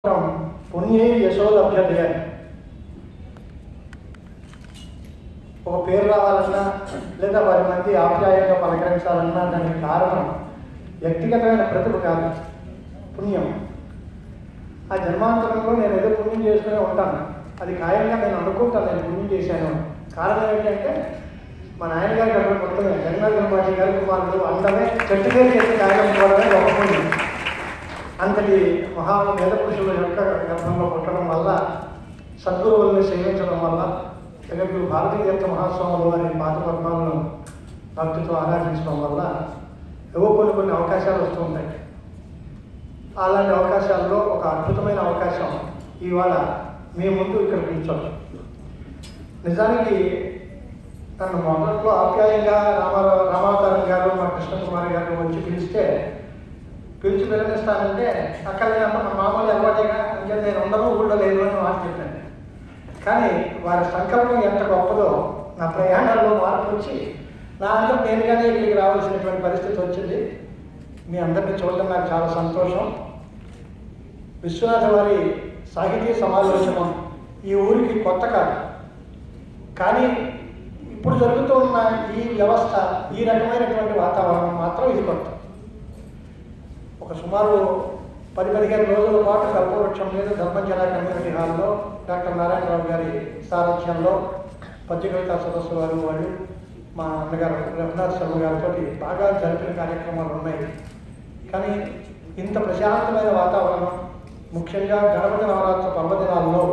పుణ్యే యశోలభ్యతే అని ఒక పేరు రావాలన్నా లేదా పది మంది ఆప్యాయంగా పలకరించాలన్నా దానికి కారణం వ్యక్తిగతమైన ప్రతిభ కాదు పుణ్యం ఆ జన్మాంతరంలో నేను ఏదో పుణ్యం చేసుకునే ఉంటాను అది ఖాయంగా నేను అనుకుంటాను నేను పుణ్యం చేశాను కారణం ఏంటంటే మా నాయనగారికి అక్కడ పుట్టిన జగన్నాథ పాటి గారి కుమారుడు అందమే చెట్టు పేరు ఎత్తి కాయడం పోవడమే గొప్ప పుణ్యం అంతటి మహా వేద పురుషుల యొక్క గర్భంలో పుట్టడం వల్ల సద్గురువుల్ని సేవించడం వల్ల జగద్గురు భారతీయ తీర్థ మహాస్వాములు వారి పాత పద్మాలను భక్తితో ఆరాధించడం వల్ల ఏవో కొన్ని కొన్ని అవకాశాలు వస్తూ ఉంటాయి అలాంటి అవకాశాల్లో ఒక అద్భుతమైన అవకాశం ఇవాళ మీ ముందు ఇక్కడ కూర్చోండి నిజానికి నన్ను మొదట్లో ఆప్యాయంగా రామారావు రామావతారం గారు మా కృష్ణకుమారి గారు వచ్చి పిలిస్తే పిలిచి పిల్లనిస్తానంటే అక్కడ నేను అమ్మ మామూలు అలవాటుగా ఇంకా నేను ఉండను ఊళ్ళో లేదు అని మాట చెప్పాను కానీ వారి సంకల్పం ఎంత గొప్పదో నా ప్రయాణాల్లో మార్పు వచ్చి నా అంతా నేనుగానే ఇక్కడికి రావాల్సినటువంటి పరిస్థితి వచ్చింది మీ అందరినీ చూడడం నాకు చాలా సంతోషం విశ్వనాథ వారి సాహితీ సమాలోచనం ఈ ఊరికి కొత్త కాదు కానీ ఇప్పుడు జరుగుతూ ఉన్న ఈ వ్యవస్థ ఈ రకమైనటువంటి వాతావరణం మాత్రం ఇది కొత్త ఒక సుమారు పది పదిహేను రోజుల పాటు కల్పవృక్షం మీద ధర్మంజన కమ్యూనిటీ హాల్లో డాక్టర్ నారాయణరావు గారి సారథ్యంలో పద్య కవితా సదస్సు వారు వాళ్ళు మా అన్నగారు రఘునాథ్ శర్మ గారితో బాగా జరిపిన కార్యక్రమాలు ఉన్నాయి కానీ ఇంత ప్రశాంతమైన వాతావరణం ముఖ్యంగా గణపతి నవరాత్రి పర్వదినాల్లో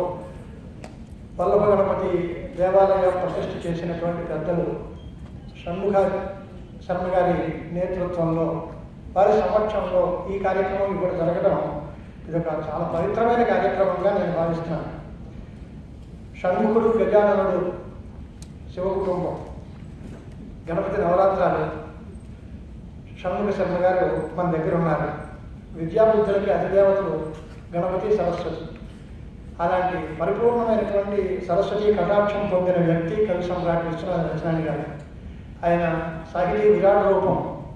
వల్లభ గణపతి దేవాలయ ప్రతిష్ఠ చేసినటువంటి పెద్దలు షణ్ముఖ శర్మ గారి నేతృత్వంలో వారి సమక్షంలో ఈ కార్యక్రమం ఇప్పుడు జరగడం ఇది ఒక చాలా పవిత్రమైన కార్యక్రమంగా నేను భావిస్తున్నాను షణ్ముఖుడు గజాననుడు శివ కుటుంబం గణపతి నవరాత్రాలు షణ్ముఖ శర్మ గారు మన దగ్గర ఉన్నారు విద్యాబుద్ధులకి అధిదేవతలు గణపతి సరస్వతి అలాంటి పరిపూర్ణమైనటువంటి సరస్వతి కటాక్షం పొందిన వ్యక్తి కవి సమ్రాట్ విశ్వనాథ రచనాని గారు ఆయన సాహితీ విరాట్ రూపం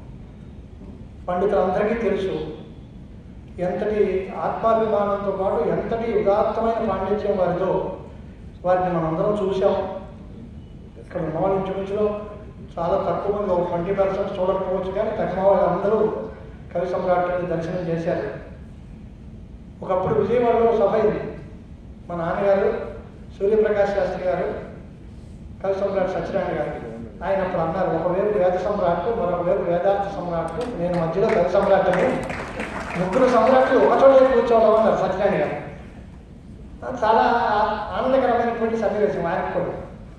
పండితులందరికీ తెలుసు ఎంతటి ఆత్మాభిమానంతో పాటు ఎంతటి ఉదాత్తమైన పాండిత్యం వారితో వారిని మనందరం చూసాం ఇక్కడ ఉన్న వాళ్ళ ఇంచుమించులో చాలా తక్కువ మంది ఒక ట్వంటీ పర్సెంట్ చూడకపోవచ్చు కానీ తక్కువ వాళ్ళందరూ కవి సమ్రాట్ని దర్శనం చేశారు ఒకప్పుడు విజయవాడలో సభ అయింది మా నాన్నగారు సూర్యప్రకాష్ శాస్త్రి గారు కవి సమ్రాట్ సత్యనారాయణ గారు ఆయన అప్పుడు అన్నారు ఒకవైపు వేద సమ్రాట్ మరొకవైపు వేదాంత సమ్రాట్ నేను మధ్యలో కవి సమ్రాట్ అని ముగ్గురు సమ్రాట్లు ఒకచోట కూర్చోవడం అన్నారు సత్యనారాయణ గారు అది చాలా ఆనందకరమైనటువంటి సన్నివేశం ఆయనకు కూడా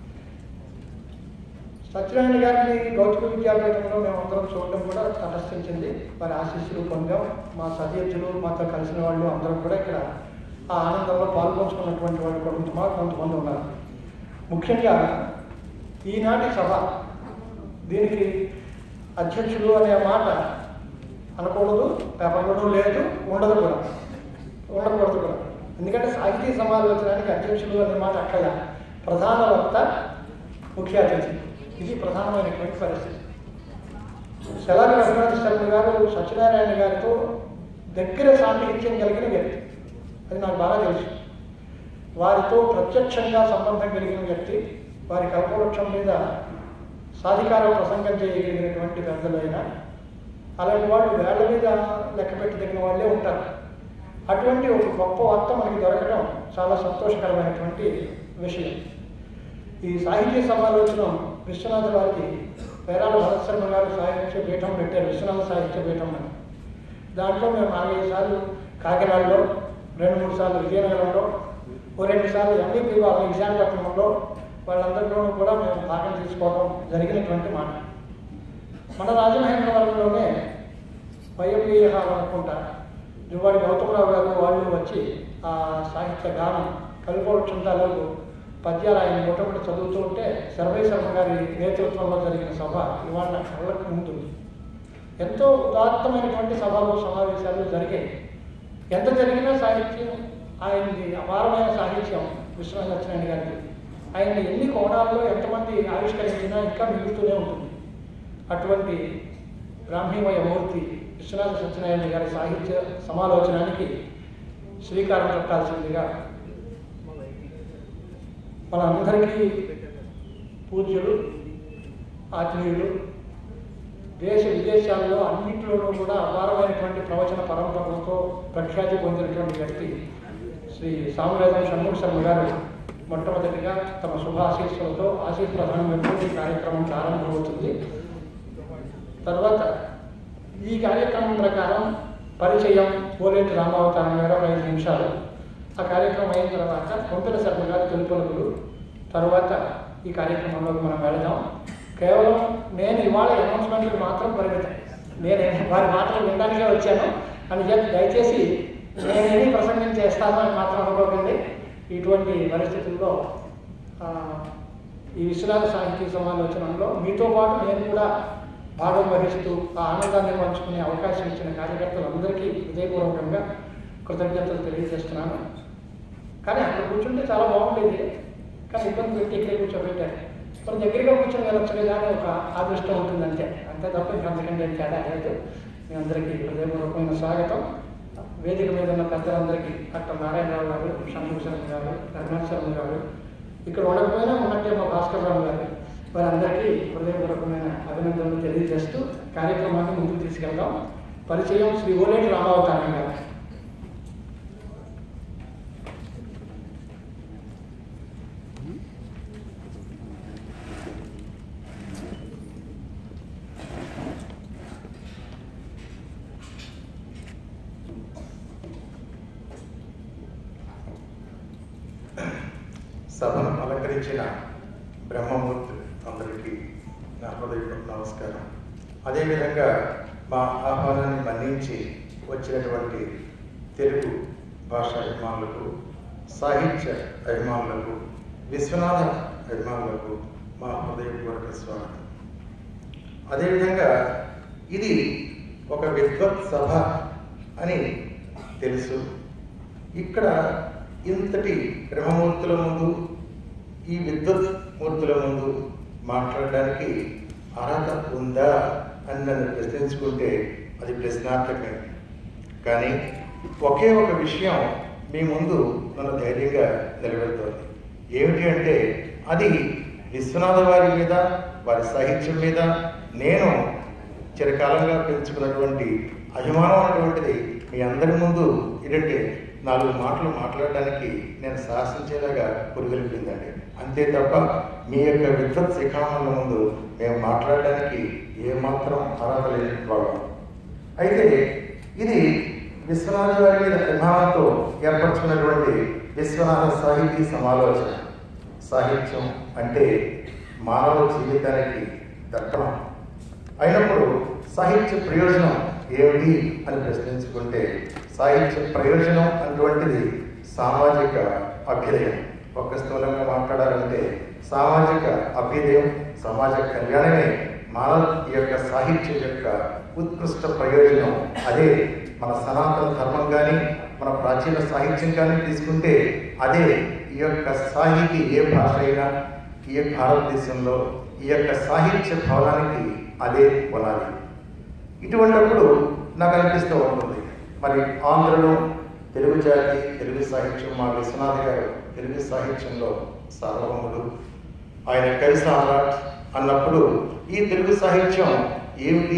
సత్యనారాయణ గారిని గౌతమ విద్యాపీఠంలో మేము అందరం చూడడం కూడా తటస్థించింది వారి ఆశీస్సులు పొందాం మా సతీర్థులు మాతో కలిసిన వాళ్ళు అందరం కూడా ఇక్కడ ఆ ఆనందంలో పాల్పంచుకున్నటువంటి వాళ్ళు కొంతమంది కొంతమంది ఉన్నారు ముఖ్యంగా ఈనాటి సభ దీనికి అధ్యక్షులు అనే మాట అనకూడదు పేపర్లోనూ లేదు ఉండదు కూడా ఉండకూడదు కూడా ఎందుకంటే సాహితీ సమాలోచనానికి అధ్యక్షులు అనే మాట అక్కడ ప్రధాన వక్త ముఖ్య అతిథి ఇది ప్రధానమైనటువంటి పరిస్థితి శలారి రఘునాథ శర్మ గారు సత్యనారాయణ గారితో దగ్గర సాన్నిహిత్యం కలిగిన వ్యక్తి అది నాకు బాగా తెలుసు వారితో ప్రత్యక్షంగా సంబంధం కలిగిన వ్యక్తి వారి కల్పవృక్షం మీద సాధికార ప్రసంగం చేయగలిగినటువంటి పెద్దలైన అలాంటి వాళ్ళు వేళ్ల మీద లెక్క పెట్టదగిన వాళ్ళే ఉంటారు అటువంటి ఒక గొప్ప వార్త మనకి దొరకడం చాలా సంతోషకరమైనటువంటి విషయం ఈ సాహిత్య సమాలోచనం విశ్వనాథ వారికి పేరాల భరత్ శర్మ గారు సాహిత్య పీఠం పెట్టారు విశ్వనాథ సాహిత్య పీఠం అని దాంట్లో మేము నాలుగైదు సార్లు కాకినాడలో రెండు మూడు సార్లు విజయనగరంలో ఓ రెండు సార్లు ఎంఈపీ వాళ్ళ విశాఖపట్నంలో వాళ్ళందరిలోనూ కూడా మేము భాగం తీసుకోవడం జరిగినటువంటి మాట మన రాజమహేంద్రవరంలోనే వైఎంఈ హాల్ అనుకుంటా దువ్వాడి గౌతమరావు గారు వాళ్ళు వచ్చి ఆ సాహిత్య గానం కల్పవృక్షం తాలూకు పద్యాలు ఆయన మొట్టమొదటి చదువుతూ ఉంటే శర్వై శర్మ గారి నేతృత్వంలో జరిగిన సభ ఇవాళ నా కళ్ళకు ఉంటుంది ఎంతో ఉదాత్తమైనటువంటి సభలు సమావేశాలు జరిగాయి ఎంత జరిగినా సాహిత్యం ఆయనది అపారమైన సాహిత్యం విశ్వనాథ సత్యనారాయణ గారికి ఆయన ఎన్ని కోణాల్లో ఎంతమంది ఆవిష్కరించినా ఇంకా మిగులుతూనే ఉంటుంది అటువంటి బ్రాహ్మీమయ మూర్తి విశ్వనాథ సత్యనారాయణ గారి సాహిత్య సమాలోచనానికి శ్రీకారం చుట్టాల్సిందిగా మనందరికీ పూజ్యులు ఆత్మీయులు దేశ విదేశాల్లో అన్నింటిలోనూ కూడా అపారమైనటువంటి ప్రవచన పరంపరలతో ప్రఖ్యాతి పొందినటువంటి వ్యక్తి శ్రీ సామవేదం షణ్ముఖ శర్మ గారు మొట్టమొదటిగా తమ శుభాశీస్సులతో ఆశీస్ ప్రధానమైనటువంటి ఈ కార్యక్రమం ప్రారంభమవుతుంది తర్వాత ఈ కార్యక్రమం ప్రకారం పరిచయం పోలేటి రామావతారం గారు ఒక ఐదు నిమిషాలు ఆ కార్యక్రమం అయిన తర్వాత కొంతల శర్మ గారు తెలుపలుగులు తర్వాత ఈ కార్యక్రమంలోకి మనం వెళదాం కేవలం నేను ఇవాళ అనౌన్స్మెంట్కి మాత్రం పరిమితం నేను వారి మాటలు వినడానికే వచ్చాను అని చెప్పి దయచేసి నేనేమి ప్రసంగం చేస్తాను అని మాత్రం అనుకోకండి ఇటువంటి పరిస్థితుల్లో ఆ, ఈ విశ్వనాథ సాహితీ సమాలోచనలో మీతో పాటు నేను కూడా భాగం వహిస్తూ ఆ ఆనందాన్ని పంచుకునే అవకాశం ఇచ్చిన కార్యకర్తలందరికీ హృదయపూర్వకంగా కృతజ్ఞతలు తెలియజేస్తున్నాను కానీ అక్కడ కూర్చుంటే చాలా బాగుండేది కానీ ఇబ్బంది పెట్టి ఇక్కడే కూర్చోబెట్టారు మరి దగ్గరగా కూర్చొని వెళ్ళొచ్చు కదా అని ఒక అదృష్టం ఉంటుంది అంతే అంతే తప్ప ఇంకా అంతకంటే ఏం తేడా లేదు మీ అందరికీ హృదయపూర్వకమైన స్వాగతం వేదిక మీద ఉన్న పెద్దలందరికీ డాక్టర్ నారాయణరావు గారు షణ్ముఖ శర్మ గారు రఘునాథ్ శర్మ గారు ఇక్కడ ఉండకపోయినా ఉన్నట్టే మా భాస్కర్ రావు గారు వారందరికీ హృదయపూర్వకమైన అభినందనలు తెలియజేస్తూ కార్యక్రమాన్ని ముందుకు తీసుకెళ్దాం పరిచయం శ్రీ ఓలేటి రామావతారం గారు సభను అలంకరించిన బ్రహ్మమూర్తి అందరికీ నా హృదయ నమస్కారం అదేవిధంగా మా ఆహ్వానాన్ని మన్నించి వచ్చినటువంటి తెలుగు భాష అభిమానులకు సాహిత్య అభిమానులకు విశ్వనాథ అభిమానులకు మా హృదయపూర్వక స్వాగతం అదేవిధంగా ఇది ఒక విద్వత్ సభ అని తెలుసు ఇక్కడ ఇంతటి బ్రహ్మమూర్తుల ముందు ఈ విద్వత్ మూర్తుల ముందు మాట్లాడడానికి అర్హత ఉందా అని నన్ను ప్రశ్నించుకుంటే అది ప్రశ్నార్థకమే కానీ ఒకే ఒక విషయం మీ ముందు నన్ను ధైర్యంగా నిలబెడుతోంది ఏమిటి అంటే అది విశ్వనాథ వారి మీద వారి సాహిత్యం మీద నేను చిరకాలంగా పెంచుకున్నటువంటి అభిమానం అన్నటువంటిది మీ అందరి ముందు ఏంటంటే నాలుగు మాటలు మాట్లాడడానికి నేను సాహసించేలాగా పురుగొలిపిందండి అంతే తప్ప మీ యొక్క విద్వత్ శిఖామణుల ముందు మేము మాట్లాడడానికి ఏమాత్రం అర్హత లేని వాళ్ళం అయితే ఇది విశ్వనాథ వారి మీద అభిమానంతో ఏర్పరచుకున్నటువంటి విశ్వనాథ సాహితీ సమాలోచన సాహిత్యం అంటే మానవ జీవితానికి దర్పణం అయినప్పుడు సాహిత్య ప్రయోజనం ఏమిటి అని ప్రశ్నించుకుంటే సాహిత్య ప్రయోజనం అటువంటిది సామాజిక అభ్యుదయం ఒక్క స్థూలంగా మాట్లాడాలంటే సామాజిక అభ్యుదయం సమాజ కళ్యాణమే మానవ యొక్క సాహిత్యం యొక్క ఉత్కృష్ట ప్రయోజనం అదే మన సనాతన ధర్మం కానీ మన ప్రాచీన సాహిత్యం కానీ తీసుకుంటే అదే ఈ యొక్క సాహితీ ఏ భాష అయినా ఈ భారతదేశంలో ఈ యొక్క సాహిత్య భవనానికి అదే పునాది ఇటువంటిప్పుడు నాకు అనిపిస్తూ ఉంటుంది మరి ఆంధ్రలో తెలుగు జాతి తెలుగు సాహిత్యం మా విశ్వనాథ్ గారు తెలుగు సాహిత్యంలో సార్వభౌముడు ఆయన కవి సామ్రాట్ అన్నప్పుడు ఈ తెలుగు సాహిత్యం ఏమిటి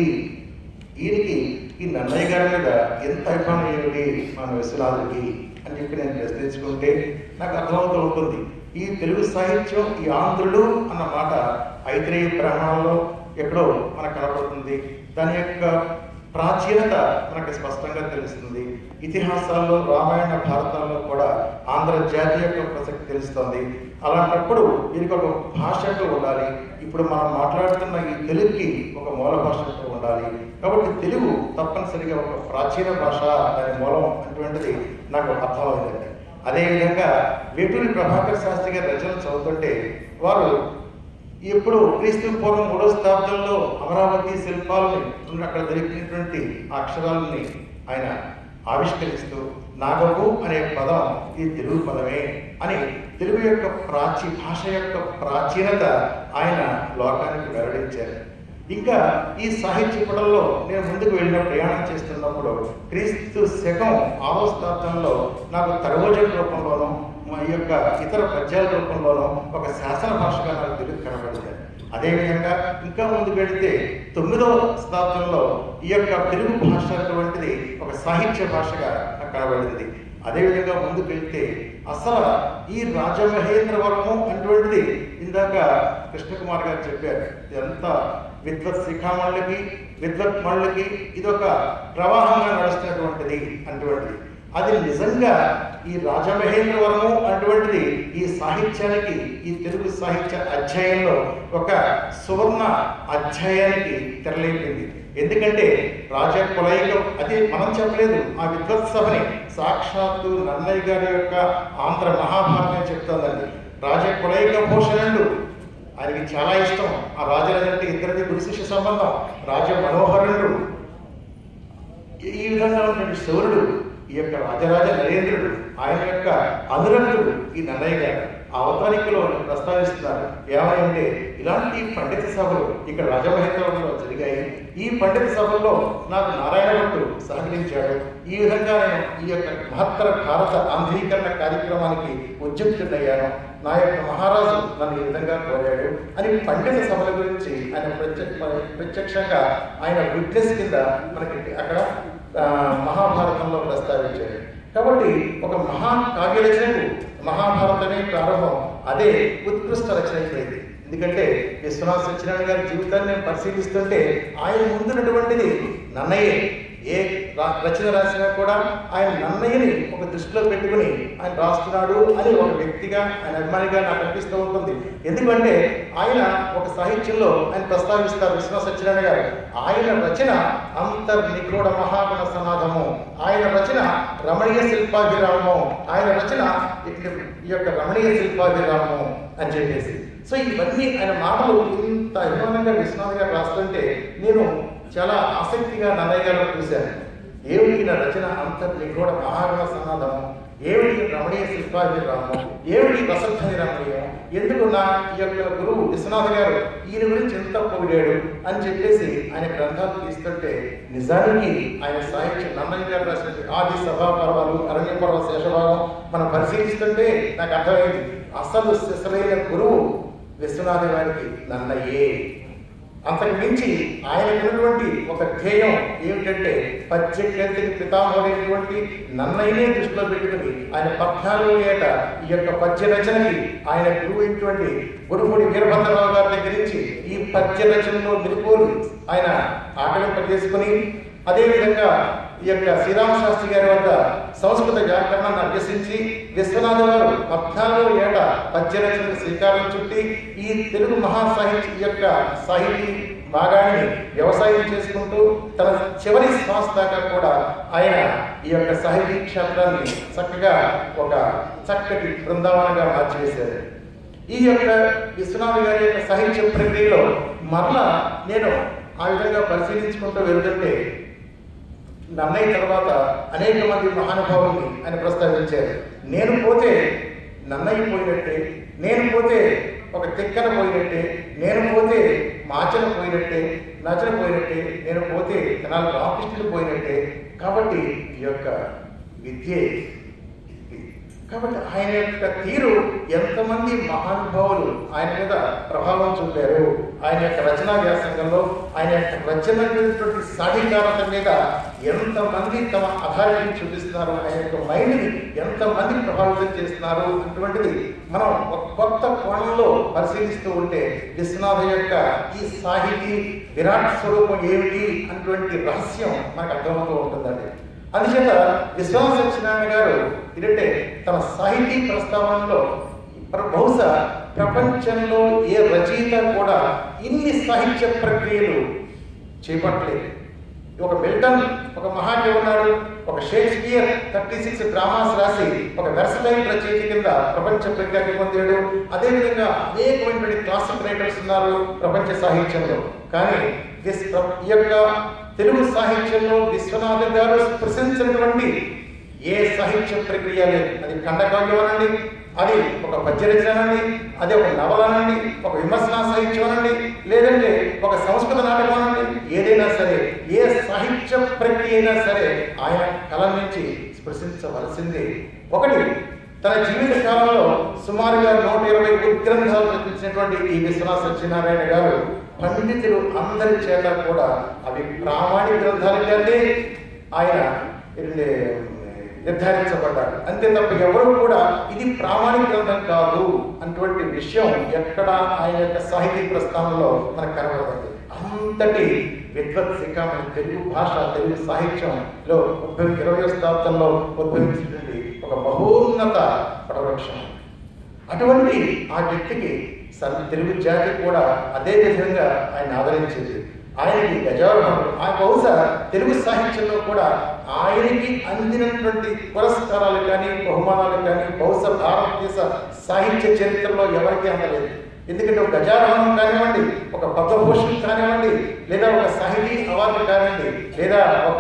ఈయనకి ఈ నన్నయ్య గారి మీద ఎంత అభిమానం ఏమిటి మన విశ్వనాథుడికి అని చెప్పి నేను ప్రశ్నించుకుంటే నాకు అర్థమవుతూ ఉంటుంది ఈ తెలుగు సాహిత్యం ఈ ఆంధ్రుడు అన్న మాట ఐతిరేయ బ్రాహ్మణంలో ఎక్కడో మనకు కనపడుతుంది దాని యొక్క ప్రాచీనత మనకి స్పష్టంగా తెలుస్తుంది ఇతిహాసాల్లో రామాయణ భారతాల్లో కూడా ఆంధ్ర జాతి యొక్క ప్రసక్తి తెలుస్తుంది అలాంటప్పుడు దీనికి ఒక భాషకు ఉండాలి ఇప్పుడు మనం మాట్లాడుతున్న ఈ తెలుగుకి ఒక మూల భాషకు ఉండాలి కాబట్టి తెలుగు తప్పనిసరిగా ఒక ప్రాచీన భాష దాని మూలం అటువంటిది నాకు అర్థమైందండి అదేవిధంగా వేటూరి ప్రభాకర్ శాస్త్రి గారి రచనలు చదువుతుంటే వారు ఎప్పుడు క్రీస్తు పూర్వం మూడో శతాబ్దంలో అమరావతి శిల్పాలని అక్కడ దొరికినటువంటి ఆ అక్షరాలని ఆయన ఆవిష్కరిస్తూ నాగవు అనే పదం ఈ తెలుగు పదమే అని తెలుగు యొక్క ప్రాచీ భాష యొక్క ప్రాచీనత ఆయన లోకానికి వెల్లడించారు ఇంకా ఈ సాహిత్య పుటల్లో నేను ముందుకు వెళ్ళిన ప్రయాణం చేస్తున్నప్పుడు క్రీస్తు శకం ఆరో శతాబ్దంలో నాకు తరవజం రూపంలోనూ మా యొక్క ఇతర పద్యాల రూపంలోనూ ఒక శాసన భాషగా నాకు తెలుగు కనబడింది అదేవిధంగా ఇంకా ముందుకు వెళితే తొమ్మిదవ శతాబ్దంలో ఈ యొక్క తెలుగు భాష అటువంటిది ఒక సాహిత్య భాషగా నాకు కనబడింది అదేవిధంగా ముందుకు వెళ్తే అసలు ఈ రాజమహేంద్రవరము అటువంటిది ఇందాక కృష్ణకుమార్ గారు చెప్పారు ఇదంతా విద్వత్ శిఖామణులకి విద్వత్ మళ్ళకి ఇదొక ప్రవాహంగా నడుస్తున్నటువంటిది అటువంటిది అది నిజంగా ఈ రాజమహేంద్రవరము అటువంటిది ఈ సాహిత్యానికి ఈ తెలుగు సాహిత్య అధ్యాయంలో ఒక సువర్ణ అధ్యాయానికి తెరలేపింది ఎందుకంటే రాజా కులైకం అది మనం చెప్పలేదు ఆ విద్వత్ సభని సాక్షాత్తు నన్నయ్య గారి యొక్క ఆంధ్ర మహాభారతం చెప్తోందండి రాజా కులైక భూషణుడు ఆయనకి చాలా ఇష్టం ఆ రాజరాజు అంటే ఇద్దరిది గురు శిష్య సంబంధం రాజ మనోహరుడు ఈ విధంగా ఉన్నటువంటి శౌరుడు ఈ యొక్క రాజరాజ నరేంద్రుడు ఆయన యొక్క అనురంగుడు ఈ నన్నయ్య గారు ఆ అవతారికలో ప్రస్తావిస్తున్నారు ఏమంటే ఇలాంటి పండిత సభలు ఇక్కడ రాజమహేంద్రంలో జరిగాయి ఈ పండిత సభల్లో నాకు నారాయణ భట్టు సహకరించాడు ఈ విధంగా నేను ఈ యొక్క మహత్తర భారత ఆంధ్రీకరణ కార్యక్రమానికి ఉద్యుక్తుడయ్యాను నా యొక్క మహారాజు నన్ను ఈ విధంగా కోరాడు అని పండిత సభల గురించి ఆయన ప్రత్యక్ష ప్రత్యక్షంగా ఆయన విట్నెస్ కింద మనకి అక్కడ ఆ, మహాభారతంలో ప్రస్తావించాడు కాబట్టి ఒక మహా కావ్య రచనకు మహాభారతమే ప్రారంభం అదే ఉత్కృష్ట రచన అయిపోయింది ఎందుకంటే విశ్వనాథ సత్యనారాయణ గారి జీవితాన్ని నేను పరిశీలిస్తుంటే ఆయన ముందున్నటువంటిది నన్నయ్యే ఏ రా- రచన రాసినా కూడా ఆయన నన్నయ్యని ఒక దృష్టిలో పెట్టుకుని ఆయన రాస్తున్నాడు అని ఒక వ్యక్తిగా ఆయన అభిమానిగా నాకు అనిపిస్తూ ఉంటుంది ఎందుకంటే ఆయన ఒక సాహిత్యంలో ఆయన ప్రస్తావిస్తారు విశ్వనాథ సత్యనారాయణ గారు ఆయన రచన అంతర్నిగూఢ మహాగణ సనాథము ఆయన రచన రమణీయ శిల్పాభిరామము ఆయన రచన ఇట్ల- ఈ యొక్క రమణీయ శిల్పాభిరామము అని చెప్పేసి సో ఇవన్నీ ఆయన మాటలు ఇంత అభిమానంగా విశ్వనాథ్ గారు రాస్తుంటే నేను చాలా ఆసక్తిగా నన్నయ్య గారు చూశాను ఏమిటి నా రచన అంతర్నిగూఢ మహాగణ సనాథము ఏమిటి రమణీయ శిల్పాభిరామం ఏమిటి రసధ్వని రమణీయం ఎందుకు నా ఈ యొక్క గురువు విశ్వనాథ గారు ఈయన గురించి ఎంత పొగిడాడు అని చెప్పేసి ఆయన గ్రంథాలు తీస్తుంటే నిజానికి ఆయన సాహిత్యం నన్నయ్య గారు రాసిన ఆది సభా పర్వాలు అరణ్య పర్వ శేషభాగం మనం పరిశీలిస్తుంటే నాకు అర్థమైంది అసలు శిశులైన గురువు విశ్వనాథ గారికి నన్నయ్యే అంతకు మించి ఆయన ఉన్నటువంటి ఒక ధ్యేయం ఏమిటంటే పద్యకేంద్రికి పితామహుడైనటువంటి నన్నయ్యనే దృష్టిలో పెట్టుకుని ఆయన పద్నాలుగు ఏట ఈ యొక్క పద్య రచనకి ఆయన గురువు అయినటువంటి గురుముడి వీరభద్రరావు గారి దగ్గర నుంచి ఈ పద్య రచనలో మెలుకోలు ఆయన ఆకలింపజేసుకుని అదేవిధంగా ఈ యొక్క శ్రీరామ శాస్త్రి గారి వద్ద సంస్కృత వ్యాకరణాన్ని అభ్యసించి విశ్వనాథ గారు పద్నాలుగు ఏట పద్య రచనకు శ్రీకారం చుట్టి ఈ తెలుగు మహాసాహిత్య ఈ యొక్క సాహితీ భాగాన్ని వ్యవసాయం చేసుకుంటూ తన చివరి శ్వాస దాకా కూడా ఆయన ఈ యొక్క సాహితీ క్షేత్రాన్ని చక్కగా ఒక చక్కటి బృందావనంగా మార్చివేశారు ఈ యొక్క విశ్వనాథ్ గారి యొక్క సాహిత్య ప్రక్రియలో మరలా నేను ఆ విధంగా పరిశీలించుకుంటూ వెళ్తుంటే నన్నయ్య తర్వాత అనేక మంది మహానుభావుల్ని ఆయన ప్రస్తావించారు నేను పోతే నన్నయ్య పోయినట్టే నేను పోతే ఒక తిక్కన పోయినట్టే నేను పోతే మాచన పోయినట్టే నచన పోయినట్టే నేను పోతే తెనాలి రామకృష్ణుడు పోయినట్టే కాబట్టి ఈ యొక్క విద్యే కాబట్టి ఆయన యొక్క తీరు ఎంతమంది మహానుభావులు ఆయన మీద ప్రభావం చూపారు ఆయన యొక్క రచనా వ్యాసంగంలో ఆయన యొక్క రచనటువంటి సాధికారత మీద ఎంతమంది తమ అథారిటీ చూపిస్తున్నారు ఆయన యొక్క మైండ్ని ఎంతమంది ప్రభావితం చేస్తున్నారు అటువంటిది మనం ఒక కొత్త కోణంలో పరిశీలిస్తూ ఉంటే విశ్వనాథ యొక్క ఈ సాహితీ విరాట్ స్వరూపం ఏమిటి అటువంటి రహస్యం మనకు అర్థమవుతూ ఉంటుందండి అందుచేత విశ్వాస సత్యనారాయణ గారు ఏంటంటే తన సాహితీ ప్రస్తావనలో ప్ర- బహుశా ప్రపంచంలో ఏ రచయిత కూడా ఇన్ని సాహిత్య ప్రక్రియలు చేపట్టలేదు ఒక మిల్టన్ ఒక మహాకవి ఉన్నాడు ఒక షేక్స్పియర్ థర్టీ సిక్స్ డ్రామాస్ రాసి ఒక వెర్సలైన్ రచయిత కింద ప్రపంచ ప్రఖ్యాతి పొందాడు అదేవిధంగా అనేకమైనటువంటి క్లాసిక్ రైటర్స్ ఉన్నారు ప్రపంచ సాహిత్యంలో కానీ దిస్ ప్ర- ఈ యొక్క తెలుగు సాహిత్యంలో విశ్వనాథన్ గారు స్పృశించినటువంటి ఏ సాహిత్య ప్రక్రియ లేదు అది ఖండకావ్యం అనండి అది ఒక పద్యరచన అనండి అది ఒక నవల అనండి ఒక విమర్శనా సాహిత్యం అనండి లేదంటే ఒక సంస్కృత నాటకం అనండి ఏదైనా సరే ఏ సాహిత్య ప్రక్రియ అయినా సరే ఆయన కళ నుంచి స్పృశించవలసిందే ఒకటి తన జీవిత కాలంలో సుమారుగా నూట ఇరవై ఉద్గ్రంథాలు రచించినటువంటి ఈ విశ్వనాథ సత్యనారాయణ గారు పండితులు అందరి చేత కూడా అవి ప్రామాణిక గ్రంథాలు కంటే ఆయన ఇది నిర్ధారించబడ్డారు అంతే తప్ప ఎవరు కూడా ఇది ప్రామాణిక గ్రంథం కాదు అటువంటి విషయం ఎక్కడ ఆయన యొక్క సాహితీ ప్రస్థానంలో మనకు కనబడుతుంది అంతటి విద్వత్సికమైన తెలుగు భాష తెలుగు సాహిత్యంలో ఉద్భవి ఇరవై శతాబ్దంలో ఉద్భవించినటువంటి ఒక బహోన్నత పడవృక్షం అటువంటి ఆ వ్యక్తికి సన్ తెలుగు జాతి కూడా అదే విధంగా ఆయన ఆదరించింది ఆయనకి గజారోహణుడు ఆ బహుశా తెలుగు సాహిత్యంలో కూడా ఆయనకి అందినటువంటి పురస్కారాలు కానీ బహుమానాలు కానీ బహుశా భారతదేశ సాహిత్య చరిత్రలో ఎవరికీ అందలేదు ఎందుకంటే ఒక గజారోహణం కానివ్వండి ఒక పద్మభూషణ్ కానివ్వండి లేదా ఒక సాహితీ అవార్డు కానివ్వండి లేదా ఒక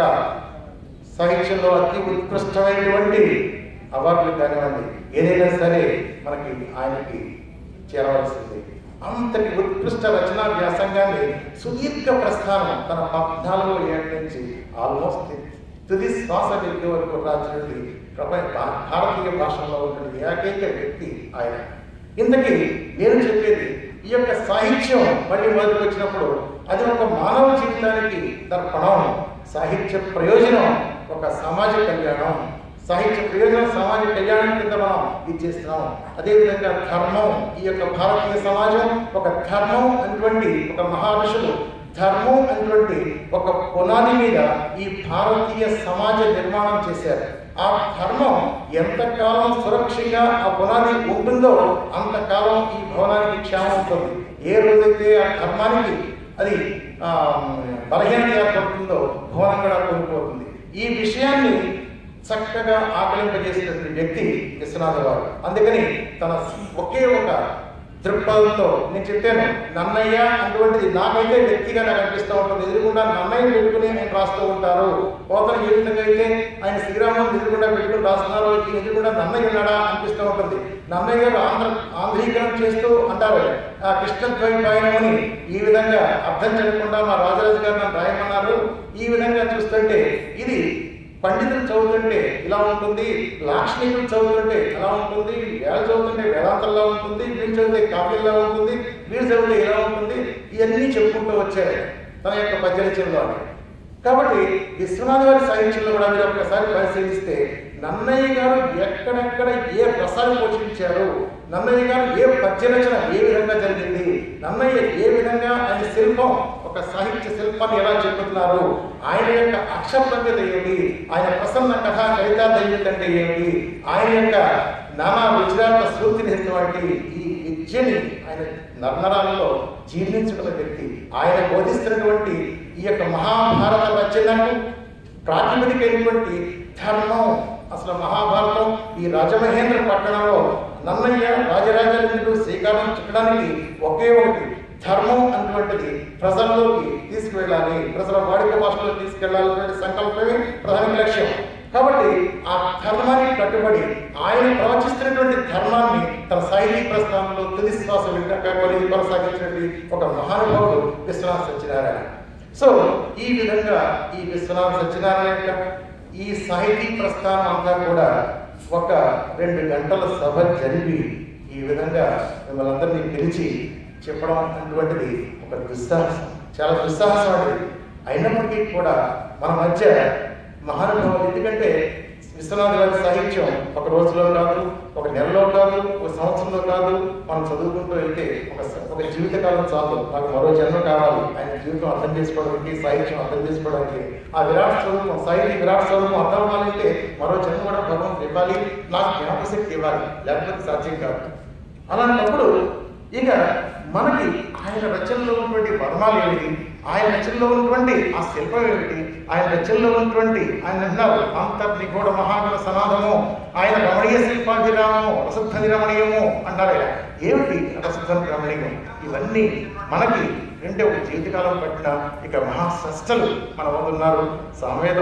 సాహిత్యంలో అతి ఉత్కృష్టమైనటువంటి అవార్డులు కానివ్వండి ఏదైనా సరే మనకి ఆయనకి చేరవలసింది అంతటి ఉత్కృష్ట రచనా వ్యాసంగాన్ని సుదీర్ఘ ప్రస్థానం తన పద్నాలుగో ఏళ్ళ నుంచి ఆల్మోస్ట్ తుది శ్వాస వ్యక్తి వరకు రాసినటువంటి ప్రపంచ భా- భారతీయ భాషలో ఉన్నటువంటి ఏకైక వ్యక్తి ఆయన ఇంతకీ నేను చెప్పేది ఈ యొక్క సాహిత్యం మళ్ళీ మొదటికి వచ్చినప్పుడు అది ఒక మానవ జీవితానికి దర్పణం సాహిత్య ప్రయోజనం ఒక సమాజ కళ్యాణం సాహిత్య ప్రయోజనం సమాజ కళ్యాణం కింద మనం ఇది చేస్తున్నాం అదేవిధంగా ధర్మం ఈ యొక్క భారతీయ సమాజం ఒక ధర్మం అటువంటి ఒక మహారుషులు ధర్మం అటువంటి ఒక పునాది మీద ఈ భారతీయ సమాజ నిర్మాణం చేశారు ఆ ధర్మం ఎంతకాలం సురక్షగా ఆ పునాది ఉంటుందో అంతకాలం ఈ భవనానికి క్షేమం ఉంటుంది ఏ రోజైతే ఆ ధర్మానికి అది ఆ, బలహీనత ఏర్పడుతుందో భవనం కూడా కోల్పోతుంది ఈ విషయాన్ని చక్కగా ఆకలింపజేసినటువంటి వ్యక్తి విశ్వనాథ వారు అందుకని తన ఒకే ఒక దృక్పథంతో నేను చెప్పాను నన్నయ్య అటువంటిది నాకైతే వ్యక్తిగా నాకు అనిపిస్తూ ఉంటుంది ఎదురుకుండా నన్నయ్య పెట్టుకుని నేను రాస్తూ ఉంటారు పోతన ఏ విధంగా అయితే ఆయన శ్రీరామం ఎదురుకుండా పెట్టుకుని రాస్తున్నారు ఈ ఎదురుకుండా నన్నయ్య ఉన్నాడా అనిపిస్తూ ఉంటుంది నన్నయ్య గారు ఆంధ్ర ఆంధ్రీకరణ చేస్తూ అంటారు ఆ కృష్ణద్వైపాయనమని ఈ విధంగా అర్థం చేయకుండా మా రాజరాజు గారు నన్ను రాయమన్నారు ఈ విధంగా చూస్తుంటే ఇది పండితులు చదువుతుంటే ఇలా ఉంటుంది లాక్షణికులు చదువుతుంటే ఎలా ఉంటుంది వేళ చదువుతుంటే వేదాంతంలా ఉంటుంది వీళ్ళు చదివితే కావ్యంలా ఉంటుంది వీళ్ళు చదివితే ఎలా ఉంటుంది ఇవన్నీ చెప్పుకుంటూ వచ్చారు తన యొక్క పద్యరచనలో కాబట్టి విశ్వనాథ గారి సాహిత్యంలో కూడా మీరు ఒక్కసారి పరిశీలిస్తే నన్నయ్య గారు ఎక్కడెక్కడ ఏ రసాలు పోషించారు నన్నయ్య గారు ఏ పద్యరచన ఏ విధంగా జరిగింది నన్నయ్య ఏ విధంగా ఆయన శిల్పం ఒక సాహిత్య శిల్పాన్ని ఎలా చెప్పుతున్నారు ఆయన యొక్క అక్షరభ్యత ఏమిటి ఆయన ప్రసన్న కథ కవితా దైవత అంటే ఏమిటి ఆయన యొక్క నానా విచారాల స్ఫూర్తినిచ్చినటువంటి ఈ విద్యని ఆయన నర్నరాలలో జీర్ణించుకున్న వ్యక్తి ఆయన బోధిస్తున్నటువంటి ఈ యొక్క మహాభారత రచనకు ప్రాతిపదికైనటువంటి ధర్మం అసలు మహాభారతం ఈ రాజమహేంద్ర పట్టణంలో నన్నయ్య రాజరాజేంద్రుడు శ్రీకారం చుట్టడానికి ఒకే ఒకటి ధర్మం అటువంటిది ప్రజల్లోకి తీసుకువెళ్ళాలి ప్రజల వాడిక భాషలో తీసుకెళ్లాలనే సంకల్పమే ప్రధాన లక్ష్యం కాబట్టి ఆ ధర్మానికి కట్టుబడి ఆయన ప్రవచిస్తున్నటువంటి ధర్మాన్ని తన సాహితీ ప్రస్థానంలో తుది శ్వాస వింటక కొని కొనసాగించినటువంటి ఒక మహానుభావుడు విశ్వనాథ సత్యనారాయణ సో ఈ విధంగా ఈ విశ్వనాథ సత్యనారాయణ యొక్క ఈ సాహితీ ప్రస్థానం అంతా కూడా ఒక రెండు గంటల సభ జరిపి ఈ విధంగా మిమ్మల్ని అందరినీ పిలిచి చెప్పడం అటువంటిది ఒక దుస్సాహసం చాలా దుస్సాహసం అది అయినప్పటికీ కూడా మన మధ్య మహానుభావులు ఎందుకంటే విశ్వనాథ గారి సాహిత్యం ఒక రోజులో కాదు ఒక నెలలో కాదు ఒక సంవత్సరంలో కాదు మనం చదువుకుంటూ వెళ్తే ఒక స- ఒక జీవితకాలం చాలు నాకు మరో జన్మ కావాలి ఆయన జీవితం అర్థం చేసుకోవడానికి సాహిత్యం అర్థం చేసుకోవడానికి ఆ విరాట్ స్వరూపం సాహిత్య విరాట్ స్వరూపం అర్థం అవ్వాలంటే మరో జన్మ కూడా భగవంతుడు ఇవ్వాలి నాకు జ్ఞాపశక్తి ఇవ్వాలి లేకపోతే సాధ్యం కాదు అలాంటప్పుడు ఇక మనకి ఆయన రచనలో ఉన్నటువంటి వర్మాలు ఏమిటి ఆయన రచనలో ఉన్నటువంటి ఆ శిల్పం ఏమిటి ఆయన రచనలో ఉన్నటువంటి ఆయన అన్నారు అంతర్నిగూఢ మహాగణ సనాథము ఆయన రమణీయ శిల్పాభిరామము రసద్ధని రమణీయము అన్నారు ఆయన ఏమిటి రసద్ధని రమణీయం ఇవన్నీ మనకి అంటే ఒక జీవితకాలం పట్టిన ఇక మహాస్రష్టలు మన వద్ద ఉన్నారు సామవేదం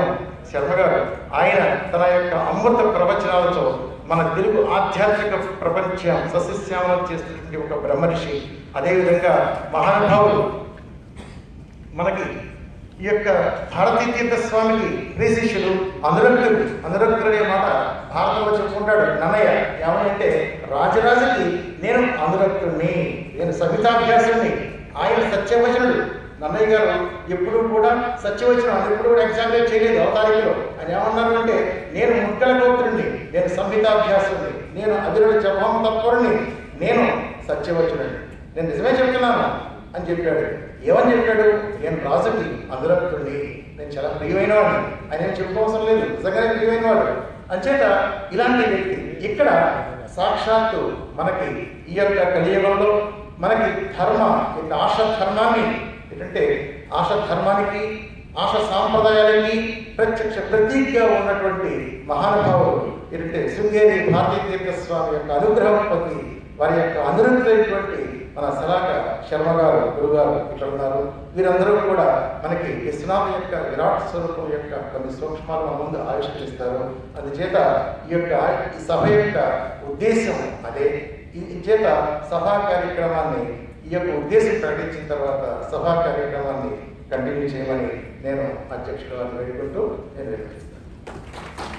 శర్మ గారు ఆయన తన యొక్క అమృత ప్రవచనాలతో మన తెలుగు ఆధ్యాత్మిక ప్రపంచం సస్యశ్యామలం చేస్తున్నటువంటి ఒక బ్రహ్మర్షి అదేవిధంగా మహానుభావులు మనకి ఈ యొక్క భారతీ తీర్థ స్వామికి ప్రియశిష్యులు అనురక్తులు అనురక్తులు అనే మాట భారతంలో చెప్పుకుంటాడు నన్నయ్య ఏమనంటే రాజరాజుకి నేను అనురక్తుణ్ణి నేను సవితాభ్యాసుని ఆయన సత్యవచనుడు నన్నయ్య గారు ఎప్పుడు కూడా సత్యవచనం అది ఎప్పుడు కూడా ఎగ్జామినేట్ చేయలేదు అవతారికలో ఆయన ఏమన్నారు అంటే నేను ముక్కల గోత్రుణ్ణి నేను సంహితాభ్యాసుని నేను అభిరుడి జపం తత్వరుణ్ణి నేను సత్యవచనుడిని నేను నిజమే చెప్తున్నాను అని చెప్పాడు ఏమని చెప్పాడు నేను రాజుకి అనురక్తుడిని నేను చాలా ప్రియమైన వాడిని ఆయన ఏం చెప్పుకోవసరం లేదు నిజంగానే ప్రియమైన వాడు అంచేత ఇలాంటి వ్యక్తి ఇక్కడ సాక్షాత్తు మనకి ఈ యొక్క కలియుగంలో మనకి ధర్మ యొక్క ఆశ ధర్మాన్ని ఏంటంటే ఆశ ధర్మానికి ఆశ సాంప్రదాయాలకి ప్రత్యక్ష ప్రతీకగా ఉన్నటువంటి మహానుభావులు ఏంటంటే శృంగేరి భారతీ తీర్థ స్వామి యొక్క అనుగ్రహం పొంది వారి యొక్క అనురక్తమైనటువంటి మన సలాక శర్మ గారు గురుగారు ఇక్కడ ఉన్నారు వీరందరూ కూడా మనకి విశ్వనాథ్ యొక్క విరాట్ స్వరూపం యొక్క కొన్ని సూక్ష్మాలు మన ముందు ఆవిష్కరిస్తారు అందుచేత ఈ యొక్క ఈ సభ యొక్క ఉద్దేశం అదే ఈ ఈ చేత సభా కార్యక్రమాన్ని ఈ యొక్క ఉద్దేశం ప్రకటించిన తర్వాత సభా కార్యక్రమాన్ని కంటిన్యూ చేయమని నేను అధ్యక్షుడు వారిని వేడుకుంటూ నేను వేడుకుంటాను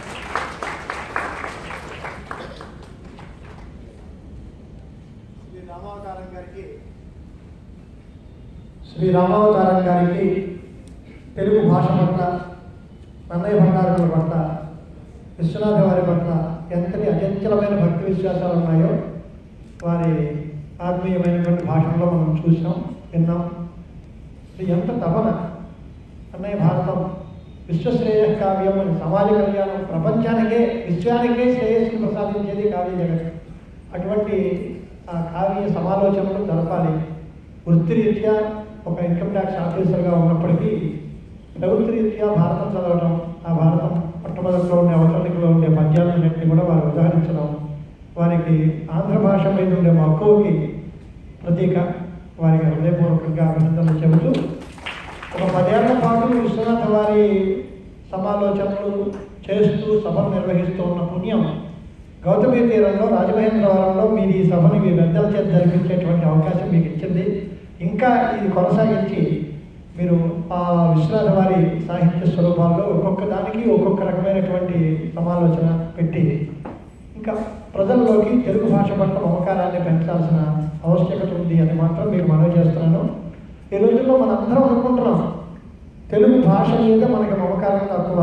శ్రీ రామావతారం గారికి శ్రీ రామావతారం గారికి తెలుగు భాష పట్ల నన్నయ్య భండారుల పట్ల విశ్వనాథ వారి పట్ల ఎంతటి అచంచలమైన భక్తి విశ్వాసాలు ఉన్నాయో వారి ఆత్మీయమైనటువంటి భాషల్లో మనం చూసాం విన్నాం ఇది ఎంత తపన అన్నయ్య భారతం విశ్వశ్రేయ కావ్యం అని సమాజ కళ్యాణం ప్రపంచానికే విశ్వానికే శ్రేయస్సును ప్రసాదించేది కావ్య జగత్ అటువంటి ఆ కావ్య సమాలోచనలు జరపాలి వృత్తిరీత్యా ఒక ఇన్కమ్ ట్యాక్స్ ఆఫీసర్గా ఉన్నప్పటికీ ప్రవృత్తిరీత్యా భారతం చదవటం ఆ భారతం మొట్టమొదటిలో ఉండే అవతరణికలో ఉండే పద్యాలన్నింటినీ కూడా వారు ఉదాహరించడం వారికి ఆంధ్ర భాష మీద ఉండే మక్కువకి ప్రతీక వారికి హృదయపూర్వకంగా అభినందనలు చెబుతూ ఒక పదేళ్ల పాటు విశ్వనాథ వారి సమాలోచనలు చేస్తూ సభను నిర్వహిస్తూ ఉన్న పుణ్యం గౌతమి తీరంలో రాజమహేంద్రవరంలో మీరు ఈ సభని మీ పెద్దల చేత జరిపించేటువంటి అవకాశం మీకు ఇచ్చింది ఇంకా ఇది కొనసాగించి మీరు ఆ విశ్వనాథ వారి సాహిత్య స్వరూపాల్లో ఒక్కొక్క దానికి ఒక్కొక్క రకమైనటువంటి సమాలోచన పెట్టి ఇంకా ప్రజల్లోకి తెలుగు భాష పట్ల మమకారాన్ని పెంచాల్సిన ఆవశ్యకత ఉంది అని మాత్రం మీరు మనవి చేస్తున్నాను ఈ రోజుల్లో మనందరం అనుకుంటున్నాం తెలుగు భాష మీద మనకి మమకారం తక్కువ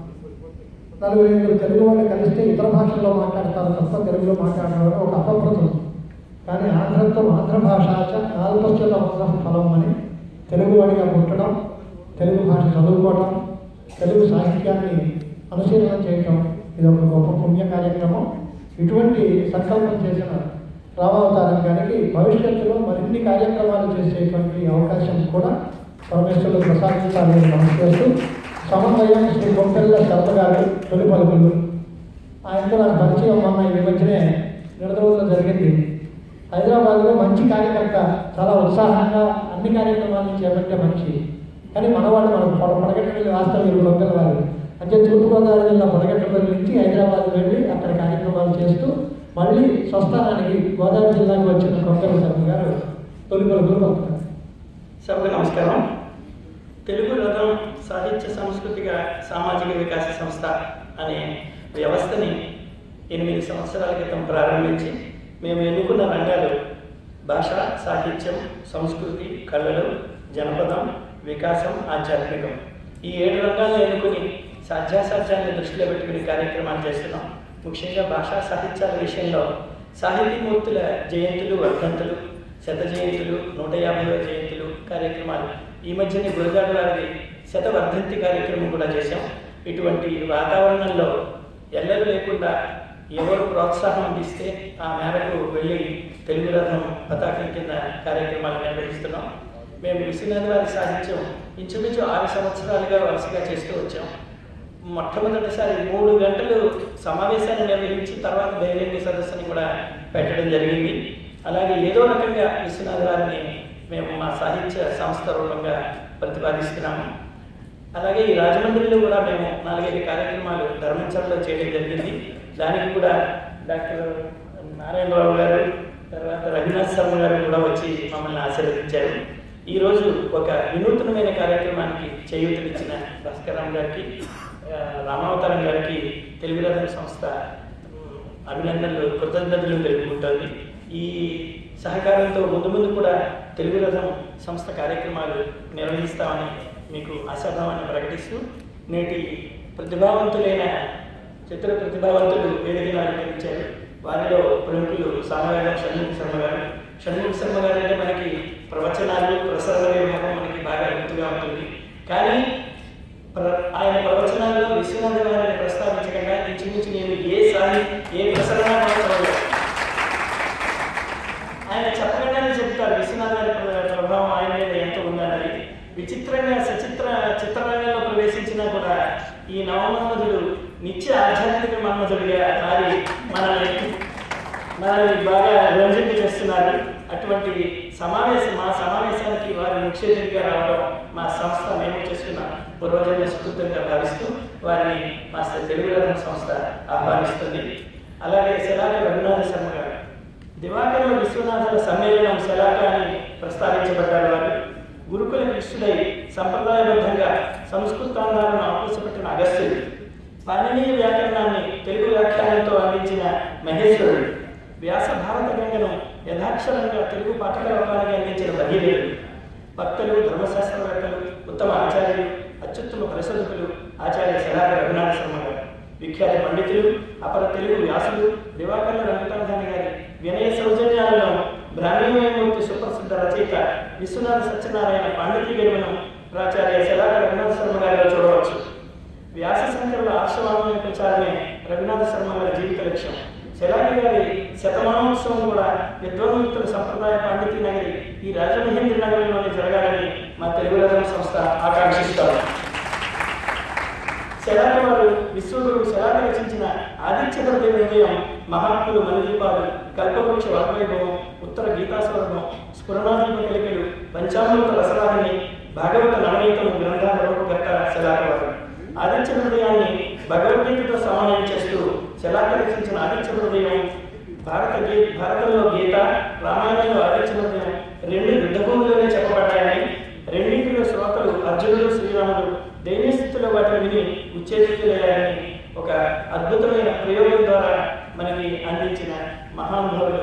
నలుగురు ఐదుగురు తెలుగు వాళ్ళు కలిస్తే ఇతర భాషల్లో మాట్లాడతారు తప్ప తెలుగులో మాట్లాడడం ఒక అపప్రదం కానీ ఆంధ్రతో ఆంధ్ర భాష నాలుగొచ్చేత ఫలం అని తెలుగువాడిగా పుట్టడం తెలుగు భాష చదువుకోవడం తెలుగు సాహిత్యాన్ని అనుశీలన చేయటం ఇది ఒక గొప్ప పుణ్య కార్యక్రమం ఇటువంటి సంకల్పం చేసిన రామావతారం గారికి భవిష్యత్తులో మరిన్ని కార్యక్రమాలు చేసేటువంటి అవకాశం కూడా పరమేశ్వరుడు ప్రసాదించాలని నమస్కరిస్తూ సమన్వయం శ్రీ బొంపెల్ల శర్మ గారు తొలి పలుకులు ఆయనతో నాకు పరిచయం మొన్న ఈ మధ్యనే నిడదవుల్లో జరిగింది హైదరాబాద్లో మంచి కార్యకర్త చాలా ఉత్సాహంగా అన్ని కార్యక్రమాలను చేపట్టే మనిషి కానీ మనవాళ్ళు మనకు పడ పడగట్టపల్లి వాస్తవ్యులు బొంపెల వారు అంటే తూర్పుగోదావరి జిల్లా పడగట్టపల్లి నుంచి హైదరాబాద్ వెళ్ళి అక్కడ కార్యక్రమాలు చేస్తూ మళ్ళీ స్వస్థానానికి గోదావరి జిల్లాకు వచ్చిన కొంకర శర్మ గారు తొలి పలుకులు పలుకుతారు సభకు నమస్కారం తెలుగు రథం సాహిత్య సాంస్కృతిక సామాజిక వికాస సంస్థ అనే వ్యవస్థని ఎనిమిది సంవత్సరాల క్రితం ప్రారంభించి మేము ఎన్నుకున్న రంగాలు భాష సాహిత్యం సంస్కృతి కళలు జనపదం వికాసం ఆధ్యాత్మికం ఈ ఏడు రంగాలను ఎన్నుకుని సాధ్యాసాధ్యాన్ని దృష్టిలో పెట్టుకుని కార్యక్రమాలు చేస్తున్నాం ముఖ్యంగా భాషా సాహిత్యాల విషయంలో సాహితీమూర్తుల జయంతులు వర్ధంతులు శత జయంతులు నూట యాభైవ జయంతులు కార్యక్రమాలు ఈ మధ్యనే గురజాడ వారి శత వర్ధంతి కార్యక్రమం కూడా చేశాం ఇటువంటి వాతావరణంలో ఎల్లలు లేకుండా ఎవరు ప్రోత్సాహం అందిస్తే ఆ మేరకు వెళ్ళి తెలుగు రథం పతాకం కింద కార్యక్రమాలు నిర్వహిస్తున్నాం మేము విశ్వనాథ్ వారి సాహిత్యం ఇంచుమించు ఆరు సంవత్సరాలుగా వరుసగా చేస్తూ వచ్చాం మొట్టమొదటిసారి మూడు గంటలు సమావేశాన్ని నిర్వహించి తర్వాత బహిరంగ సదస్సుని కూడా పెట్టడం జరిగింది అలాగే ఏదో రకంగా విశ్వనాథ్ గారిని మేము మా సాహిత్య సంస్థ రూపంగా ప్రతిపాదిస్తున్నాము అలాగే ఈ రాజమండ్రిలో కూడా మేము నాలుగైదు కార్యక్రమాలు ధర్మంచర్లో చేయడం జరిగింది దానికి కూడా డాక్టర్ నారాయణరావు గారు తర్వాత రఘునాథ్ శర్మ గారు కూడా వచ్చి మమ్మల్ని ఆశీర్వదించారు ఈరోజు ఒక వినూత్నమైన కార్యక్రమానికి చేయూతనిచ్చిన భాస్కరరావు గారికి ఆ, రామావతారం గారికి తెలుగు రథం సంస్థ ఉమ్, అభినందనలు కృతజ్ఞతలు తెలుపుకుంటోంది ఈ సహకారంతో ముందు ముందు కూడా తెలుగు రథం సంస్థ కార్యక్రమాలు నిర్వహిస్తామని మీకు ఆశాభావాన్ని ప్రకటిస్తూ నేటి ప్రతిభావంతులైన చిత్ర ప్రతిభావంతులు వేదికను అలంకరించారు వారిలో ప్రముఖులు సామవేదం షణ్ముఖ శర్మ గారు షణ్ముఖ శర్మ గారు అంటే మనకి ప్రవచనాలు ప్రసరణ నిర్మాణం మనకి బాగా గుర్తుగా ఉంటుంది కానీ ప్ర- ఆయన ప్రవచనాల్లో విశ్వనాథ గారిని ప్రస్తావించకుండా ఇంచుమించు నేను ఏ సారి ఏ ప్రసరణ కూడా చదవలేదు. ఆయన చెప్పకుండానే చెప్తారు విశ్వనాథ గారి ప్ర- ప్రభావం ఆయన మీద ఎంత ఉందన్నది విచిత్రంగా సచిత్ర చిత్రరంగంలో ప్రవేశించినా కూడా ఈ నవమన్మధుడు నిత్య ఆధ్యాత్మిక మన్మధుడిగా మారి మనల్ని మనల్ని బాగా రంజింప చేస్తున్నారు అటువంటి సమావేశం మా సమావేశానికి వారి ముఖ్య అతిథిగా రావడం మా సంస్థ మేము చేసుకున్న పూర్వజన్మ స్ఫూర్తిగా భావిస్తూ వారిని మా తెలుగు రత్న సంస్థ ఆహ్వానిస్తుంది అలాగే శలాక రఘునాథ శర్మ గారు దివాకర విశ్వనాథుల సమ్మేళనం శలాక అని ప్రస్తావించబడ్డారు వారు గురుకుల కృష్ణుడై సంప్రదాయబద్ధంగా సంస్కృతాంగాలను ఆకర్షపెట్టిన అగస్త్యుడు పాణనీయ వ్యాకరణాన్ని తెలుగు వ్యాఖ్యానంతో అందించిన మహేశ్వరుడు వ్యాస భారత గంగను యథాక్షరంగా తెలుగు పాఠకలోకానికి అందించిన భగీరథుడు భక్తులు ధర్మశాస్త్రవేత్తలు ఉత్తమ ఆచార్యులు అత్యుత్తమ పరిశోధకులు ఆచార్య శలాక రఘునాథ శర్మ గారు విఖ్యాత పండితులు అపర తెలుగు వ్యాసులు దివాకర్ల వెంకటరమణ గారి వినయ సౌజన్యాలలో బ్రాహ్మణమూర్తి సుప్రసిద్ధ రచయిత విశ్వనాథ సత్యనారాయణ పాండిత్య గరిమను ప్రాచార్య శలాక రఘునాథ శర్మ గారిలో చూడవచ్చు వ్యాస శంకరుల ఆశ్రమాలయ ప్రచారమే రఘునాథ శర్మ గారి జీవిత లక్ష్యం శలాకి గారి శతమానోత్సవం కూడా విద్వాంతుల సంప్రదాయ పాండిత్య నగరి ఈ రాజమహేంద్ర నగరంలోనే జరగాలని మా తెలుగు రథం సంస్థ ఆకాంక్షిస్తారు శలాకి వారు విశ్వగురు శలాకి రచించిన ఆదిత్య హృదయ హృదయం మహాత్ములు మనుదీపాలు కల్పవృక్ష వాగ్వైభవం ఉత్తర గీతాస్వరూపం స్ఫురణాత్మక కలికలు పంచామృత రసరాహిని భాగవత నవనీతం గ్రంథాల రూపకర్త శలాకి వారు ఆదిత్య హృదయాన్ని భగవద్గీతతో సమానం చేస్తూ శలాక రచించిన ఆదిత్య హృదయం భారత గీ భారతంలో గీత రామాయణంలో ఆదిత్య హృదయం రెండు యుద్ధభూమిలోనే చెప్పబడ్డాయని రెండింటిలో శ్రోతలు అర్జునుడు శ్రీరాముడు దైన్య స్థితిలో వాటిని విని ఉచ్చేజితులయ్యారని ఒక అద్భుతమైన ప్రయోగం ద్వారా మనకి అందించిన మహానుభావులు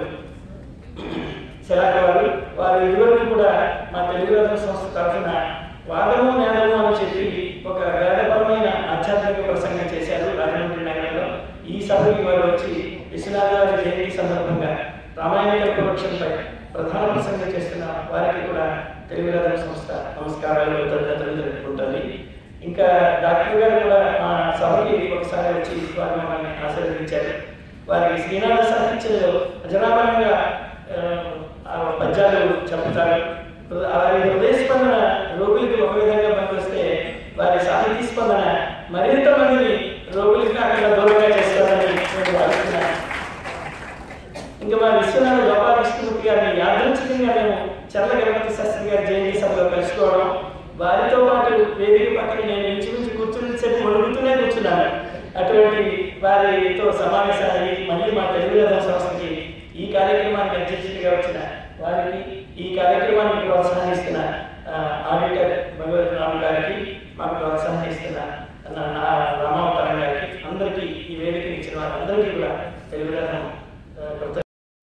శలాక వారు వారు ఇరువురు కూడా మా తెలుగు రథం సంస్థ తరఫున వాదము నేదము అని చెప్పి ఒక వేదపరమైన ఆధ్యాత్మిక ప్రసంగం చేశారు రాజమండ్రి నగరంలో ఈ సభకి వారు వచ్చి విశ్వనాథ గారి జయంతి సందర్భంగా రామాయణ కల్పవృక్షంపై ప్రధాన ప్రసంగం చేస్తున్న వారికి కూడా తెలుగు రథం సంస్థ నమస్కారాలు కృతజ్ఞతలు తెలుపుకుంటుంది ఇంకా డాక్టర్ గారు కూడా మా సభకి ఒకసారి వచ్చి వారు మమ్మల్ని ఆశీర్వదించారు వారికి శ్రీనాథ సాహిత్యంలో అజరామరంగా ఆ, ఆ పద్యాలు చెప్తారు వారి హృదయ స్పందన రోగులకి ఒక విధంగా పనికొస్తే వారి సాహితీ స్పందన మరింత మందిని రోగులకి అక్కడ దూరంగా చేస్తారని నేను భావిస్తున్నాను ఇంకా మా విశ్వనాథ గోపాలకృష్ణమూర్తి గారిని యాదృచ్ఛికంగా మేము చర్ల గణపతి శాస్త్రి గారి జయంతి సభలో కలుసుకోవడం వారితో పాటు వేదిక పక్కన నేను ఇంచుమించు కూర్చుని సేపు వణుకుతూనే కూర్చున్నాను అటువంటి వారితో సమావేశాన్ని మళ్ళీ మా తెలుగు రథం సంస్థకి ఈ కార్యక్రమానికి అధ్యక్షుడిగా వచ్చిన వారికి ఈ కార్యక్రమానికి ప్రోత్సహిస్తున్న ఆ, ఆడిటర్ భగవత్ రామ్ గారికి మాకు ప్రోత్సహిస్తున్న నా నా రామావతారం గారికి అందరికీ ఈ వేదికని ఇచ్చిన వారందరికీ కూడా తెలుగు రథం ఆ, కృతజ్ఞతలు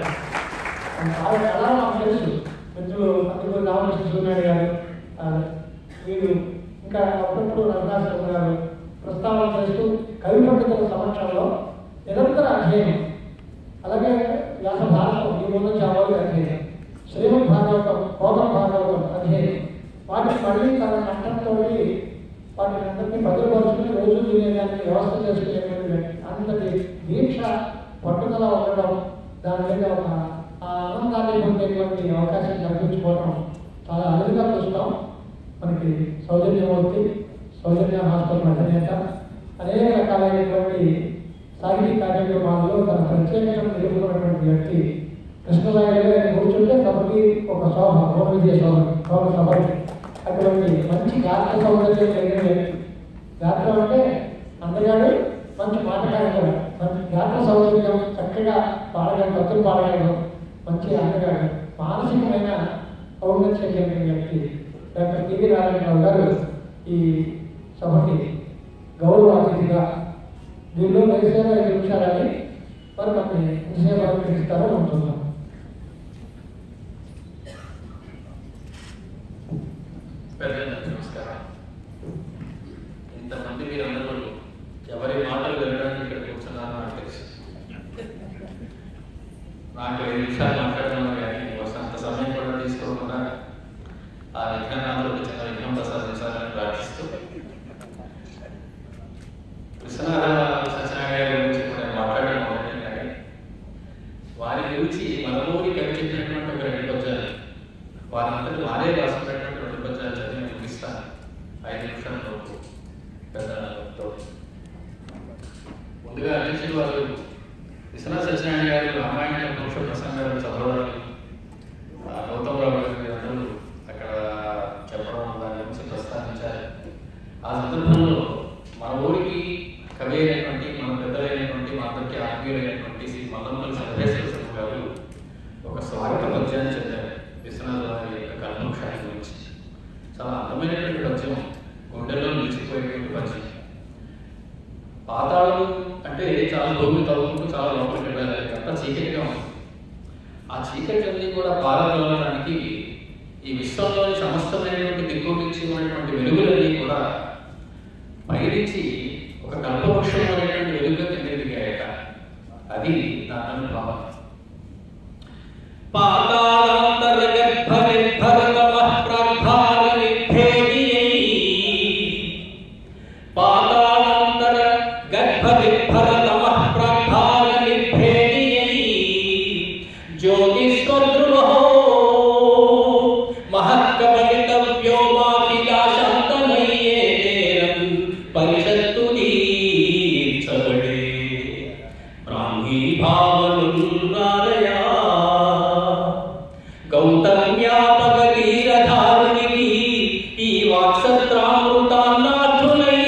చాలా చాలా మాకు తెలుసు మిత్రులు అందుకు రామకృష్ణ సూర్యనాయుడు గారు ఆ, వీరు ఇంకా అప్పుడప్పుడు రఘునాథ్ శర్మ గారు ప్రస్తావన చేస్తూ కవి పండితుల సమక్షంలో నిరంతర అధ్యయనం అలాగే వ్యాస భారతం ఈ మూడు చావాలి అధ్యయనం శ్రీమద్ భాగవతం భోగ భాగవతం అధ్యయనం వాటిని మళ్ళీ తన కంఠంతో వాటిని అందరినీ భద్రపరుచుకుని రోజు వినేదానికి వ్యవస్థ చేసుకునేటువంటి వ్యక్తి. అంతటి దీక్ష పట్టుదల ఉండడం దాని మీద ఒక ఆ ఆనందాన్ని పొందేటువంటి అవకాశం కల్పించుకోవడం చాలా అరుదుగా చూస్తాం మనకి సౌజన్యమూర్తి సౌజన్య హాస్పిటల్ అధినేత అనేక రకాలైనటువంటి సాహితీ కార్యక్రమాల్లో తన ప్రత్యేకతను నిలుపుకున్నటువంటి వ్యక్తి కృష్ణరాయ గారు కూర్చుంటే సభకి ఒక శోభ భోగ విద్య శోభ భోగ సభకి అటువంటి మంచి గాత్ర సౌందర్యం కలిగిన వ్యక్తి గాత్రం అంటే అందగాడు మంచి మాటకాడు మంచి గాత్ర సౌందర్యం చక్కగా పాడగలడు భక్తులు పాడగలడు మంచి అందగాడు మానసికమైన ఔన్నత్యం కలిగిన వ్యక్తి డాక్టర్ పివి నారాయణరావు గారు ఈ సభకి గౌరవ అతిథిగా దీనిలో వయసు ఐదు నిమిషాలని మరి మనకి విషయాలు తెలుస్తారో అనుకుంటున్నాం పెద్దలందరికీ నమస్కారం ఇంతమంది మీరందరూ ఎవరి మాటలు వినడానికి ఇక్కడ కూర్చున్నారో నాకు తెలుసు నాకు ఐదు నిమిషాలు మాట్లాడడం కానీ కోసం అంత సమయం కూడా తీసుకోకుండా ఆ విజ్ఞానాలకు చిన్న విఘ్నం ప్రసాదించాలని ప్రార్థిస్తూ విశ్వనాథ సత్యనారాయణ గారి గురించి ఇప్పుడు నేను మాట్లాడడం మొదలైంది కానీ వారి గురించి మనలోని కనిపించినటువంటి ఒక రెండు పద్యాలు వారందరూ వారే రాసుకున్నటువంటి రెండు పద్యాలు చదివి నేను ముగిస్తాను ఐదు నిమిషాల లోపు పెద్దలతో ముందుగా అధ్యక్షులు వారు విశ్వనాథ సత్యనారాయణ గారు రామాయణ పురుష ప్రసంగాలు చదవడాలు ఆ గౌతమరావు గారు అందరూ అక్కడ చెప్పడం దాని గురించి ప్రస్తావించారు ఆ సందర్భంలో మన ఊరికి కవి అయినటువంటి మన పెద్దలైనటువంటి మా అందరికీ ఆత్మీయులైనటువంటి శ్రీ మల్లమ్మల సర్వేశ్వర శర్మ గారు ఒక స్వాగత పద్యాన్ని చెప్పారు విశ్వనాథ వారి యొక్క కల్పవృక్షాన్ని గురించి చాలా అందమైనటువంటి పద్యం గుండెల్లో నిలిచిపోయేటువంటి పద్యం పాతాళం అంటే చాలా భూమి తవ్వుకుంటూ చాలా లోపలికి వెళ్ళాలి అంతా చీకటిగా ఉంది ఆ చీకటిని కూడా పారదోలడానికి ఈ విశ్వంలోని సమస్తమైనటువంటి దిక్కు నుంచి ఉన్నటువంటి వెలుగులన్నీ కూడా పైనుంచి ఒక కల్పవృక్షం అనేటువంటి వెలుగుగా కిందకి దిగాయట అది దాని భావన పాతాళాంతరగర్భనిర్భరతమః ప్రాగ్భాగనిర్భేదియై పాతాళాంతర గర్భనిర్భరతమః ప్రాగ్భాగనిర్భేదియై జ్యోతిస్వర్ధృమహో మహత్కపలితవ్యోమాఖిలాశాంతమయ్యేరం పరిషత్తు దీర్చబడే బ్రాహ్మీ భావనున్నారయా గౌతమ్యాపగీరధారునికి ఈ వాక్సత్రామృతాన్నాథులై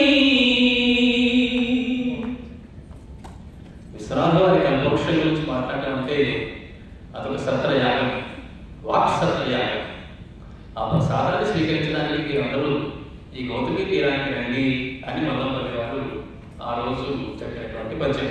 విశ్రాంత వారి కల్పవృక్షం గురించి మాట్లాడడం అంటే అదొక సత్రయాగం వాక్ సత్రయాగం ఆ ప్రసాదాన్ని స్వీకరించడానికి మీరందరూ ఈ గౌతమి తీరానికి రండి అని మల్లంపల్లి వారు ఆ రోజు చెప్పినటువంటి పద్యం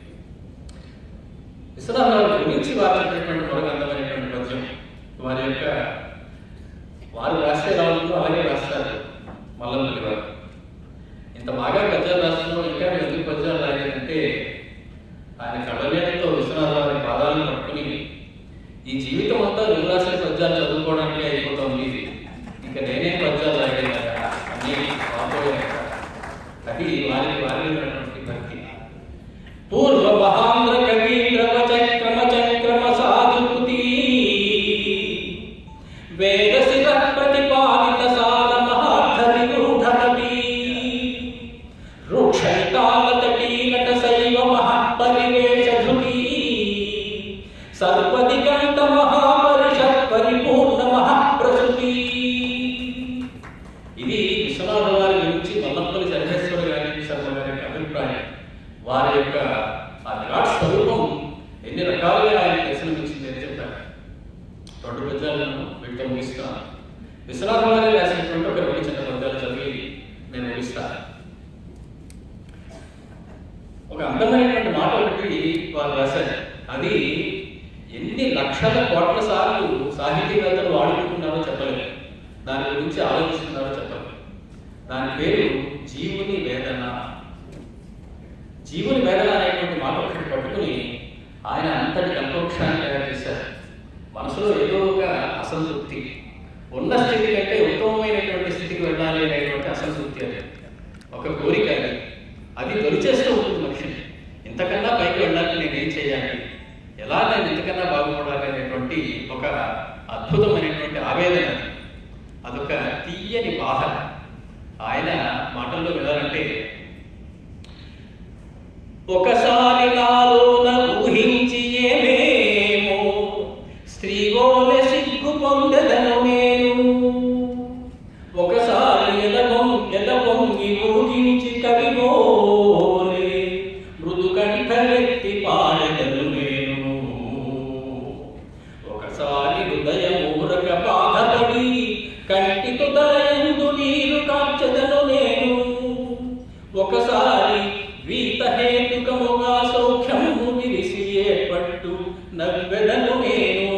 విశ్వనాథరావు గురించి వారు చెప్పినటువంటి మరొక అందమైనటువంటి పద్యం వారి యొక్క వారు రాస్తే ఎలా ఉంటుందో అలాగే రాస్తారు మల్లంపల్లి వారు ఇంత బాగా పద్యాలు రాస్తున్నారు ఇంకా ఎందుకు పద్యాలు రాలేదంటే ఆయన కళ్ళలేనితో విశ్వనాథరావు వారి పాదాలను పట్టుకుని ఈ జీవితం అంతా నువ్వు రాసిన పద్యాలు చదువుకోవడానికి అయిపోతుంది ఇంకా నేనే పద్యాలు రాయలేదు అన్ని వాపోయాక అది వారికి వారి ఉన్నటువంటి భక్తి పూర్వ మహాంధ్ర కవీంద్ర వచక్రమ చక్రమ సాధుకృతి వేద శివ ప్రతిపాదిత సార మహార్థ నిరూఢనటి వృక్షితాలతటీనట శైవ మహపరివేష ధృతి సర్వదిగంత మహాపరిషత్ పరిపూర్ణ మహాప్రసృతి ఇది విశ్వనాథ వారి గురించి మల్లప్పల్లి సర్వేశ్వర గారి శర్మ గారి యొక్క అభిప్రాయం వారి యొక్క ఆ విరాట్ స్వరూపం ఎన్ని రకాలుగా ఆయన దర్శనమిచ్చింది అని చెప్పారు రెండు పద్యాలను వీటితో ముగిస్తాను విశ్వనాథ వారి రాసినటువంటి ఒక రెండు చిన్న పద్యాలు చదివి నేను ముగిస్తాను ఒక అందమైనటువంటి మాట ఒకటి వారు రాశారు అది ఎన్ని లక్షల కోట్ల సార్లు సాహితీవేత్తలు వాడుకుంటున్నారో చెప్పలేదు దాని గురించి ఆలోచిస్తున్నారో చెప్పలేదు దాని పేరు జీవుని వేదన జీవుని వేదన అనేటువంటి మాట ఒకటి పట్టుకుని ఆయన అంతటి కల్పవృక్షాన్ని తయారు చేశారు మనసులో ఏదో ఒక అసంతృప్తి ఉన్న స్థితి కంటే ఉత్తమమైనటువంటి స్థితికి వెళ్ళాలి అనేటువంటి అసంతృప్తి అది ఒక కోరిక అది అది దొరిచేస్తూ ఉంటుంది మనిషిని ఇంతకన్నా పైకి వెళ్ళాలి నేను ఏం చేయాలి ఎలా నేను ఇంతకన్నా బాగుపడాలి అనేటువంటి ఒక అద్భుతమైనటువంటి ఆవేదన అది అదొక తీయని బాధ ఆయన మాటల్లో వెళ్ళాలంటే ఒకసారి నాలోన ఊహించి ఏమేమో స్త్రీగోల సిగ్గు పొందదను నేను ఒక వెదను నేను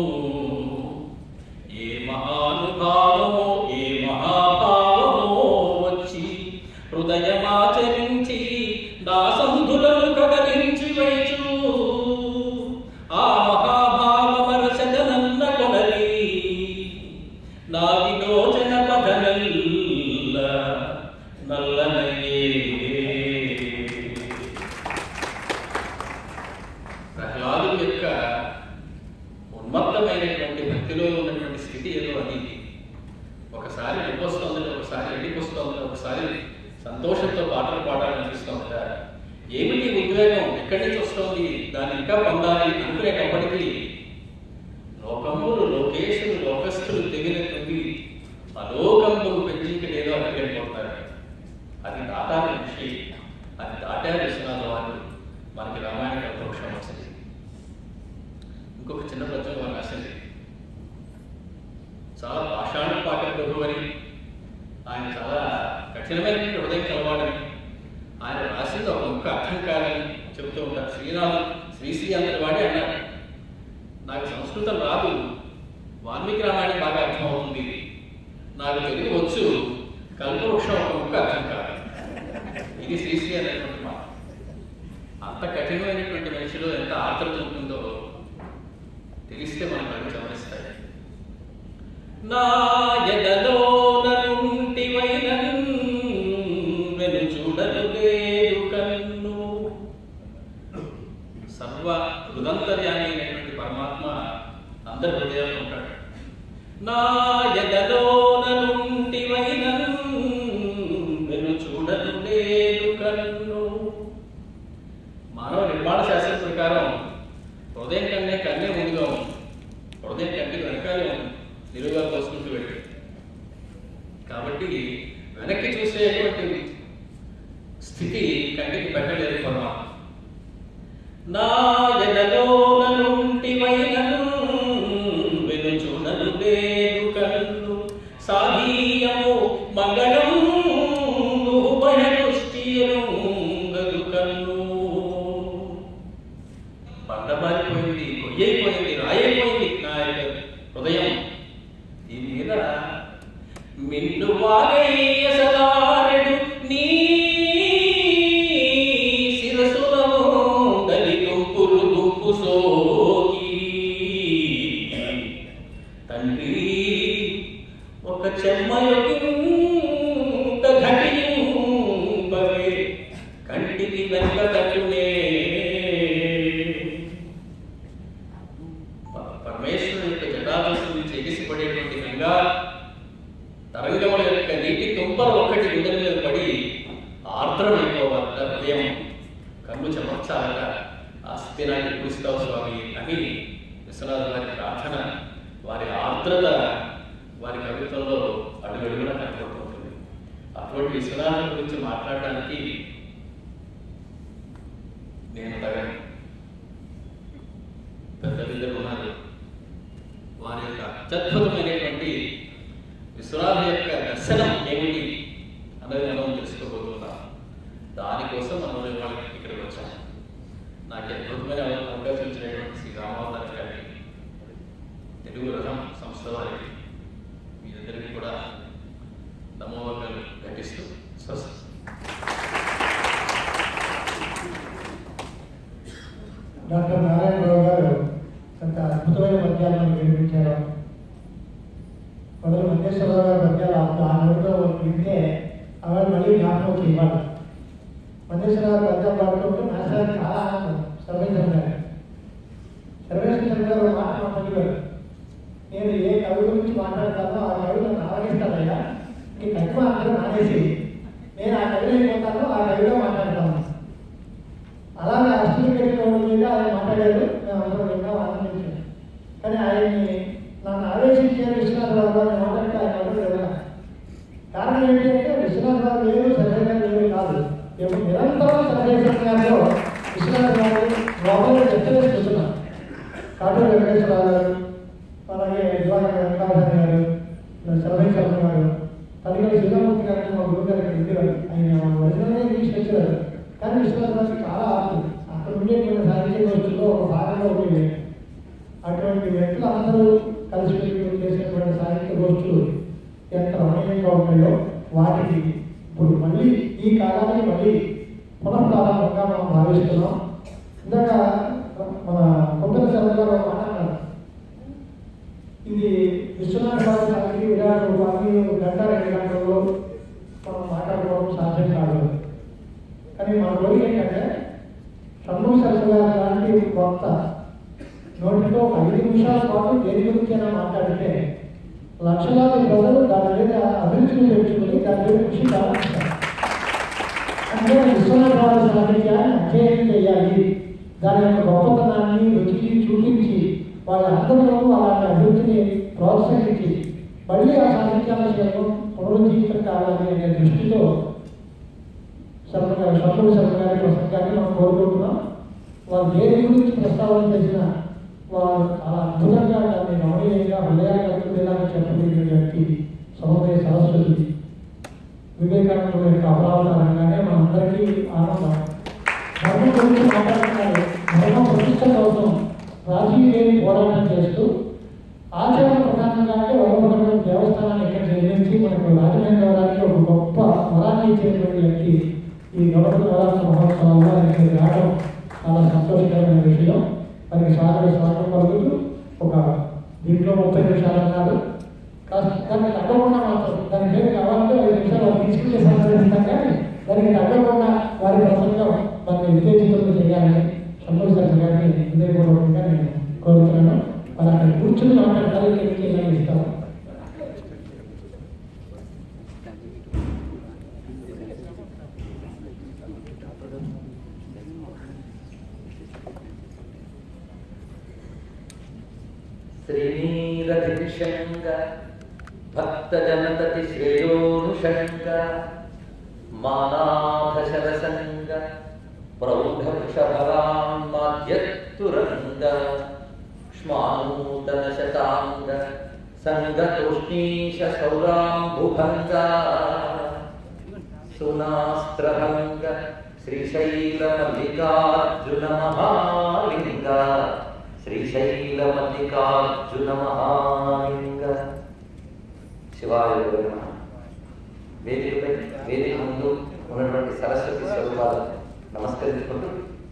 ఏ మహానుభావమో ఏ మహాభావమో వచ్చి హృదయమాచరించి దాసంధులను కదలించి వైచు ఆ మహాభావమరసదనన్న కొనలి నా విలోచన పదనల్ల నల్లనయ్యే ప్రహ్లాదు యొక్క ఉన్మత్తమైనటువంటి భక్తిలో ఉన్నటువంటి స్థితి ఏదో అది ఒకసారి నొప్పొస్తుంది ఒకసారి ఎండిపోస్తుంది ఒకసారి సంతోషంతో పాటలు పాడాలనిపిస్తుంది ఏమిటి ఉద్వేగం ఎక్కడి నుంచి వస్తుంది దాన్ని ఇంకా పొందాలి అనుకునేటప్పటికీ లోకములు లోకేశులు లోకస్థులు తెగిన తొంగి అలోకంబులు పెంచికడేదో అక్కడికి వెళ్ళిపోతారు అది దాటాలి మనిషి అది దాటారు విశ్వనాథ వారు మనకి రామాయణ కల్పవృక్షం వచ్చింది ఇంకొక చిన్న పద్యం వారు రాసింది చాలా పాషాణ పాట ప్రభు అని ఆయన చాలా కఠినమైన హృదయం కలవాడని ఆయన రాసింది ఒక ముక్క అర్థం కాదని చెబుతూ ఉంటారు శ్రీరాము శ్రీశ్రీ అంతటి వాడే అన్నారు నాకు సంస్కృతం రాదు వాల్మీకి రామాయణం బాగా అర్థమవుతుంది నాకు తెలుగు వచ్చు కల్పవృక్షం ఒక ముక్క అర్థం కాదు ఇది శ్రీశ్రీ అనేటువంటి మాట అంత కఠినమైనటువంటి మనిషిలో ఎంత ఆత్రత ఉంటుందో తెలిస్తే మన కళ్ళు చమరిస్తాయి నా ఎదలో నుంటివైనన్ వెను చూడను లేదు కన్ను సర్వ హృదంతర్యామి అయినటువంటి పరమాత్మ అందరి హృదయాల్లో ఉంటాడు నా ఎదలో నుంటివైనన్ వెను చూడను లేదు కన్ను మానవ నిర్మాణ శాస్త్రం ప్రకారం హృదయం కన్నే కన్నే ముందుగా ఉంది హృదయం కంటికి వెనకాలే ఉంది నిలువుగా తోసుకుంటూ వెళ్ళి కాబట్టి వెనక్కి చూసేటువంటి స్థితి కంటికి పెట్టలేదు పరమాత్మ నా ఎదలో నుంటివైనను వెను చూడను లేదు కన్ను సాధీయము మంగళం భయదృష్టియను కన్ను బండబారిపోయింది కొయ్యైపోయింది రాయైపోయింది నా యొక్క హృదయం దీని మీద మిన్ను వాగయ్యసలారెడు నీ శిరసులో దలి దుంపులు దుంపు సోకి తండ్రి ఒక చెమ్మయొకింత ఘటింపవే కంటికి వెనక తట్టునే ప- పరమేశ్వరుని యొక్క జటాదశం నుంచి ఎగిసిపడేటువంటి గంగా తరంగముల యొక్క నీటి తుంపర ఒక్కటి గుండెల మీద పడి ఆర్ద్రమైపోవాలట హృదయం కన్ను చెమర్చాలట ఆ స్థితి నాకు పూస్తావు స్వామి అని విశ్వనాథ వారి ప్రార్థన వారి ఆర్ద్రత వారి కవిత్వంలో అడుగడుగునా కనపడుతూ ఉంటుంది అటువంటి విశ్వనాథం గురించి మాట్లాడడానికి నేను తగను పెద్ద పెద్దలు ఉన్నారు వారి యొక్క అత్యద్భుతమైనటువంటి విశ్వనాథ యొక్క దర్శనం ఏమిటి అన్నది మనం తెలుసుకోబోతున్నాం దానికోసం మనం ఇవాళ ఇక్కడికి వచ్చాం నాకు అద్భుతమైన అవకాశం ఇచ్చినటువంటి శ్రీ రామావతార గారికి తెలుగు రథం సంస్థ వారికి మీ అందరికీ కూడా నమోవర్గాలు ఘటిస్తూ స్వస్తి డాక్టర్ నారాయణరావు గారు అంత అద్భుతమైన పద్యాలను మనకు వినిపించారు మొదలు మధ్యేశ్వరరావు గారి పద్యాలు ఆ- ఆ నోటితో వింటే అవి మళ్ళీ జ్ఞాపకం చేయాలి మధ్యేశ్వరరావు గారు పద్యాలు పాడుతుంటే నాశనానికి చాలా ఆనందం సర్వేశ్వరం గారు సర్వేశ్వరం గారు ఒక మాట మాట్లాడేవారు నేను ఏ కవి గురించి మాట్లాడతానో ఆ కవి నన్ను ఆవగిస్తానయ్యా ఈ తక్కువ అందరూ మానేసి నేను ఆ కవిలో అయిపోతానో ఆ కవిలో మాట్లాడతాను అలాగే అష్టమి పెట్టిన వాళ్ళ మీద ఆయన మాట్లాడారు మేము అందరం విన్నాం ఆనందించాం కానీ ఆయన్ని నన్ను ఆదేశించారు విశ్వనాథ్ రావు గారు నేను మాట్లాడితే ఆయన ఎవరు వినలేదు. కారణం ఏంటంటే విశ్వనాథ్ రావు వేరు సర్వే గారు వేరు కాదు ఎప్పుడు నిరంతరం సర్వేశ్వర గారిలో విశ్వనాథ్ గారు లోపల చర్చలు చూస్తున్నాం కాటూరు వెంకటేశ్వరరావు గారు అలాగే దివాకర్ వెంకటాచార్య గారు సర్వేశ్వర గారు తల్లిగల శివమూర్తి గారు మా గురువు గారికి ఉండేవారు ఆయన ఒరిజినల్గా ఇంగ్లీష్ లెక్చరర్ కానీ విశ్వనాథ్ గారికి చాలా ఆప్తం అక్కడ ఉండేటువంటి సాహిత్య కోర్సులో ఒక భాగంగా ఉండేది అటువంటి వ్యక్తులు అందరూ కలిసి చేసినటువంటి సాహిత్య గోష్ఠులు ఎంత రమణీయంగా ఉంటాయో వాటికి ఇప్పుడు మళ్ళీ ఈ కాలానికి మళ్ళీ పునఃప్రారంభంగా మనం భావిస్తున్నాం ఇందాక మన కొబ్బరి శర్మ గారు ఒక మాట అన్నారు ఇది విశ్వనాథ స్వామి సాగి విరాట్ రూపాన్ని గంట రెండు గంటల్లో మనం మాట్లాడుకోవడం సాధ్యం కాదు కానీ మన కోరిక ఏంటంటే షణ్ముఖ శర్మ గారు లాంటి కొత్త నోటితో ఒక ఐదు నిమిషాల పాటు దేని గురించి అయినా మాట్లాడితే లక్షలాది ప్రజలు దాని మీద అభిరుచిని తెచ్చుకుని దాని మీద కృషి ప్రారంభిస్తారు అంటే విశ్వనాథ సాహిత్యాన్ని అధ్యయనం చేయాలి దాని యొక్క గొప్పతనాన్ని రుచిని చూపించి వాళ్ళ అందరిలోనూ అలాంటి అభివృద్ధిని ప్రోత్సహించి మళ్ళీ ఆ సాహిత్యాన్ని చేయడం పునరుజ్జీవితం కావాలి అనే దృష్టితో శర్మ గారు షణ్ముఖ శర్మ గారి ప్రసంగాన్ని మనం కోరుకుంటున్నాం వారు దేని గురించి ప్రస్తావన చేసినా వారు చాలా అద్భుతంగా దాన్ని రమణీయంగా హృదయాగా చెప్పగలిగిన వ్యక్తి సమన్వయ సరస్వతి వివేకానంద యొక్క అపరావతారంగానే మనందరికీ ఆనందం ధర్మం గురించి మాట్లాడుతున్నారు ధర్మ ప్రతిష్ట కోసం రాజీ లేని పోరాటం చేస్తూ ఆచరణ ప్రధానంగా అంటే వరభద్రం దేవస్థానాన్ని ఇక్కడ నిర్మించి మనకు రాజమహేంద్రవరానికి ఒక గొప్ప వరాన్ని ఇచ్చేటువంటి వ్యక్తి ఈ గణపతి నవరాత్రి మహోత్సవంలో ఆయనకి రావడం చాలా సంతోషకరమైన విషయం మనకి స్వాగత స్వాగతం పలుకుతూ ఒక దీంట్లో ముప్పై నిమిషాలు అన్నారు కాస్త దానికి తగ్గకుండా మాత్రం దాని పేరు కావాలంటే ఐదు నిమిషాలు వాళ్ళు తీసుకుంటే సంప్రదిస్తాం కానీ దానికి తగ్గకుండా వారి ప్రసంగం మనకి వివేచితం చేయాలని సంతోష గారిని హృదయపూర్వకంగా నేను కోరుతున్నాను మరి అక్కడ కూర్చుని మాట్లాడాలి తెలియజేయాలని ఇస్తాను శ్రీనీరధిషంగ భక్తజనతతి శ్రేయోనుషంగ మానాభశరసంగ ప్రౌఢవృషభరాన్మాద్యత్తురంగ క్ష్మానూతన శతాంగ సంగతోష్ణీశ సౌరాంబుభంగ సునాస్త్రభంగ శ్రీశైలమల్లికార్జున మహాలింగ శ్రీశైలమల్లికార్జున మహాలింగ శివాయ నమః వేదికపై వేదిక ముందు ఉన్నటువంటి సరస్వతి స్వరూపాలు నమస్కరించుకుంటూ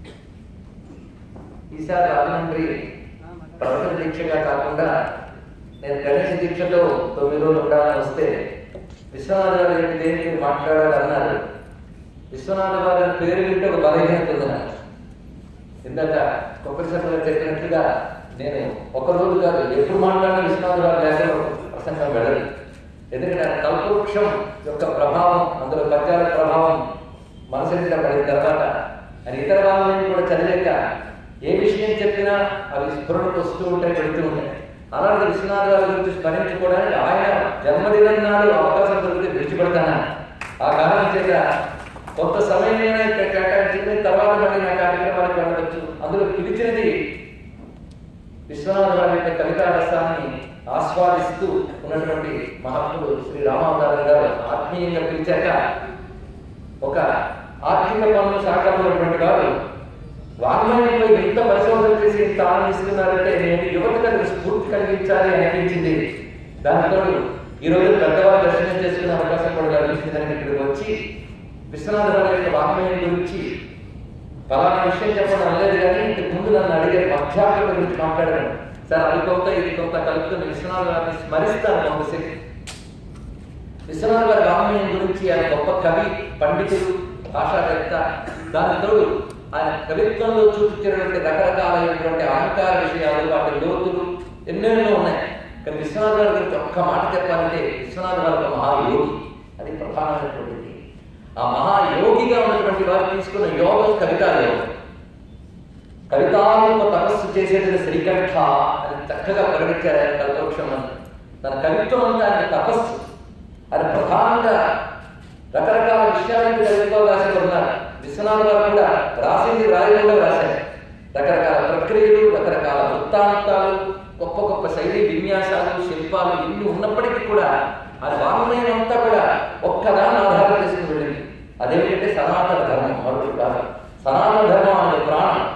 ఈసారి రాజమండ్రి ప్రవచన దీక్షగా కాకుండా నేను గణేష దీక్షతో తొమ్మిది రోజులు ఉండాలని వస్తే విశ్వనాథ గారు ఏంటి దేనికి మాట్లాడాలన్నారు విశ్వనాథ గారి పేరు వింటే ఒక బలహీనత ఉంది నాకు ఇందాక కొబ్బరి సభలో చెప్పినట్లుగా నేను ఒక రోజు కాదు ఎప్పుడు మాట్లాడిన విశ్వనాథ గారు లేఖలో ప్రసంగం వెళ్ళదు ఎందుకంటే ఆయన కల్పవృక్షం యొక్క ప్రభావం అందులో పద్యాల ప్రభావం మనసు నిండా పడిన తర్వాత ఆయన ఇతర భావాలను కూడా చదివాక ఏ విషయం చెప్పినా అవి స్ఫురణకు వస్తూ ఉంటాయి పెడుతూ ఉంటాయి అలాంటి విశ్వనాథ గారి గురించి స్మరించుకోవడానికి ఆయన జన్మదినం నాడు అవకాశం దొరికితే విడిచిపెడతాను ఆ కారణం చేత కొంత సమయమైనా ఇక్కడ కేటాయించింది తర్వాత మళ్ళీ నా కార్యక్రమానికి వెళ్ళవచ్చు అందులో పిలిచినది విశ్వనాథ గారి యొక్క కవితా రసాన్ని ఆస్వాదిస్తూ ఉన్నటువంటి మహాత్ముడు శ్రీ రామావతారం గారు ఆత్మీయంగా పిలిచాక ఒక ఆర్థిక పనులు శాఖలున్నటువంటి వారు వాంగ్మయంపై ఎంత పరిశోధన చేసి ఇంత ఆనందిస్తున్నారంటే నేను యువతకు స్ఫూర్తి కలిగించాలి అని అనిపించింది దాంతో ఈ రోజు పెద్దవారు దర్శనం చేసుకునే అవకాశం కూడా లభించిందని ఇక్కడికి వచ్చి విశ్వనాథ గారి యొక్క వాంగ్మయం గురించి ఫలానా విషయం చెప్పడం అనలేదు కానీ ఇంతకు ముందు నన్ను అడిగారు మధ్యాహ్నం గురించి మాట్లాడాను సార్ అది కొంత ఇది కొంత కలుపుతున్న విశ్వనాథ గారిని స్మరిస్తాను కొంతసేపు విశ్వనాథ గారి రామయ్య గురించి ఆయన గొప్ప కవి పండితుడు భాషావేత్త దానితో ఆయన కవిత్వంలో చూపించినటువంటి రకరకాలైనటువంటి అలంకార విషయాలు వాటి లోతులు ఎన్నెన్నో ఉన్నాయి కానీ విశ్వనాథ గారి గురించి ఒక్క మాట చెప్పాలంటే విశ్వనాథ గారు ఒక మహాయోగి అది ప్రధానమైనటువంటిది ఆ మహాయోగిగా ఉన్నటువంటి వారు తీసుకున్న యోగం కవితా యోగం కవితాత్మక తపస్సు చేసేది శ్రీకంఠ అని చక్కగా ప్రకటించారు ఆయన కల్పవృక్షం అని తన కవిత్వం అంతా ఆయన తపస్సు అది ప్రధానంగా రకరకాల విషయాలను కవిత్వం రాసి ఉన్నారు విశ్వనాథ గారు కూడా రాసింది రాయకుండా రాశారు రకరకాల ప్రక్రియలు రకరకాల వృత్తాంతాలు గొప్ప గొప్ప శైలి విన్యాసాలు శిల్పాలు ఇన్ని ఉన్నప్పటికీ కూడా అది వాంగ్మయం అంతా కూడా ఒక్కదాన్ని ఆధారం చేసుకుని వెళ్ళింది అదేంటంటే సనాతన ధర్మం మరొకటి కాదు సనాతన ధర్మం అనే ప్రాణం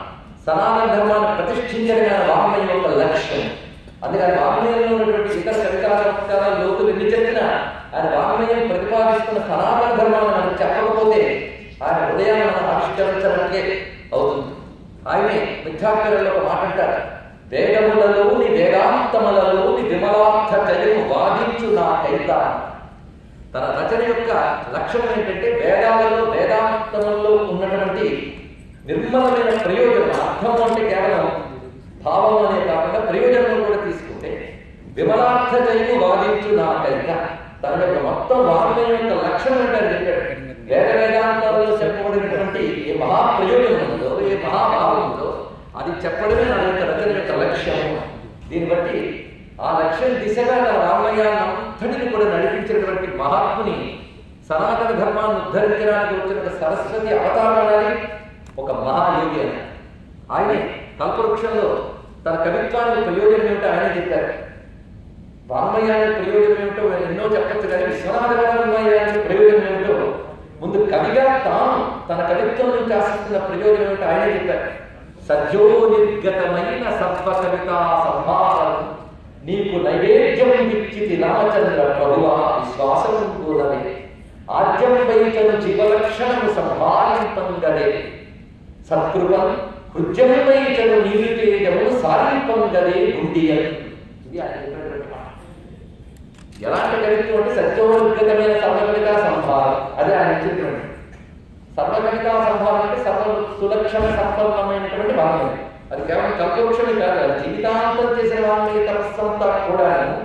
సనాతన ధర్మాన్ని ప్రతిష్ఠించడమే ఆయన వాంగ్మయం యొక్క లక్ష్యం అందుకని వాంగ్మయంలో ఉన్నటువంటి ఇతర కవితాల లోతులు ఎన్ని చెప్పినా ఆయన వాంగ్మయం ప్రతిపాదిస్తున్న సనాతన ధర్మాన్ని మనం చెప్పకపోతే ఆయన హృదయాన్ని మనం ఆవిష్కరించడానికే అవుతుంది ఆయనే మిథ్యాకరంలో ఒక మాట అంటారు వేదములలోని వేదాంతములలోని విమలార్థ కయము వాదించు నా కైత తన రచన యొక్క లక్ష్యం ఏంటంటే వేదాలలో వేదాంతములలో ఉన్నటువంటి నిర్మలమైన ప్రయోజనం అర్థం అంటే కేవలం భావం అనే కాకుండా ప్రయోజనం కూడా తీసుకుంటే విమలార్థ జయము వాదించు నా కైత తన యొక్క మొత్తం వాగ్మయం యొక్క లక్ష్యం ఏంటని చెప్పాడు వేద వేదాంతాలలో చెప్పబడినటువంటి ఏ మహాప్రయోజనం ఉందో ఏ మహాభావం ఉందో అది చెప్పడమే నా యొక్క రచన యొక్క లక్ష్యం దీన్ని బట్టి ఆ లక్ష్యం దిశగా తన రామయ్యాన్ని అంతటిని కూడా నడిపించినటువంటి మహాత్ముని సనాతన ధర్మాన్ని ఉద్ధరించడానికి వచ్చిన ఒక సరస్వతి అవతారాలని ఒక మహాయోగి అని ఆయనే కల్పవృక్షంలో తన కవిత్వానికి ప్రయోజనం ఏమిటో ఆయనే చెప్పారు వాంగ్మయానికి ప్రయోజనం ఏమిటో నేను ఎన్నో చెప్పచ్చు కానీ విశ్వనాథ వాంగ్మయానికి ప్రయోజనం ఏమిటో ముందు కవిగా తాను తన కవిత్వం నుంచి ఆశిస్తున్న ప్రయోజనం ఏమిటో ఆయనే చెప్పారు సద్యో నిర్గతమైన సర్వ కవితా సంభారం నీకు నైవేద్యం ఇచ్చితి రామచంద్ర ప్రభువా విశ్వాసం కూడలే ఆద్యం వైచను జీవలక్షణము సంభాలింపంగడే సత్కృపం హృద్యం వైచను నీరు తేజము సారింపంగడే గుండియన్ ఇది ఆయన చెప్పినటువంటి మాట. ఎలాంటి కవిత్వం అంటే సత్యోద్గతమైన సర్వకవితా సంభారం అదే ఆయన చెప్పినట్టు సర్వకవితా సంభారం అంటే సర్వ సులక్షణ సంపన్నమైనటువంటి వాంగ్మయం అది కేవలం కల్పవృక్షమే కాదు అది జీవితాంతం చేసిన వాంగ్మయ తపస్సంతా కూడా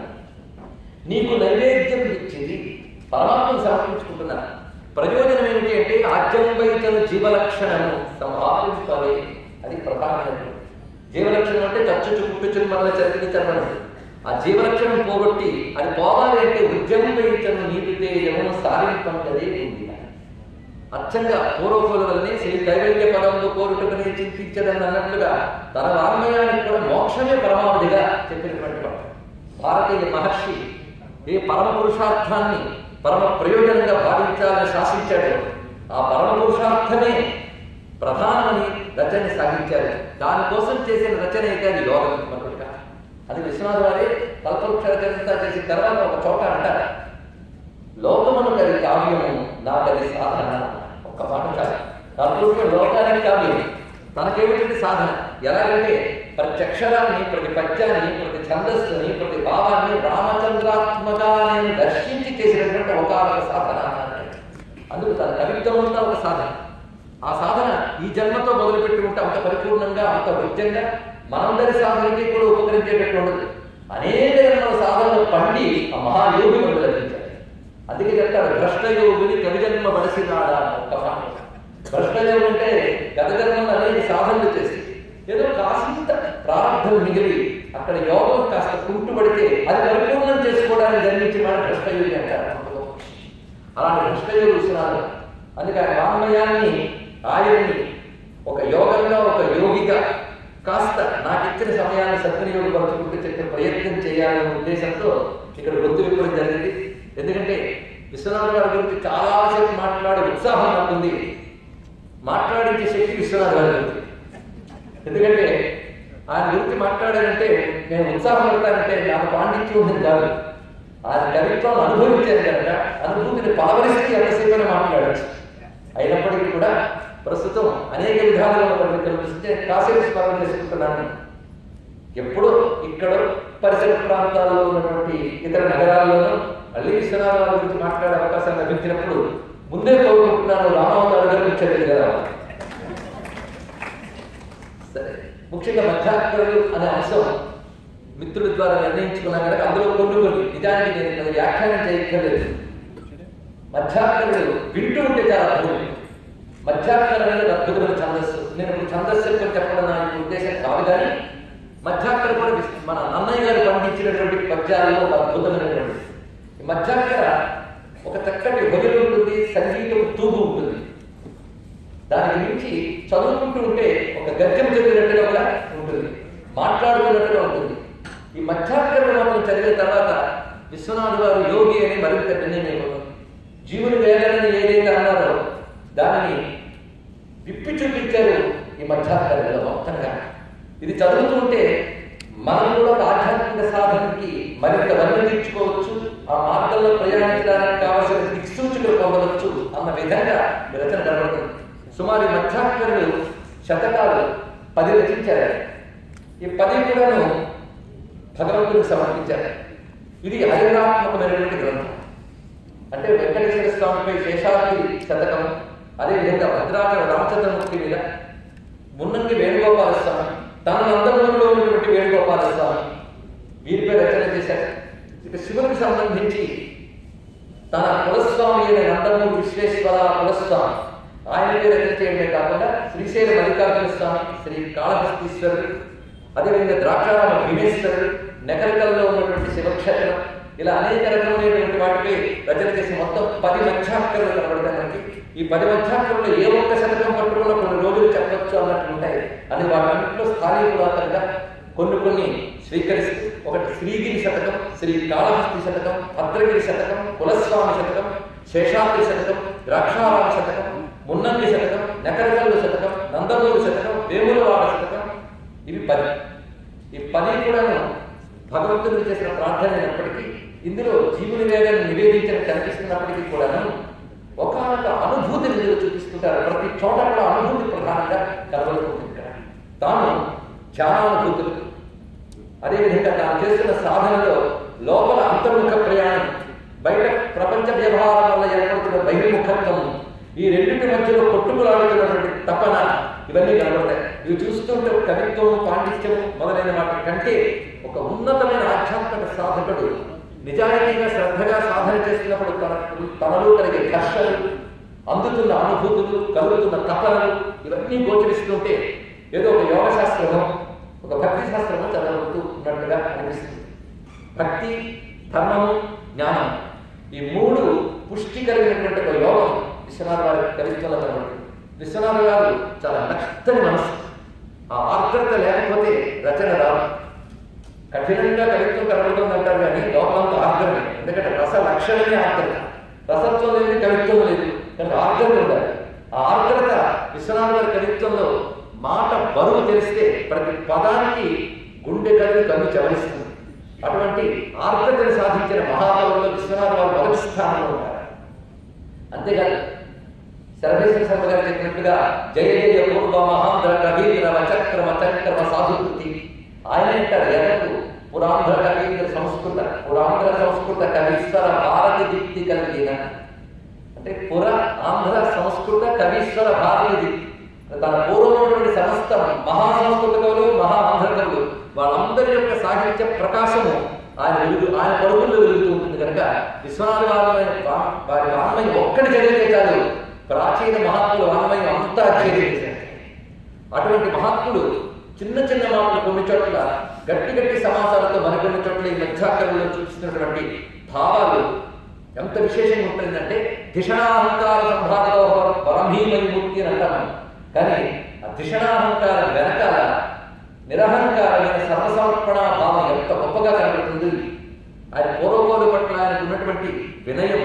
నీకు నైవేద్యం ఇచ్చింది పరమాత్మను సమర్పించుకుంటున్నా ప్రయోజనం ఏమిటి అంటే ఆద్యంబైతను జీవలక్షణము సంభావింపవే అది ప్రధానమైనటువంటి జీవలక్షణం అంటే చచ్చు చుట్టుచుని మనల్ని చరిత్ర చర్మం ఆ జీవలక్షణం పోగొట్టి అది పోవాలి అంటే ఉద్యమంబైతను నీటితే యమును సారింపంటదే ఉంది అచ్చంగా పూర్వకుల వల్లనే శ్రీ కైవల్య పదంలో కోరుటకునే చింతించదని అన్నట్లుగా తన వాంగ్మయానికి కూడా మోక్షమే పరమావధిగా చెప్పినటువంటి వాడు భారతీయ మహర్షి ఏ పరమ పురుషార్థాన్ని పరమ ప్రయోజనంగా భావించాలని శాసించాడు ఆ పరమ పురుషార్థమే ప్రధానమని రచన సాగించారు దానికోసం చేసిన రచన అయితే అది యోగం మరొకటి కాదు. అది విశ్వనాథ వారి కల్పవృక్ష రచన చేసిన తర్వాత ఒక చోట అంటారు లోకమును కది కావ్యము నాకది సాధన ఒక్క మాట కాదు కల్పవృక్షం లోకానికి కావ్యం తనకేమిటి సాధన ఎలాగంటే ప్రతి అక్షరాన్ని ప్రతి పద్యాన్ని ప్రతి ఛందస్సుని ప్రతి భావాన్ని రామచంద్రాత్మగా నేను దర్శించి చేసినటువంటి ఒక సాధన అన్నాడు. అందుకు తన కవిత్వం అంతా ఒక సాధన ఆ సాధన ఈ జన్మతో మొదలుపెట్టి ఉంటే అంత పరిపూర్ణంగా అంత వృత్యంగా మనందరి సాధనకి కూడా ఉపకరించేటట్టు ఉండదు అనేక జన్మల సాధనలు పండి ఆ మహాయోగి మనకు లభించారు అందుకే చెప్తారు భ్రష్టయోగుని కవి జన్మ బడిసినాడా అని ఒక్క మాట భ్రష్టయోగం అంటే గత జన్మలో అనేక సాధనలు చేసి ఏదో కాసింత ప్రారంభం మిగిలి అక్కడ యోగం కాస్త కుంటుపడితే అది పరిపూర్ణం చేసుకోవడానికి జన్మించిన వాడు భ్రష్టయోగి అంటారు అలాంటి భ్రష్టయోగి విశ్వనాథు అందుకే ఆయన వాంగ్మయాన్ని ఆయన్ని ఒక యోగంగా ఒక యోగిగా కాస్త నాకు ఇచ్చిన సమయాన్ని సద్వినియోగపరచుకుంటూ చెప్పే ప్రయత్నం చేయాలనే ఉద్దేశంతో ఇక్కడ వృత్తి విప్పడం జరిగింది ఎందుకంటే విశ్వనాథ గారి గురించి చాలాసేపు మాట్లాడే ఉత్సాహం నాకుంది మాట్లాడించే శక్తి విశ్వనాథ గారి గురించి ఎందుకంటే ఆయన గురించి మాట్లాడాలంటే నేను ఉత్సాహం పడతానంటే నాకు పాండిత్యం ఉంది కాదు ఆయన కవిత్వం అనుభవించాను కనుక అనుభూతిని పలవరిస్తే ఎంతసేపు మాట్లాడచ్చు అయినప్పటికీ కూడా ప్రస్తుతం అనేక విధాలుగా మనకు కనిపిస్తే కాసేపు స్మరణ చేసుకుంటున్నాను ఎప్పుడో ఇక్కడ పరిసర ప్రాంతాల్లో ఉన్నటువంటి ఇతర నగరాల్లోనూ మళ్ళీ విశ్వనాథ వారి గురించి మాట్లాడే అవకాశం లభించినప్పుడు ముందే కోరుకుంటున్నాను రామావతార గారు ఇచ్చేది కదా సరే ముఖ్యంగా మధ్యాహ్నలు అనే అంశం మిత్రుల ద్వారా నిర్ణయించుకున్నాం కనుక అందులో కొన్ని కొన్ని నిజానికి నేను ఇక్కడ వ్యాఖ్యానం చేయక్కర్లేదు మధ్యాహ్నలు వింటూ ఉంటే చాలా అద్భుతం మధ్యాహ్నం అనేది అద్భుతమైన ఛందస్సు నేను ఇప్పుడు ఛందస్సు ఎక్కువ చెప్పడం నా యొక్క ఉద్దేశం కాదు కానీ మధ్యాహ్నం కూడా విస్- మన అన్నయ్య గారు పండించినటువంటి పద్యాలలో ఒక అద్భుతమైనటువంటి ఈ మధ్యాహ్న ఒక చక్కటి వదిలి ఉంటుంది సంగీతం తూగు ఉంటుంది దానికి మించి చదువుకుంటూ ఉంటే ఒక గద్యం చదివినట్టుగా కూడా ఉంటుంది మాట్లాడుతున్నట్టుగా ఉంటుంది ఈ మధ్యాహ్నం మాత్రం చదివిన తర్వాత విశ్వనాథ్ గారు యోగి అని మరింత నిర్ణయం జీవుని వేదనని ఏదైతే అన్నారో దానిని విప్పి చూపించారు ఈ మధ్యాహ్నంలో మొత్తంగా ఇది చదువుతుంటే మనం కూడా ఒక ఆధ్యాత్మిక సాధనకి మరింత వల్ల తీర్చుకోవచ్చు ఆ మార్గంలో ప్రయాణించడానికి కావలసిన దిక్సూచికలు పొందవచ్చు అన్న విధంగా ఈ రచన కనబడుతుంది సుమారు ఈ మధ్యాహ్నులు శతకాలు పది రచించారు ఈ పది కూడాను భగవంతుడికి సమర్పించారు ఇది హరినాత్మకమైనటువంటి గ్రంథం అంటే వెంకటేశ్వర స్వామిపై శేషాద్రి శతకం అదేవిధంగా భద్రాచల రామచంద్రమూర్తి మీద మున్నంగి వేణుగోపాల స్వామి తన నందమూరిలో ఉన్నటువంటి వేణుగోపాల స్వామి వీరిపై రచన చేశారు ఇక శివునికి సంబంధించి తన కులస్వామి అయిన నందమూరి విశ్వేశ్వర కులస్వామి ఆయనపై రచన చేయడమే కాకుండా శ్రీశైల మల్లికార్జున స్వామి శ్రీ కాళహస్తీశ్వరుడు అదేవిధంగా ద్రాక్షారామ భీమేశ్వరుడు నెకరికల్లో ఉన్నటువంటి శివక్షేత్రం ఇలా అనేక రకమైనటువంటి వాటిపై రచన చేసి మొత్తం పది మధ్యాక్షరాలు కనబడతాయి మనకి ఈ పది మధ్యాక్షరంలో ఏ ఒక్క శతకం పట్టుకున్న కొన్ని రోజులు చెప్పొచ్చు అన్నట్టు ఉంటాయి అని వాటన్నింటిలో స్థానిక పురాతనంగా కొన్ని కొన్ని స్వీకరిస్తూ ఒకటి శ్రీగిరి శతకం శ్రీ కాళహస్తి శతకం భద్రగిరి శతకం కులస్వామి శతకం శేషాద్రి శతకం ద్రాక్షారామ శతకం మున్నంగి శతకం నెకరకల్లు శతకం నందమూరి శతకం వేములవాడ శతకం ఇవి పది ఈ పది కూడాను భగవంతుడికి చేసిన ప్రార్థన అయినప్పటికీ ఇందులో జీవుని వేదన నివేదించడం కనిపిస్తున్నప్పటికీ కూడాను ఒకనొక అనుభూతిని మీరు చూపిస్తుంటారు ప్రతి చోట కూడా అనుభూతి ప్రధానంగా కనబడుతుంది ఇక్కడ తాను ధ్యానానుభూతులు అదేవిధంగా తాను చేస్తున్న సాధనలో లోపల అంతర్ముఖ ప్రయాణం బయట ప్రపంచ వ్యవహారం వల్ల ఏర్పడుతున్న బహిర్ముఖత్వం ఈ రెండింటి మధ్యలో కొట్టుకులాడుతున్నటువంటి తపన ఇవన్నీ కనబడతాయి ఇవి చూస్తుంటే కవిత్వం పాండిత్యం మొదలైన వాటి కంటే ఒక ఉన్నతమైన ఆధ్యాత్మిక సాధకుడు నిజాయితీగా శ్రద్ధగా సాధన చేస్తున్నప్పుడు తన తనలో కలిగే కష్టాలు అందుతున్న అనుభూతులు కలుగుతున్న తపనలు ఇవన్నీ గోచరిస్తుంటే ఏదో ఒక యోగ శాస్త్రమో ఒక భక్తి శాస్త్రమో చదవబడుతూ ఉన్నట్టుగా అనిపిస్తుంది భక్తి ధర్మము జ్ఞానం ఈ మూడు పుష్టి కలిగినటువంటి ఒక యోగం విశ్వనాథ వారి కవిత్వంలో కనబడుతుంది విశ్వనాథ గారు చాలా నష్టని మనసు ఆ ఆర్ద్రత లేకపోతే రచన రాదు కఠినంగా కవిత్వం కనబడుతుంది అంటారు కానీ లోపలంతా ఆర్ద్రమే ఎందుకంటే రస లక్షణమే ఆర్ద్రత రసత్వం లేదు కవిత్వం లేదు కనుక ఆర్ద్రత ఉండాలి ఆ ఆర్ద్రత విశ్వనాథ గారి కవిత్వంలో మాట బరువు తెలిస్తే ప్రతి పదానికి గుండె కదిలి కన్ను చెవరిస్తుంది అటువంటి ఆర్ద్రతను సాధించిన మహాకవుల్లో విశ్వనాథ వారు మొదటి స్థానంలో ఉన్నారు అంతేకాదు సర్వేశ్వర శర్మ గారు చెప్పినట్టుగా జయ జయ పూర్వ మహాంధ్ర కవీంద్రమ చక్రమ చక్రమ సాధుకృతి ఆయన అంటారు ఎరకు పురాంధ్ర కవీంద్ర సంస్కృత పురాంధ్ర సంస్కృత కవీశ్వర భారతి దీప్తి కలిగిన అంటే పుర ఆంధ్ర సంస్కృత కవీశ్వర భారతి దీప్తి తన పూర్వం ఉన్నటువంటి సమస్త మహా సంస్కృత కవులు మహా ఆంధ్ర కవులు వాళ్ళందరి యొక్క సాహిత్య ప్రకాశము ఆయన వెలుగు ఆయన పరుగుల్లో వెలుగుతూ ఉంటుంది కనుక విశ్వనాథ వారి వారి వాన్మయం ఒక్కటి చదివితే చాలు ప్రాచీన మహాత్ముల వాన్మయం అంతా అధ్యయనం చేశారు అటువంటి మహాత్ములు చిన్న చిన్న మాటలు కొన్ని చోట్ల గట్టి గట్టి సమాసాలతో మరికొన్ని చోట్ల ఈ మధ్యాకరంలో చూపిస్తున్నటువంటి భావాలు ఎంత విశేషంగా ఉంటుందంటే ధిషణాహంకార సంభాగలో పరమీమని మూర్తి అని అంటాము కానీ ఆ ధిషణాహంకారం వెనకాల నిరహంకారమైన సర్వసమర్పణ భావం ఎంత గొప్పగా కనబడుతుంది ఆయన పూర్వకోలు పట్ల ఆయనకు ఉన్నటువంటి వినయం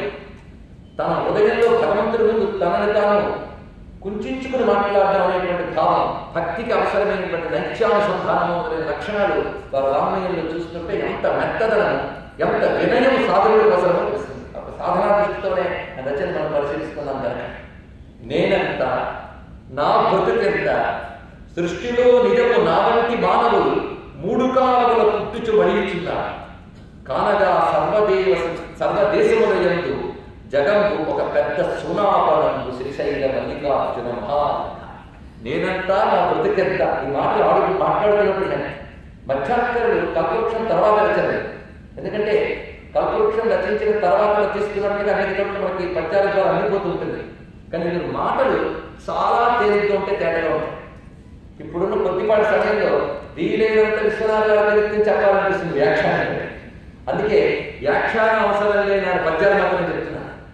తన హృదయంలో భగవంతుడి ముందు తనని తాను కుంచుకుని మాట్లాడడం అనేటువంటి భావం భక్తికి అవసరమైనటువంటి నైత్యానుసంధానము మొదలైన లక్షణాలు వారి రామయ్యంలో చూస్తుంటే ఎంత మెత్తదనం ఎంత వినయం సాధకుడి కోసం అనిపిస్తుంది ఒక సాధనా దృష్టితోనే ఆ రచన మనం పరిశీలిస్తున్నాం కనుక నేనంత నా బ్రతుకెంత సృష్టిలో నిజము నా వంటి మానవులు మూడు కాలముల పుట్టుచు బలిచున్నారు కానగా సర్వదేవ సర్వదేశములయందు జగంకు ఒక పెద్ద సునాపనందు శ్రీశైల మల్లికార్జున మహా నేనంతా నా బ్రతికెంత ఈ మాటలు ఆడు మాట్లాడుతున్నప్పుడు నేను మధ్యాహ్కరుడు కల్పవృక్షం తర్వాత రచన ఎందుకంటే కల్పవృక్షం రచించిన తర్వాత రచిస్తున్నట్టుగా అనేక చోట్ల మనకి పద్యాల ద్వారా అందిపోతూ ఉంటుంది కానీ మీరు మాటలు చాలా తేలిగ్గా ఉంటే తేడాగా ఉంటాయి ఇప్పుడున్న కొద్దిపాటి సమయంలో వీలైనంత విశ్వనాథ గారి వ్యక్తిని చెప్పాలనిపిస్తుంది వ్యాఖ్యానం అందుకే వ్యాఖ్యానం అవసరం లేని ఆయన పద్యాలు మాత్రమే చెప్తున్నాను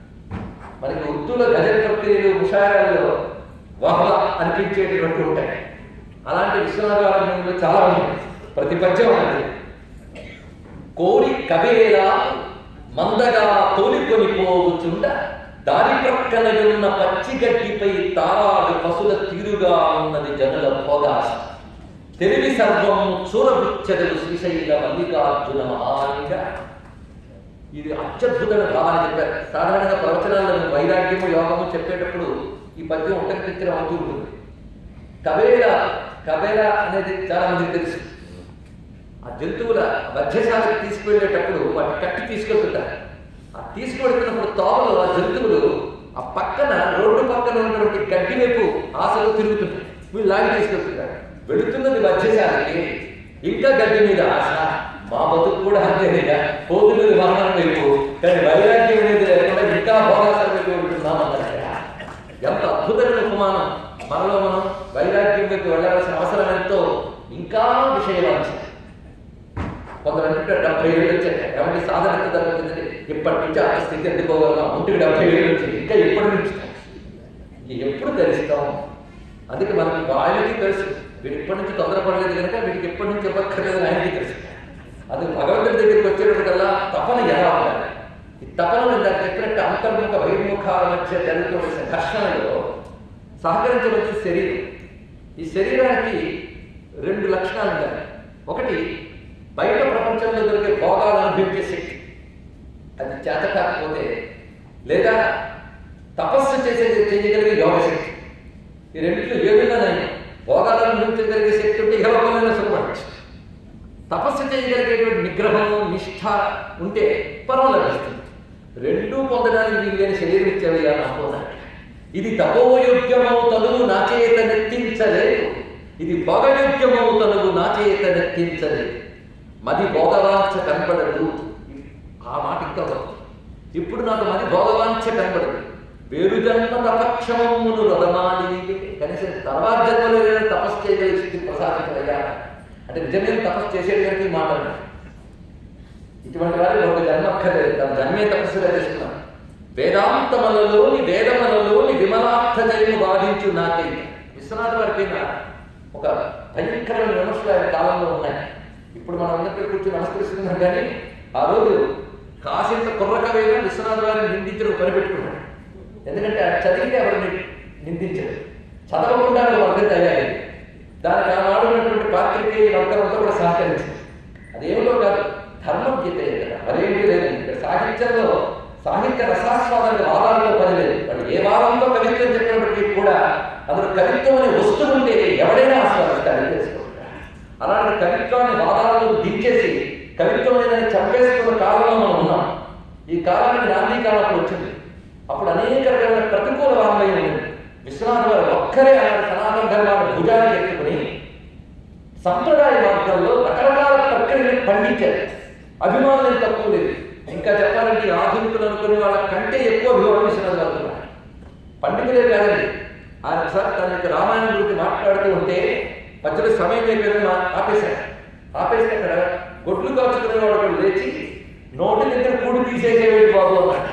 మనకి ఉర్దూలో గజల్ ప్రక్రియలు ముషాయాలలో వహల అనిపించేటటువంటి ఉంటాయి అలాంటి విశ్వనాథ గారి చాలా ఉన్నాయి ప్రతి పద్యం ఉన్నది కోరి కబేలా మందగా తోలికొని పోవుచుండ దారి ప్రక్కన ఉన్న పచ్చి గడ్డిపై తారాడు పశుల తీరుగా ఉన్నది జనుల భోగాస తెలివి సర్వము చూరబుచ్చదలు శ్రీశైల మల్లికార్జున మహాలింగ ఇది అత్యద్భుతమైన భావన చెప్పారు సాధారణంగా ప్రవచనాలను వైరాగ్యము యోగము చెప్పేటప్పుడు ఈ పద్యం ఒకటి అవుతూ ఉంటుంది కబేర కబేర అనేది చాలా మందికి తెలుసు ఆ జంతువుల వధ్యశాలకు తీసుకువెళ్ళేటప్పుడు వాటి కట్టి తీసుకెళ్తుంటారు ఆ తీసుకువెళ్తున్నప్పుడు తోవలు ఆ జంతువులు ఆ పక్కన రోడ్డు పక్కన ఉన్నటువంటి గడ్డి వైపు ఆశలు తిరుగుతుంటాయి వీళ్ళు లాగి తీసుకెళ్తుంటారు వెళుతున్నది వధ్యశాలకి ఇంకా గడ్డి మీద ఆశ మా బతుకు కూడా అంతేనయ్యా పోతున్నది వాహనం వైపు కానీ వైరాగ్యం అనేది లేకుండా ఇంకా భోగాసాల వైపు వెళ్తున్నాం అన్నారు ఎంత అద్భుతమైన ఉపమానం మనలో మనం వైరాగ్యం వైపు వెళ్ళాల్సిన అవసరం ఎంతో ఇంకా విషయవాంఛ కొందరు అంటే డెబ్బై ఏళ్ళు వచ్చాయి ఏమంటే సాధన ఎంత జరుగుతుంది ఇప్పటి నుంచి ఆ స్థితి ఎందుకోగలం ఒంటికి డెబ్బై ఏళ్ళు వచ్చింది ఇంకా ఎప్పటి నుంచి ఇక ఎప్పుడు ధరిస్తాం అందుకే మనకి ఆయనకి తెలుసు వీడు ఇప్పటి నుంచి తొందరపడలేదు కనుక వీడికి ఎప్పటి నుంచి ఇవ్వక్కర్లేదు అని ఆయనకి తెలుసు అది భగవంతుడి దగ్గరికి వచ్చేటప్పటికల్లా తపన ఎలా ఉండాలి ఈ తపన ఇందాక చెప్పినట్టు అంతర్ముఖ బహిర్ముఖాల మధ్య జరుగుతున్న ఘర్షణలో సహకరించవలసిన శరీరం ఈ శరీరానికి రెండు లక్షణాలు ఉన్నాయి ఒకటి బయట ప్రపంచంలో దొరికే భోగాలు అనుభవించే శక్తి అది చేత కాకపోతే లేదా తపస్సు చేసే చేయగలిగే యోగ శక్తి ఈ రెండింటిలో ఏదైనా నేను భోగాలు అనుభవించగలిగే శక్తి ఉంటే ఇహలోకంలో సుఖపడచ్చు తపస్సు చేయగలిగేటువంటి నిగ్రహము నిష్ఠ ఉంటే పరం లభిస్తుంది రెండూ పొందడానికి వీలు లేని శరీరం ఇచ్చేవి అనుకున్నాను ఇది తపోయోగ్యమవు తనువు నా చేత నెత్తించలేదు ఇది భోగయోగ్యమవు తనువు నా చేత నెత్తించలేదు మది భోగవాంఛ కనపడదు ఆ మాట ఇంకా గొప్ప. ఇప్పుడు నాకు మది భోగవాంఛ కనపడదు వేరు జన్మ తపక్షమమును రథమాలి కనీసం తర్వాత జన్మలో ఏదైనా తపస్సు చేయగలిగే స్థితి ప్రసాదించలయ్యా అంటే నిజమైన తపస్సు చేసేటువంటి ఈ మాట అన్నాడు. ఇటువంటి వారు ఒక జన్మ అక్కర్లేదు తన జన్మే తపస్సుగా చేస్తున్నాం వేదాంతములలోని వేదములలోని విమలార్థ జయము బాధించు నాకై విశ్వనాథ వారి పైన ఒక భయంకరమైన విమర్శలు ఆయన కాలంలో ఉన్నాయి ఇప్పుడు మనం అందరికీ కూర్చొని నమస్కరిస్తున్నాం కానీ ఆ రోజు కాసింత కుర్రకవైన విశ్వనాథ వారిని నిందించడం పనిపెట్టుకున్నాడు ఎందుకంటే ఆయన చదివితే ఎవరిని నిందించారు చదవకుండా వర్గం తయారైంది దానికి ఆనాడు ఉన్నటువంటి పాత్రికేయ వర్గంతో కూడా సహకరించింది అదేమిటో కాదు ధర్మం గీతే కదా మరేంటి లేదు ఇక్కడ సాహిత్యంలో సాహిత్య రసాస్వాదానికి వాదాలలో పని లేదు వాడు ఏ వాదంతో కవిత్వం చెప్పినప్పటికీ కూడా అందులో కవిత్వం అనే వస్తువు ఉంటే ఎవడైనా ఆస్వాదిస్తాడు తెలుసుకుంటాడు అలాంటి కవిత్వాన్ని వాదాలలో దించేసి కవిత్వం అనేది చంపేసుకున్న కాలంలో మనం ఉన్నాం ఈ కాలానికి గాంధీ కాలం అప్పుడు వచ్చింది అప్పుడు అనేక రకమైన ప్రతికూల వాంగ్మయం ఉంది విశ్వనాథ్ గారు ఒక్కరే ఆయన సనాతన ధర్మాన్ని భుజానికి ఎత్తుకుని సంప్రదాయ మార్గంలో రకరకాల ప్రక్రియలు పండించారు అభిమానులు ఏం తక్కువ లేదు ఇంకా చెప్పాలంటే ఈ ఆధునికులు అనుకునే వాళ్ళ కంటే ఎక్కువ అభిమానం విశ్వనాథ్ గారు ఉన్నారు. పండితులే కాదండి ఆయన ఒకసారి తన యొక్క రామాయణం గురించి మాట్లాడుతూ ఉంటే మధ్యలో సమయం అయిపోయిందని మా- ఆపేశాడు ఆపేస్తే అక్కడ గొడ్లు కాచుకునే వాడు ఒకడు లేచి నోటి దగ్గర కూడి తీసేసేవేంటి బాబు అన్నాడు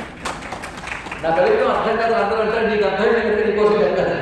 నా కవిత్వం అర్థం కాదు అందరూ అంటారు నీకు అర్థమైంది కనుక నీకోసం చెప్తాను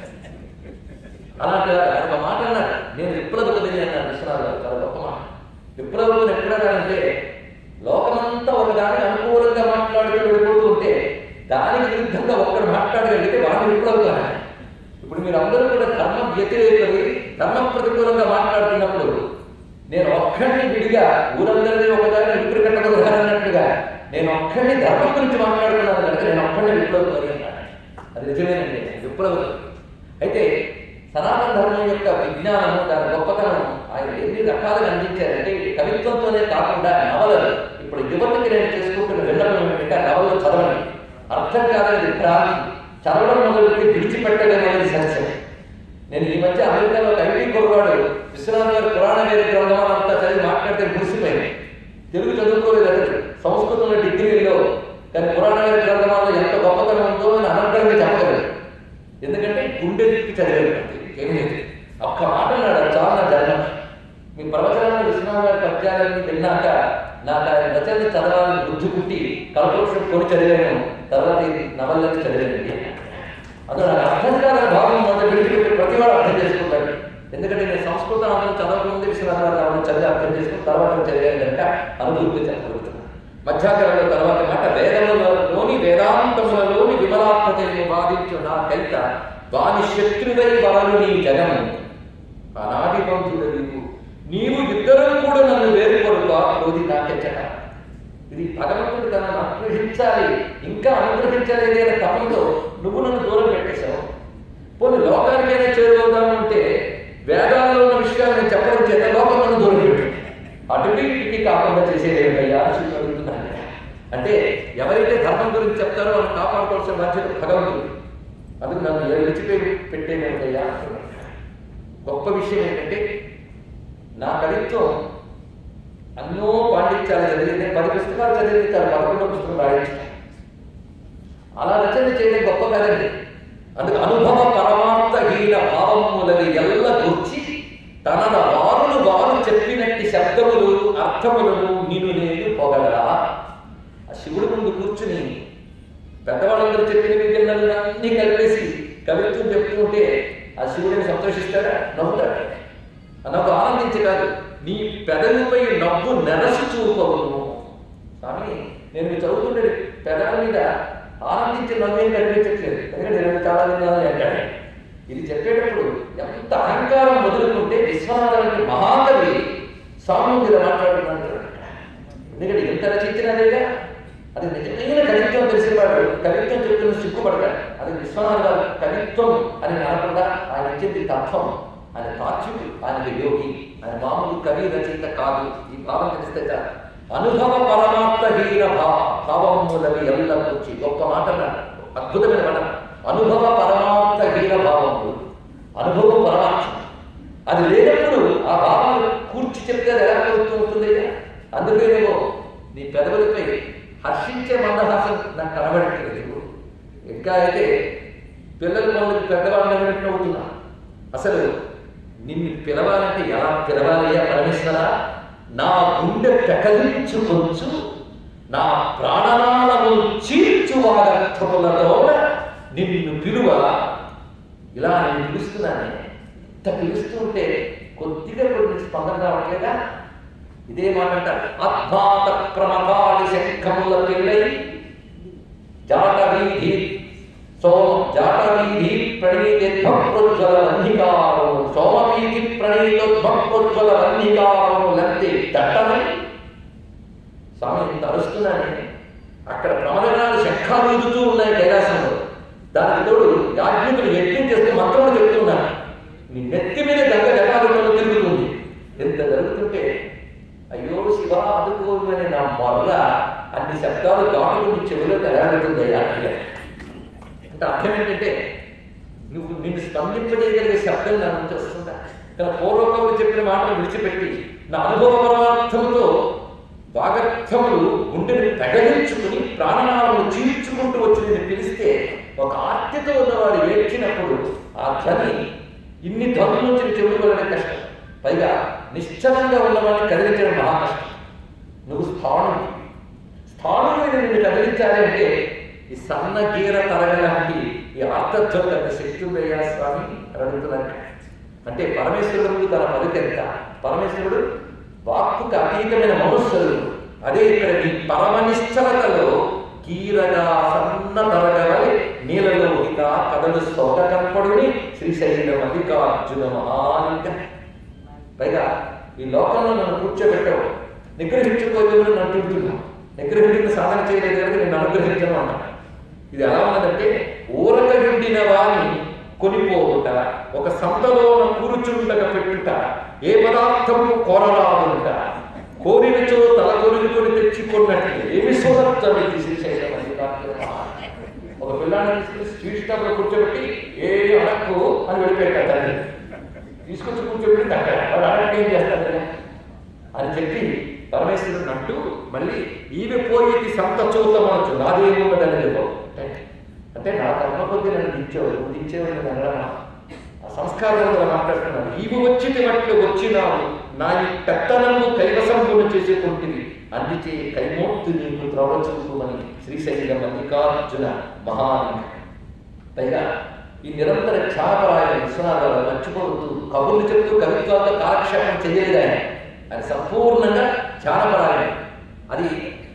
అలాంటి ఆయన ఒక మాట అన్నాడు నేను విప్లవకుడిని అన్నాడు విశ్వనాథ్ గారు చాలా గొప్ప మాట విప్లవకుని ఎప్పుడన్నాడంటే లోకమంతా ఒకదానికి అనుకూలంగా మాట్లాడుతూ వెళ్ళిపోతూ ఉంటే దానికి విరుద్ధంగా ఒక్కడు మాట్లాడగలిగితే వాడిని విప్లవకులు అన్నాడు ఇప్పుడు మీరు అందరూ కూడా ధర్మ వ్యతిరేకులు ధర్మ ప్రతికూలంగా మాట్లాడుతున్నప్పుడు నేను ఒక్కడిని విడిగా ఊరందరినీ ఒకదాని విపురు కట్టకూడదు అన్నట్టుగా నేను ఒక్కడిని ధర్మం గురించి మాట్లాడుతున్నాను కనుక నేను ఒక్కడిని విప్లవకులు అన్నాడు అది నిజమేనండి విప్లవులు అయితే సనాతన ధర్మం యొక్క విజ్ఞానము దాని గొప్పతనం ఆయన ఎన్ని రకాలుగా అందించారంటే ఈ కవిత్వంతోనే కాకుండా నవలలు ఇప్పుడు యువతకి నేను చేసుకుంటున్న విన్నపం ఏమిటంటే ఆ నవలలు చదవండి అర్థం కాదని భ్రాంతి చదవడం మొదలుపెట్టి విడిచిపెట్టగలిగేది సత్యం నేను ఈ మధ్య అమెరికాలో ఒక ఐటీ కుర్రవాడు విశ్వనాథ్ గారి పురాణ వేద గ్రంథం అంతా చదివి మాట్లాడితే మురిసిపోయింది తెలుగు చదువుకోలేదు అతడు సంస్కృతంలో డిగ్రీలో కానీ పురాణ వేద గ్రంథమాల్లో ఎంత గొప్పతనం ఉందో అని అనర్గంగా చెప్పగలరు ఎందుకంటే గుండె తిప్పి చదివారు ఏం లేదు ఒక్క మాట అన్నాడు చాలా జన్మ మీ ప్రవచనాలు విశ్వనాథ్ గారి పద్యాలన్నీ విన్నాక నాకు ఆయన రచనలు చదవాలని బుద్ధి పుట్టి కల్పవృక్షం కొని చదివాను తర్వాత ఈ నవలని చదివానండి అందులో నాకు అర్థం కాదని భావం మొదటి విడిచిపెట్టి ప్రతి వాడు అర్థం చేసుకుంటాడు ఎందుకంటే నేను సంస్కృతం అందరం చదవకముందే విశ్వనాథ గారు చదివి అర్థం చేసుకుని తర్వాత చదివాను కనుక అనుభూతి చెప్పగలుగుతున్నాను మధ్యాకరణలో తర్వాత మాట వేదములలోని వేదాంతములలోని విమలాత్మతను వాదించు నా కైత వాని శత్రువై వరలు నీ జగము ఆనాటి బంధువుల నీవు నీవు ఇద్దరు కూడా నన్ను వేరుకొడుగా క్రోధి నాకెచ్చట ఇది భగవంతుడు తనను అనుగ్రహించాలి ఇంకా అనుగ్రహించలేదే అనే తపంతో నువ్వు నన్ను దూరం పెట్టేశావు పోనీ లోకానికైనా చేరువవుదామంటే వేదాల్లో ఉన్న విషయాలు నేను చెప్పడం చేత లోకం నన్ను దూరం పెట్టు అటుకి ఇటుకి కాకుండా చేసేది ఏమిటయ్యా అని శివుడు అడుగుతున్నాను అంటే ఎవరైతే ధర్మం గురించి చెప్తారో వాళ్ళు కాపాడుకోవాల్సిన బాధ్యత భగవంతుడు అందుకు నన్ను ఏ విడిచిపెట్టి పెట్టేదేమిటయ్యా అంటున్నాడు గొప్ప విషయం ఏంటంటే నా కవిత్వం అన్నో పాండిత్యాలు చదివి నేను పది పుస్తకాలు చదివితే చాలా పదకొండో పుస్తకం రాయించాను అలా రచన చేయడం గొప్ప కదండి అందుకు అనుభవ పరమార్థహీన భావములని ఎల్ల గుర్చి తనన వారులు వారు చెప్పినట్టి శబ్దములు అర్థములను నిన్ను నేను పొగడా ఆ శివుడి ముందు కూర్చుని పెద్దవాళ్ళందరూ చెప్పినవి విన్నవి అన్ని కలిపేసి కవిత్వం చెప్తూ ఉంటే ఆ శివుడిని సంతోషిస్తాడా నవ్వుతాడు ఆ నవ్వు ఆనందించి కాదు నీ పెదవిపై నవ్వు నెరసి చూపవును స్వామి నేను మీరు చదువుతుంటే పెదల మీద ఆనందించే నవ్వేం కనిపించట్లేదు ఎందుకంటే నేను చాలా విన్నాను అంటాడు ఇది చెప్పేటప్పుడు ఎంత అహంకారం మొదలుకుంటే విశ్వనాథానికి మహాకవి స్వామి మీద మాట్లాడుతున్నాడు ఎందుకంటే ఎంత రచించినదేగా అది నిజమైన కవిత్వం తెలిసినవాడు కవిత్వం చెప్తున్న సిగ్గుపడతాడు అది విశ్వనాథ గారు కవిత్వం అని అనకుండా ఆయన ఇచ్చింది తత్వం ఆయన తాత్వికుడు ఆయన యోగి ఆయన మామూలు కవి రచయిత కాదు ఈ భావం తెలిస్తే చాలు అనుభవ పరమార్థహీన భా భావములవి ఎల్లకొచ్చి గొప్ప మాట అన్నాడు. అద్భుతమైన మాట అనుభవ పరమార్థహీన భావములు అనుభవం పరమార్థం అది లేనప్పుడు ఆ భావాలు కూర్చి చెప్తే అది ఎలా అవుతుంది అందుకేనేమో నీ పెదవులపై హర్షించే మందహాసం నాకు కనబడట్లేదు ఇంకా అయితే పిల్లల వాళ్ళకి పెద్దవాళ్ళని అన్నట్టు అవుతున్నా అసలు నిన్ను పిలవాలంటే ఎలా పిలవాలయ్యా పరమేశ్వరా నా గుండె పెకలించుకొచ్చు నా ప్రాణనాళము చీల్చు వాగర్థములతో నిన్ను పిలువ ఇలా నేను పిలుస్తున్నానే ఇంత పిలుస్తుంటే కొద్దిగా కొన్ని స్పందన రావట్లేదా ఇదే మాట అంటారు అద్భాత ప్రమదాడి శంఖముల పిల్లై జాట వీధి సోమ జాట వీధి ప్రణీతిధ్వప్రోజ్వల వన్నికారము సోమవీధి ప్రణీతోద్భప్రోజ్వల వన్నికారము లంతే దట్టమై స్వామి ఇంత అరుస్తున్నానే అక్కడ ప్రమదనాలు శంఖాలు ఊదుతూ ఉన్నాయి కైలాసంలో దానికి తోడు యాజ్ఞికులు యజ్ఞం చేస్తే మంత్రములు చెప్తున్నారు నీ నెత్తి మీద గంగ జటాలలో తిరుగుతుంది ఎంత జరుగుతుంటే అయ్యో శివ అదుకోమని నా మొర్ర అన్ని శబ్దాలు దాటుకుని చెవిలో తెరాడుతుంది అంటే అర్థం ఏంటంటే నువ్వు నిన్ను స్పందింపజేయగలిగే శబ్దం నా నుంచి వస్తుందా తన పూర్వకంలో చెప్పిన మాటలు విడిచిపెట్టి నా అనుభవ పరమార్థంతో వాగర్థములు గుండెని తగలించుకుని ప్రాణనాలను చీల్చుకుంటూ వచ్చి నేను పిలిస్తే ఒక ఆర్తితో ఉన్నవాడు ఏడ్చినప్పుడు ఆ ధ్వని ఇన్ని ధ్వనుల నుంచి చెవుకోవడం కష్టం పైగా నిశ్చలంగా ఉన్నవాడిని కదిలించడం మహా కష్టం నువ్వు స్థానం స్థానం మీద నిన్ను కదిలించాలి అంటే ఈ సన్న గీర తరగలాంటి ఈ ఆర్తధ్వని అంత శక్తి ఉందయ్యా స్వామి అని అడుగుతున్నాను అంటే పరమేశ్వరుడు తన పలుకెంత పరమేశ్వరుడు వాక్కుకు అతీతమైన మనుష్యుడు అదే ఇక్కడ ఈ పరమనిశ్చలతలో గీరగా సన్న తరగవలి నీలలో హిత కథలు సోట కనపడుని శ్రీశైల మల్లికార్జున మహానిక పైగా ఈ లోకంలో నన్ను కూర్చోబెట్టావు నిగ్రహించుకోలేదు నన్ను తింటున్నావు నిగ్రహించిన సాధన చేయలేదు కనుక నేను అనుగ్రహించను అన్నా ఇది ఎలా ఉన్నదంటే ఊరక నిండిన వాణి కొనిపోవుట ఒక సంతలోన కూర్చుండక పెట్టుట ఏ పదార్థము కోరరాదుంట కోరినచో తల కొనుక్కొని తెచ్చుకున్నట్లు ఏమి సోదరుతుంది శ్రీశైలం మల్లికార్జున ఒక పిల్లాన్ని తీసుకుని స్వీట్ స్టాప్ లో కూర్చోబెట్టి ఏ అడక్కు అని వెళ్ళిపోయాడు తండ్రి తీసుకొచ్చి కూర్చోబెట్టి తగ్గ వాడు అడక్కు ఏం చేస్తాడు అని చెప్పి పరమేశ్వరుడు అంటూ మళ్ళీ ఈమె పోయేది సంత చూతమనొచ్చు నాదేమున్నదని చెప్పవు అంటే నా కర్మ కొద్ది నన్ను దించేవాడు నువ్వు దించేవాడు నేను అనరా ఆ సంస్కారంలో మాట్లాడుతున్నాను ఈవి వచ్చిన మట్లు వచ్చినావు నా ఈ పెత్తనము కైవసంపును చేసుకుంటుంది అందుకే కైమోక్తి నీకు త్రవచూపుమని శ్రీశైల మల్లికార్జున మహాని పైగా ఈ నిరంతర క్షాపరాయ విశ్వనాథాలు మర్చిపోతూ కబుర్లు చెప్తూ కవిత్వాలతో కాలక్షేపం చేయలేదు ఆయన ఆయన సంపూర్ణంగా ధ్యానపరాయణ అది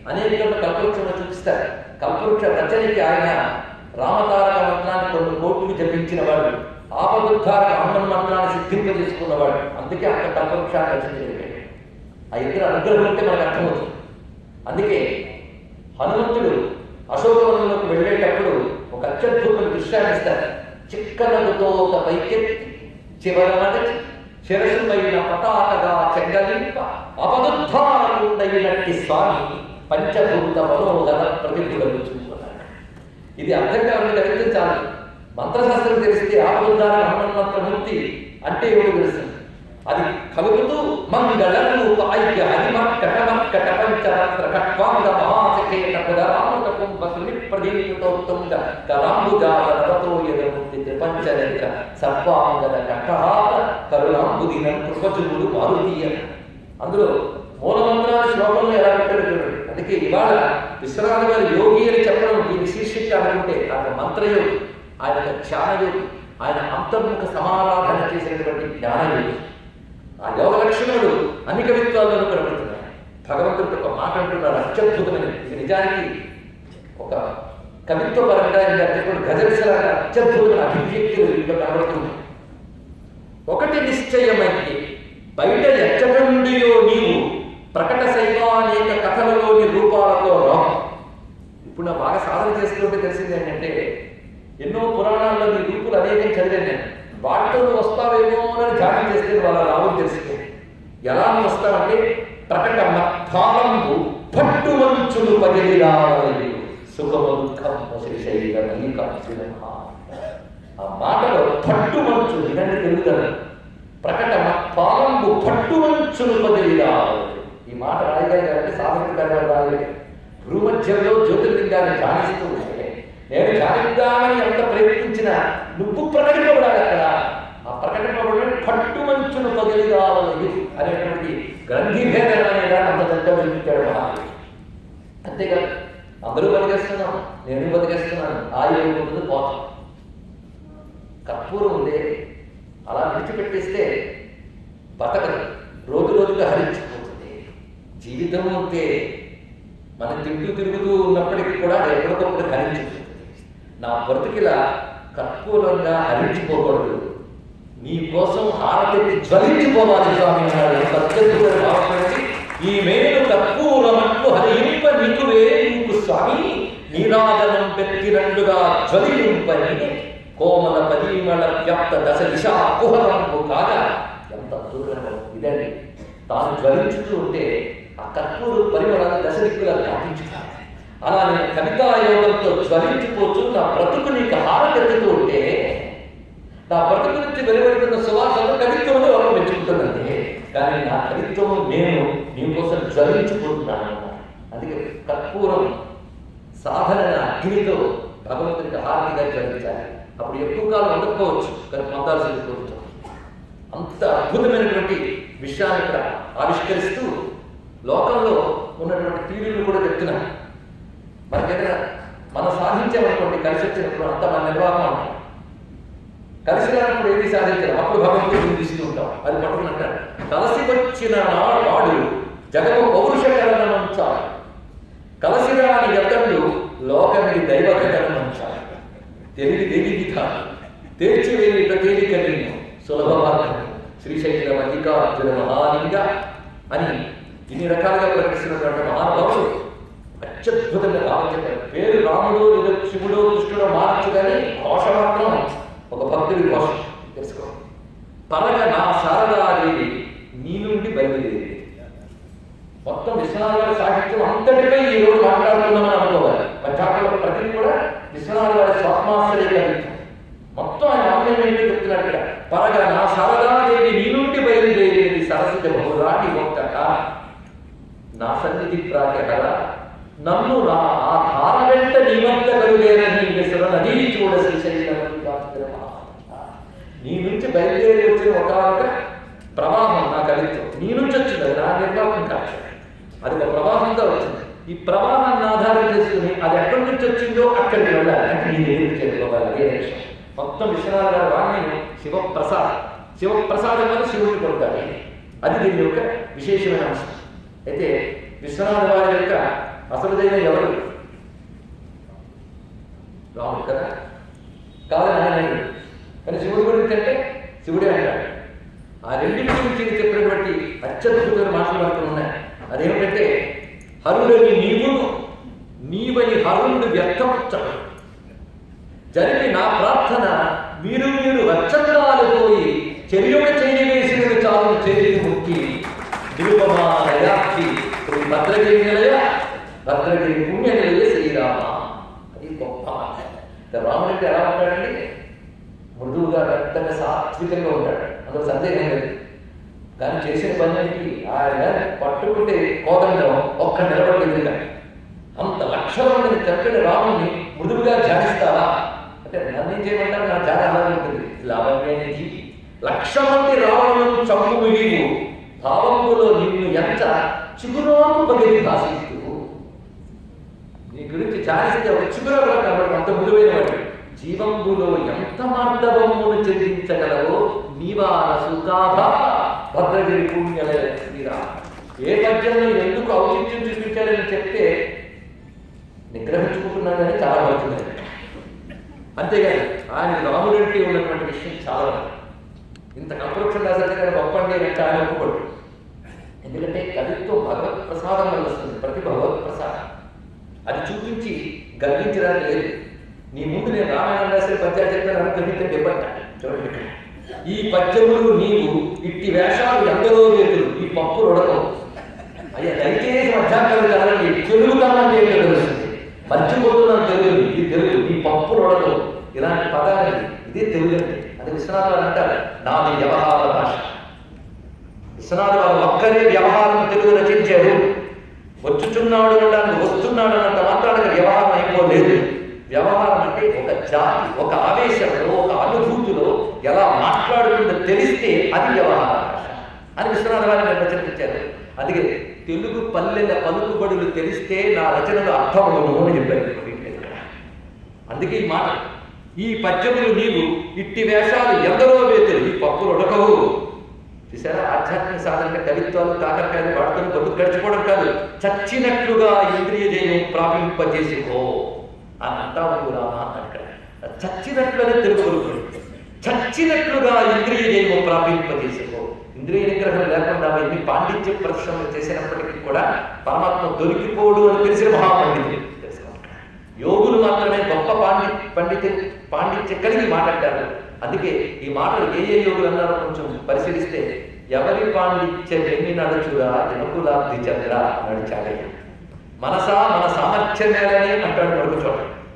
అనేక కల్పవృక్షంలో చూపిస్తారు కల్పవృక్ష రచనకి ఆయన రామతారక మంత్రాన్ని కొన్ని కోట్లు జపించిన వాడు ఆపదుద్ధారక హనుమన్ మంత్రాన్ని సిద్ధింపజేసుకున్నవాడు అందుకే అక్కడ కల్పవృక్షాన్ని రచన జరిగాడు ఆ ఇద్దరు అనుగ్రహం ఉంటే మనకు అర్థమవుతుంది అందుకే హనుమంతుడు అశోకవనంలోకి వెళ్ళేటప్పుడు ఒక అత్యద్భుతమైన దృశ్యాన్ని ఇస్తారు చిక్కనదుతో ఒక పైకెత్తి చివరన శిరసు పైన పతాకగా చెంగలింప అపదుద్ధారకుండైనట్టి స్వామి పంచభూత మనోహర ప్రతిభులను చూసుకున్నాడు ఇది అర్థం కావాలని తెలిస్తే చాలు మంత్రశాస్త్రం తెలిస్తే ఆపదుద్ధార హనుమన్ మంత్రమూర్తి అంటే ఏమిటో తెలుస్తుంది అది కలుగుతూ మంగళము ఐక్య హరిమక్కటమక్కట పంచరత్ర కట్వాంగ మహాశకేట పుదరామృత కుంభ సునిప్రదీపితోత్తుంగ కరాంబుజాతరతో ఎదుర్కొంది పంచనేత్ర సర్వాంగద కట్టహార కరుణాంబుదినం కృపచుడు మారుతీయ అందులో మూలమంత్రాల శ్లోకంలో ఎలా పెట్టారు చూడండి అందుకే ఇవాళ విశ్వనాథ గారు యోగి అని చెప్పడం దీని శీర్షిక అనుకుంటే ఆయన మంత్రయోగి ఆయన యొక్క ధ్యానయోగి ఆయన అంతర్ముఖ సమారాధన చేసినటువంటి జ్ఞానయోగి ఆ యోగ లక్షణములు అన్ని కవిత్వాల్లోనూ కనబడుతున్నాయి భగవంతుడికి ఒక మాట అంటున్నారు అత్యద్భుతమైనది ఇది నిజానికి ఒక కవిత్వ పరంగా ఇంకా చెప్పిన గజల్సలాగా అత్యద్భుతమైన అభివ్యక్తులు ఇంట్లో కనబడుతుంది ఒకటి నిశ్చయమైంది బయట ఎచ్చట నుండియో నీవు ప్రకట శైవానేక కథలలోని రూపాలతో రావు ఇప్పుడు నా బాగా సాధన చేస్తుంటే తెలిసింది ఏంటంటే ఎన్నో పురాణాల్లో నీ రూపులు అనేకం చదివాను నేను వాటితో నువ్వు వస్తావేమో అని ధ్యానం చేస్తే వాళ్ళ రావు తెలిసింది ఎలా నువ్వు వస్తావంటే ప్రకట మత్ఫాలంబు పట్టు మంచులు పగిలి రావాలి సుఖము దుఃఖము శ్రీశైల ఆ మాటలో పట్టు మంచు ఇదంటే తెలుగుతారు ప్రకట పాలంబు పట్టు మంచులు పగిలి రావాలి ఈ మాట రాయగారు అంటే సాధకుడు కర్మ రాయలేదు భూమధ్యంలో జ్యోతిర్లింగాన్ని ధ్యానిస్తూ ఉంటే నేను ధ్యానిద్దామని ఎంత ప్రయత్నించినా నువ్వు ప్రకటింపబడాలి అక్కడ ఆ ప్రకటింపబడిన పట్టు మంచును పగిలి రావాలి అనేటువంటి గ్రంథిభేదం అనే దాన్ని అంత చక్కగా వినిపించాడు మహాత్ముడు అంతేకాదు అందరూ బతికేస్తున్నాం నేను బతికేస్తున్నాను ఆ ఏముంటుంది పోతాం కర్పూరం ఉందే అలా విడిచిపెట్టేస్తే బతకదు రోజు రోజుగా హరించిపోతుంది జీవితం ఉంటే మనం తింటూ తిరుగుతూ ఉన్నప్పటికీ కూడా అది ఎప్పటికప్పుడు హరించిపోతుంది నా బ్రతికిలా కర్పూరంగా హరించిపోకూడదు నీ కోసం హారతి జ్వలించిపోవాలి స్వామి అన్నాడు ఎంత అత్యద్భుతమైన భావపడి ఈ మేలు కర్పూరమట్లు హరింప నీకువే నీకు స్వామి నీరాజనం పెట్టినట్లుగా జ్వలింపని కోమల పరిమళ వ్యాప్త దశ దిశా కుహరంపు కాగా ఎంత అద్భుతమైన ఇదండి తాను జ్వలించుతూ ఉంటే ఆ కర్పూర పరిమళాన్ని దశ దిక్కులా వ్యాపించుతాను అలా నేను కవితా యోగంతో జ్వలించిపోతూ నా బ్రతుకు నీకు హారకెత్తుతూ ఉంటే నా బ్రతుకు నుంచి వెలువడుతున్న సువాసన కవిత్వంలో ఎవరు మెచ్చుకుంటుందంటే కానీ నా కవిత్వము నేను నీ కోసం జ్వలించిపోతున్నాను అందుకే కర్పూరం సాధన అగ్నితో భగవంతునికి హారతిగా జ్వలించాలి అప్పుడు ఎక్కువ కాలం ఉండకపోవచ్చు కానీ పొందాల్సింది కోరుతాం అంత అద్భుతమైనటువంటి విషయాన్ని ఇక్కడ ఆవిష్కరిస్తూ లోకంలో ఉన్నటువంటి టీవీలు కూడా చెప్తున్నాను మనకేదైనా మనం సాధించామనుకోండి కలిసి వచ్చినప్పుడు అంత మన నిర్వాహం ఉంటాం కలిసి రానప్పుడు ఏది సాధించాలి అప్పుడు భగవంతుడిని తీస్తూ ఉంటాం అది పట్టుకున్నట్టు కలిసి వచ్చిన వాడు జగము పౌరుషకరణమంచాలి కలిసి రాని ఎత్తళ్ళు లోకమిది దైవకరణమంచాలి తెలివి తెలివి కాదు తేల్చివేయుట తేలిక నేను సులభ మార్గం శ్రీశైల మల్లికార్జున మహాలింగ అని ఇన్ని రకాలుగా ప్రకటిస్తున్నటువంటి మహానుభావుడు అత్యద్భుతంగా భావం చెప్పారు పేరు రాముడు లేదా శివుడు కృష్ణుడు మార్చు కానీ ఘోష మాత్రం ఒక భక్తుడి ఘోష తెలుసుకో పరగ నా శారదాదేవి నీ నుండి బయలుదేరి మొత్తం విశ్వనాథ గారి సాహిత్యం అంతటిపై ఈ రోజు మాట్లాడుతున్నామని అనుకోవాలి పచ్చాటలో ప్రతిదీ కూడా విశ్వనాథ గారి స్వాత్మాశ్రయ కవిత్వం మొత్తం ఆయన ఆన్లైన్ ఏంటో చెప్తున్నాడు ఇక్కడ పరగ నా శారదాదేవి నీ నుండి బయలుదేరేది సరస్వతి బహురాటి ఒక్కట నా సన్నిధి ప్రాకట నన్ను నా ఆ ధార వెంట నీవంత కలుగేరని విసుర నదీ చూడ శ్రీశైలం నీ నుంచి బయలుదేరి వచ్చిన ఒక ప్రవాహం నా కవిత్వం నీ నుంచి వచ్చింది అది నా నిర్వాహం కాదు అది ఒక ప్రవాహంగా వచ్చింది ఈ ప్రవాహాన్ని ఆధారం చేసుకుని అది ఎక్కడి నుంచి వచ్చిందో అక్కడికి వెళ్ళాలి అంటే నీ దగ్గరికి చేరుకోవాలి అదే లక్ష్యం మొత్తం విశ్వనాథ గారి వాణి శివప్రసాద్ శివప్రసాదం వల్ల శివుడిని కొడతాడు అది దీని యొక్క విశేషమైన అంశం అయితే విశ్వనాథ వారి యొక్క అసలు దైవం ఎవరు రాముడు కదా కాదని ఆయన అన్నాడు. కానీ శివుడు గురించి అంటే శివుడే అంటాడు ఆ రెండింటి గురించి ఈయన చెప్పినటువంటి అత్యద్భుతమైన మాటలు మనకు ఉన్నాయి అదేమిటంటే హరులని నీవును నీవని హరుణుడు వ్యక్తపరచడు జరిగి నా ప్రార్థన మీరు మీరు వచ్చందాలు పోయి చెరియుడ చేయవేసిన చాలు చెరి ముక్తి నిరుపమానయాక్షి శ్రీ భద్రగిరి నిలయ భద్రగిరి పుణ్య నిలయ శ్రీరామ అది గొప్ప మాట. రాముడికి ఎలా ఉంటాడండి మృదువుగా రక్తంగా సాత్వికంగా ఉంటాడు అందులో సందేహం లేదు కానీ చేసిన పనికి ఆయన పట్టుకుంటే కోదండం ఒక్క నిలబడలేదు కానీ అంత లక్షల మందిని చక్కని రాముని మృదువుగా ధ్యానిస్తావా అంటే నన్ను ఏం చేయమంటారు నా ధ్యానం అలాగే ఉంటుంది లావణ్యనిధి లక్ష మంది రావణులను చంపు నీవు భావంలో నిన్ను ఎంత చిగురాకు పగిలి భాషిస్తూ నీ గురించి ధ్యానిస్తే ఒక చిగురాకు కనబడు అంత మృదువైన వాడు జీవంబులో ఎంత మార్దవమును చెల్లించగలవో నీవార సుఖాభ భద్రగిరి పుణ్యలయ శ్రీరామ ఏ పద్యంలో ఎందుకు ఔచిత్యం చూపించారని చెప్తే నిగ్రహించుకుంటున్నానని చాలా అవుతుంది అంతేగాని ఆయన రాముడంటే ఉన్నటువంటి విషయం చాలా ఉంది. ఇంత కల్పవృక్షం రాశారు కానీ గొప్ప అండి అంటే ఆయన ఒప్పుకోడు ఎందుకంటే కవిత్వం భగవత్ ప్రసాదం వల్ల వస్తుంది ప్రతి భగవత్ ప్రసాదం అది చూపించి గర్వించడానికి లేదు నీ ముందు నేను రామాయణం రాసిన పద్యాలు చెప్తాను అనుగ్రహించే చెప్పండి చూడండి ఇక్కడ. ఈ పద్యములు నీవు ఇట్టి వేషాలు ఎందరో వేతులు ఈ పప్పు ఉడకవు అయ్యా దయచేసి మధ్యాహ్నం కాదండి తెలుగు కన్నా నేను తెలుస్తుంది మర్చిపోతున్నాను తెలుగు ఇది తెలుగు ఈ పప్పు ఉడకవు ఇలాంటి పదాలు ఇదే తెలుగు అండి అది విశ్వనాథ గారు అంటారు నాది వ్యవహార భాష విశ్వనాథ వారు ఒక్కరే వ్యవహారం తెలుగు రచించారు వచ్చుచున్నాడు అనడానికి వస్తున్నాడు అన్నంత మాత్రానికి వ్యవహారం అయిపోలేదు వ్యవహారం అంటే ఒక జాతి ఒక ఆవేశంలో ఒక అనుభూతిలో ఎలా మాట్లాడుతుందో తెలిస్తే అది వ్యవహార భాష అని విశ్వనాథ వారిని నిర్వచనించారు అందుకే తెలుగు పల్లెల పలుకుబడులు తెలిస్తే నా రచనలు అర్థమవును అని చెప్పారు ఇక్కడ. అందుకే ఈ మాట ఈ పద్యములు నీవు ఇట్టి వేషాలు ఎందరో వేతులు ఈ పప్పులు ఉడకవు చూసారా ఆధ్యాత్మిక సాధన కవిత్వాలు కాకరకాయలు వాడుకొని బతుకు గడిచిపోవడం కాదు చచ్చినట్లుగా ఇంద్రియ జయం ప్రాపింపజేసుకో అని అంటావు రామ అన్నాడు ఇక్కడ చచ్చినట్లుగానే తెలుగు పలుకుడు చచ్చినట్లుగా ఇంద్రియ జయము ప్రాపింపజేసుకో ఇంద్రియ నిగ్రహం లేకుండా ఎన్ని పాండిత్య ప్రదర్శనలు చేసినప్పటికీ కూడా పరమాత్మ దొరికిపోడు అని తెలిసిన మహాపండితులు తెలుసుకోండి యోగులు మాత్రమే గొప్ప పాండి పండిత పాండిత్యం కలిగి మాట్లాడారు అందుకే ఈ మాటలు ఏ ఏ యోగులు అన్నారో కొంచెం పరిశీలిస్తే ఎవరి పాండిత్యం ఎన్ని నడుచురా జనకులాబ్ది చంద్ర అన్నాడు చాలయ్య మనసా మన సామర్థ్యం మేలనే అంటాడు మరొక చోట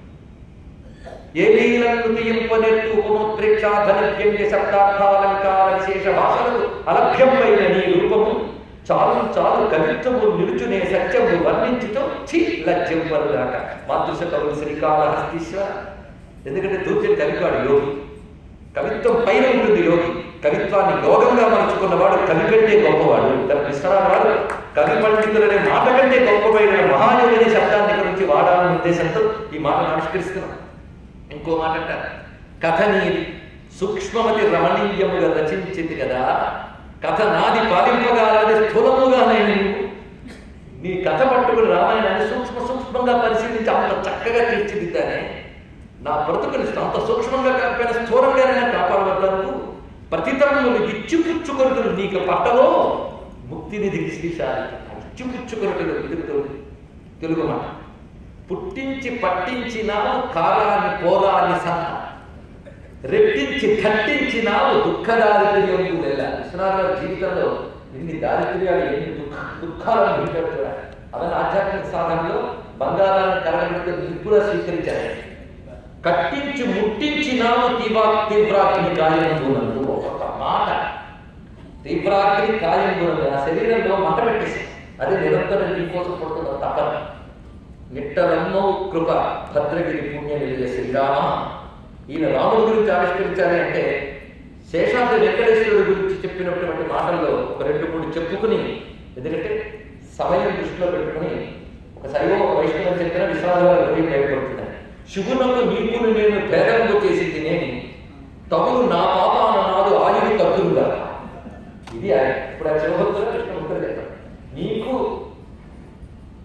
ఏ లీలను తీయింపనెట్టు ఉపముత్ప్రేక్ష ధనవ్యంగ్య శబ్దార్థాలంకార విశేష భాషలకు అలభ్యమైన నీ రూపము చాలు చాలు కవిత్వము నిలుచునే సత్యము వర్ణించుతో చి లజ్జం పరుగాక మాతృశ కవులు శ్రీకాళహస్తీశ్వర ఎందుకంటే దూర్జన్ కవికాడు యోగి కవిత్వం పైన ఉంటుంది యోగి కవిత్వాన్ని యోగంగా మలుచుకున్నవాడు కవి కంటే గొప్పవాడు తన విశ్వనాథ వాడు కవి పండితులనే మాట కంటే గొప్పమైన మహాయోగి అనే శబ్దాన్ని ఇక్కడ నుంచి వాడాలనే ఉద్దేశంతో ఈ మాటను ఆవిష్కరిస్తున్నాం ఇంకో మాట అంటారు కథ నీది సూక్ష్మమతి రమణీయముగా రచించింది కదా కథ నాది పాలింపగాలని స్థూలముగా నేను నీ కథ పట్టుకుని రామాయణాన్ని సూక్ష్మ సూక్ష్మంగా పరిశీలించి అంత చక్కగా తీర్చిదిద్దానే నా బ్రతుకుని అంత సూక్ష్మంగా కాకపోయినా స్థూలంగానే కాపాడబడ్డాను ప్రతితరములు ఇచ్చిపుచ్చుకొరుటలు నీకు పట్టలో ముక్తినిధికి శ్రీశాలి ఇచ్చిపుచ్చుకొరుటలు ఎదుగుతుంది తెలుగు మాట పుట్టించి పట్టించినావు కాలాన్ని పోరాన్ని సహ రెట్టించి కట్టించినావు దుఃఖదారిద్ర్యం వెళ్ళ విశ్వనాథ గారి జీవితంలో ఎన్ని దారిద్ర్యాలు ఎన్ని దుఃఖ దుఃఖాలను విడిపెట్టురా అవన్నీ ఆధ్యాత్మిక సాధనలో బంగారాన్ని కరగబెడితే నిప్పులా స్వీకరించారు కట్టించి ముట్టించినావు తీవా తీవ్రాగ్ని కాయంబునందు ఒక మాట తీవ్రాగ్ని కాయంబునందు ఆ శరీరంలో మంట పెట్టేసి అది నిరంతరం నీకోసం పడుతున్న తపన నిట్టరమ్మో కృప భద్రగిరి పుణ్య నిలయ శ్రీరామ ఈయన రాముడి గురించి ఆవిష్కరించాలి అంటే శేషాద్రి వెంకటేశ్వరుడి గురించి చెప్పినటువంటి మాటల్లో ఒక రెండు మూడు చెప్పుకుని ఎందుకంటే సమయం దృష్టిలో పెట్టుకుని ఒక శైవం ఒక వైష్ణవం చెప్పిన విశ్రాంతి హృదయం బయటపడుతున్నాయి శివునకు నీకును నేను భేదంలో చేసింది నేను తగులు నా పాపాన నాదు ఆయువు తగ్గులుగా ఇది ఆయన ఇప్పుడు ఆ శివభక్తులు కృష్ణభక్తులు చెప్పారు నీకు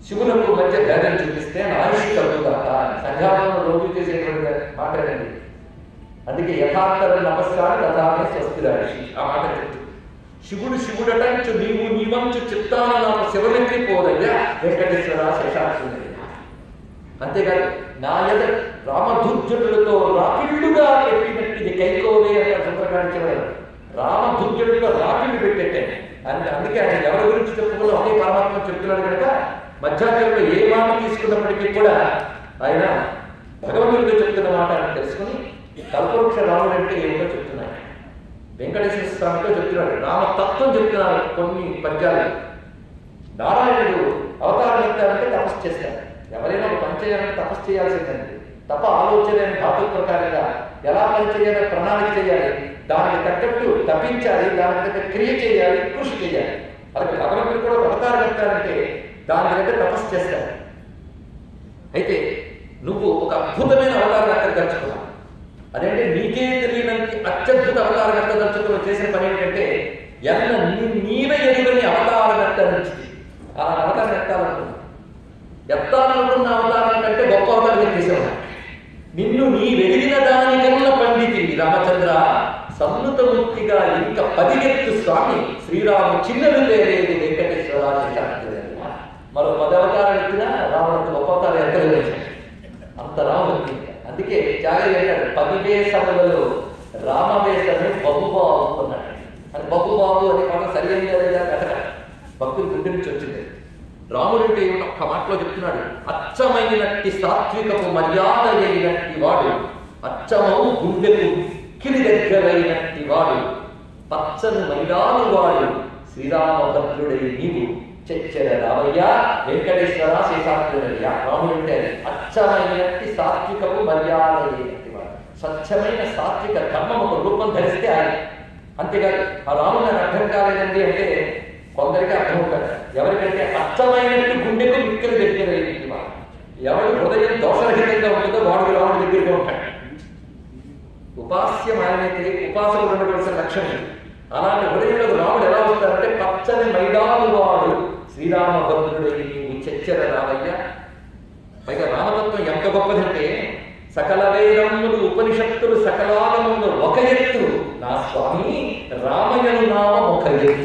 శివులకు మధ్య భేదం చూపిస్తే నా ఆయుష్ కలుగుతాక సంధ్యావంలో రోజు చేసేటువంటి మాట అండి అందుకే యథార్థ నమస్కారం తథామే స్వస్తిరాశి ఆ మాట చెప్తుంది శివుడు శివుడట ఇంచు నీవు నీవంచు చిత్తాన నాకు శివమెక్కి పోదయ్యా వెంకటేశ్వర శశాక్షుని అంతేకాదు నా ఎద రామదుర్జనులతో రాపిళ్ళుగా పెట్టినట్టు కైకోవే అని సుందరకాండ రామదుర్జనుడితో రాపిళ్ళు పెట్టేటే అంటే అందుకే ఆయన ఎవరి గురించి చెప్పుకున్నా ఒకే పరమాత్మ చెప్తున్నాడు కనుక మధ్యాహ్నంలో ఏ మాట తీసుకున్నప్పటికీ కూడా ఆయన భగవంతుడితో చెప్తున్న మాట అని తెలుసుకుని కల్పవృక్ష రాముడు అంటే ఏమిటో చెప్తున్నాడు వెంకటేశ్వర స్వామితో చెప్తున్నాడు రామతత్వం చెప్తున్నారు కొన్ని పద్యాలు నారాయణుడు అవతారం ఎత్తారంటే తపస్సు చేస్తాడు ఎవరైనా ఒక పని చేయాలంటే తపస్సు చేయాల్సిందండి తప్ప ఆలోచన అనే ధాతు ప్రకారంగా ఎలా పని చేయాలి ప్రణాళిక చేయాలి దానికి తగ్గట్టు తప్పించాలి దానికి తగ్గ క్రియ చేయాలి కృషి చేయాలి అలాగే భగవంతుడు కూడా ఒక అవతారం ఎత్తారంటే దాని దగ్గర తపస్సు చేస్తాడు అయితే నువ్వు ఒక అద్భుతమైన అవతారం అక్కడ దర్చుకున్నావు అదేంటే నీకే తెలియనంత అత్యద్భుత అవతారకర్త దర్శకులు చేసిన పని ఏంటంటే ఎన్న నీ- నీవే ఎదుగుని అవతారం ఎత్తాలని ఆ అవతారం ఎత్తాలనుకున్నా ఎత్తాలనుకున్న అవతారం కంటే గొప్ప అవతారం చేసేవాడు నిన్ను నీ వెలిగిన దానికన్నా పండితి రామచంద్ర సన్నుతమూర్తిగా ఇంకా పదిగెత్తు స్వామి శ్రీరాము చిన్నది లేదు వెంకటేశ్వర శశాంతి మరో పది అవతారం ఎత్తినా రావడంతో గొప్ప అవతారం ఎత్తలేదు అంత రాముడికి అందుకే త్యాగం ఏంటాడు పదివేషములలో రామవేషమే బహుబాబు అన్నాడు అది బహుబాబు అనే పదం సరైన లేదా కథ భక్తుల గుండె నుంచి వచ్చింది రాముడు అంటే ఏమిటో ఒక్క మాటలో చెప్తున్నాడు అచ్చమైనట్టి సాత్వికపు మర్యాద అయినట్టి వాడు అచ్చమవు గుండెకు కిలి దగ్గరైనట్టి వాడు పచ్చని మైదాను వాడు శ్రీరామభద్రుడై నీవు చెచ్చర రామయ్య వెంకటేశ్వర శేషాద్రుడయ్య రాముడు అంటే అది. అచ్చమైనట్టి సాత్వికపు మర్యాద అయినట్టి వాడు స్వచ్ఛమైన సాత్విక ధర్మం ఒక రూపం ధరిస్తే ఆయన అంతేకాదు ఆ రాముడు నాకు అర్థం కాలేదండి అంటే కొందరికి అర్థం ఉంటాడు ఎవరికంటే అర్థమైనట్టు గుండెకు మిక్కలు దగ్గర ఎవరి హృదయం దోషరహితంగా ఉంటుందో వాడు రాముడి దగ్గరగా ఉంటాడు ఉపాస్యమైనతే ఉపాసకులు ఉండవలసిన లక్షణం ఇది. అలాంటి హృదయంలో రాముడు ఎలా వస్తారంటే పచ్చని మైదాను వాడు శ్రీరామభద్రుడు నీవు చెచ్చర రామయ్య పైగా రామతత్వం ఎంత గొప్పదంటే సకల వేదములు ఉపనిషత్తులు సకలాగములు ఒక ఎత్తు నా స్వామి రామయ్యను నామ ఒక ఎత్తు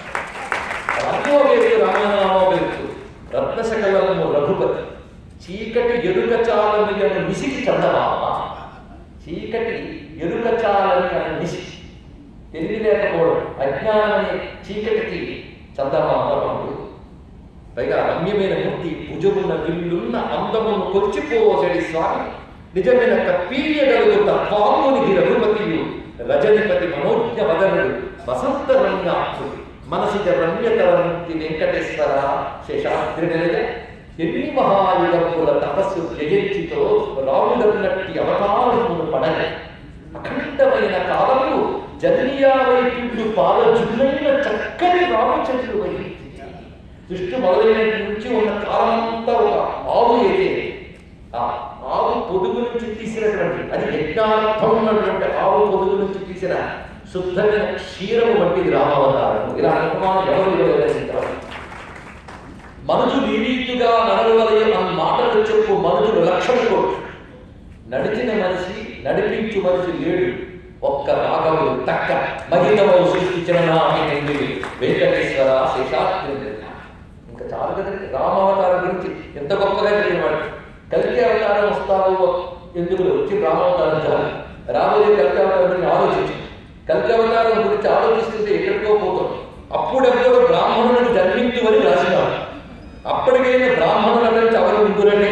రామోగెత్తు రామనామోగెత్తు రత్నశకలము రఘుపతి చీకటి ఎరుక చాలమియను నిసికి చందమామ చీకటి ఎరుక చాలని అను నిసి తెలివి లేకపోవడం అజ్ఞానమనే చీకటికి చందమామ రాముడు పైగా రమ్యమైన మూర్తి భుజమున విల్లున్న అందమును కొచ్చిపోసడి స్వామి నిజమైన కప్పీయగలుగుత పామునికి రఘుపతియు రజనిపతి మనోజ్ఞ వదనుడు వసంత రమ్యాక్షుడు మనసిజ రమ్యతరముక్తి వెంకటేశ్వర శేషాద్రి నిలయ ఎన్ని మహాయుగముల తపస్సు జయించితో రాముడన్నట్టి అవతారమును పడని అఖండమైన కాలము జన్యావైపుడు పాల జుల్లైన చక్కని రామచంద్రుడు వహించి దృష్టి మొదలైన నుంచి ఉన్న కాలమంతా ఒక ఆవు అయితే ఆ ఆవు పొదుగు నుంచి తీసినటువంటి అది యజ్ఞార్థం ఉన్నటువంటి ఆవు పొదుగు నుంచి తీసిన శుద్ధమైన క్షీరము వంటిది రామావతారం ఇలా అనుకున్నాను ఎవరు ఇవ్వలేదు మనుజు ఈ రీతిగా నడవలే ఆ మాటలు చెప్పు మనుజుడు లక్షణ కోట్లు నడిచిన మనిషి నడిపించు మనిషి లేడు ఒక్క రాఘవుడు తక్క మహితమవు సృష్టించిన నామి నిండి వెంకటేశ్వర శేషాద్రి ఇంకా చాలు కదండి రామావతారం గురించి ఎంత గొప్పగా చెప్పినవాడు కలికి అవతారం వస్తావు ఎందుకు వచ్చి రామావతారం చాలు రాబోయే కలికి అవతారం గురించి ఆలోచించు కలికి అవతారం గురించి ఆలోచిస్తుంటే ఎక్కడికో పోతాం అప్పుడెప్పుడు బ్రాహ్మణుడు జన్మించు అని రాసినాడు అప్పటికైనా బ్రాహ్మణుల గురించి ఎవరు ముందురండి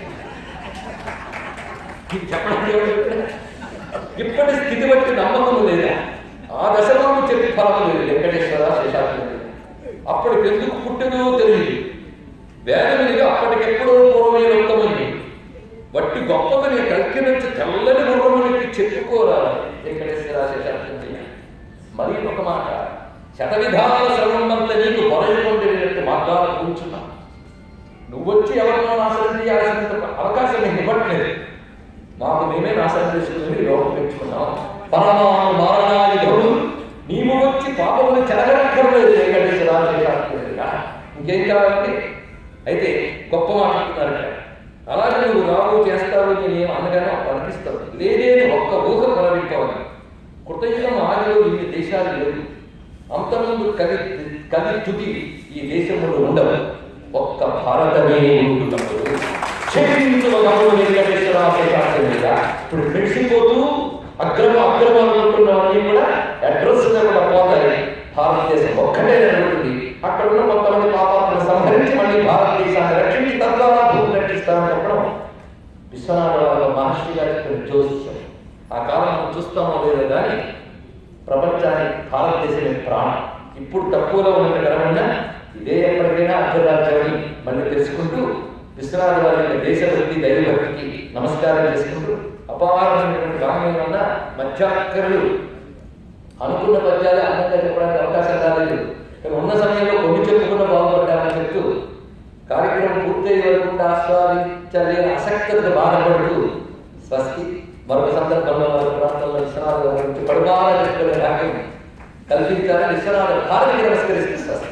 ఇది చెప్పడం దేవుడు ఇప్పటి స్థితి బట్టి నమ్మకం లేదా ఆ దశలో చెప్పి ఫలం లేదు వెంకటేశ్వర శేషాద్రి అప్పటికి ఎందుకు పుట్టినో తెలియదు వేదమునిగా అప్పటికెప్పుడో పూర్వమే ఉత్తమైంది వట్టి గొప్పదని కల్కి నుంచి తెల్లని గుర్రమునికి చెప్పుకోరాలి వెంకటేశ్వర శేషాద్రి మరి ఒక మాట శత విధాల సర్వమంత నీకు పొరయకుండేటట్టు మార్గాలు కూర్చున్నా నువ్వొచ్చి ఎవరినో నాశనం చేయాల్సినంత అవకాశం నీకు ఇవ్వట్లేదు మాకు మేమే నాశనం చేసుకుని లోపం పెంచుకున్నాం పరమాను మారణాయుధుడు నీవు వచ్చి పాపములు చెరగక్కర్లేదు వెంకటేశ్వర శేషాద్రి ఇంకేం కావాలంటే అయితే గొప్ప మాట్లాడుతున్నారు ఇక్కడ అలాగే నువ్వు రావు చేస్తావు నేనేం అనగానో అనిపిస్తావు లేదేని ఒక్క ఊహ కొనవింపవాలి కృతయుగం ఆదిలో ఇన్ని దేశాలు లేవు అంతకుముందు కవి కవి తుది ఈ దేశంలో ఉండవు ఒక్క భారతమే ఉంటున్నప్పుడు క్షమించవగలవు వెంకటేశ్వర ప్రకాశం మీద ఇప్పుడు మెడిసిపోతూ అక్రమ అక్రమాలు ఉంటున్నవన్నీ కూడా అడ్రస్ కూడా పోతాయి భారతదేశం ఒక్కటే నిలబడుతుంది అక్కడ ఉన్న కొంతమంది పాపాలను సంహరించి మళ్ళీ భారతదేశాన్ని రక్షించి తద్వారా భూమి రక్షిస్తామని చెప్పడం విశ్వనాథ మహర్షి గారి యొక్క జోస్యం ఆ కాలం మనం చూస్తామో లేదో కానీ ప్రపంచానికి భారతదేశమే ప్రాణం ఇప్పుడు తక్కువలో ఉన్న గర్వంగా ఇదే ఎప్పటికైనా అగ్రరాజ్యాన్ని మళ్ళీ తెలుసుకుంటూ విశ్వనాథ వారి యొక్క దేశభక్తి దైవభక్తికి నమస్కారం చేసుకుంటూ అపారమైనటువంటి గ్రామీణ ఉన్న మధ్యాకరులు అనుకున్న పద్యాలు అందంగా చెప్పడానికి అవకాశం రాలేదు కానీ ఉన్న సమయంలో కొన్ని చెప్పుకున్న బాగుపడ్డామని చెప్తూ కార్యక్రమం పూర్తయ్యే వరకు ఆస్వాదించాలి అని అసక్తత బాధపడుతూ స్వస్తి మరొక సందర్భంలో మరొక ప్రాంతంలో విశ్వనాథ గారి గురించి పడుమాల చెప్పుకునే భాగ్యం కల్పించాలని విశ్వనాథ భారతికి నమస్కరిస్తూ స్వస్తి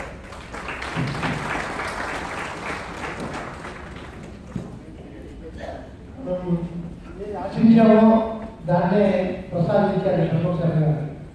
మనం ఏది ఆశించామో దాన్నే ప్రసాదించారు షణ్ముఖ గారు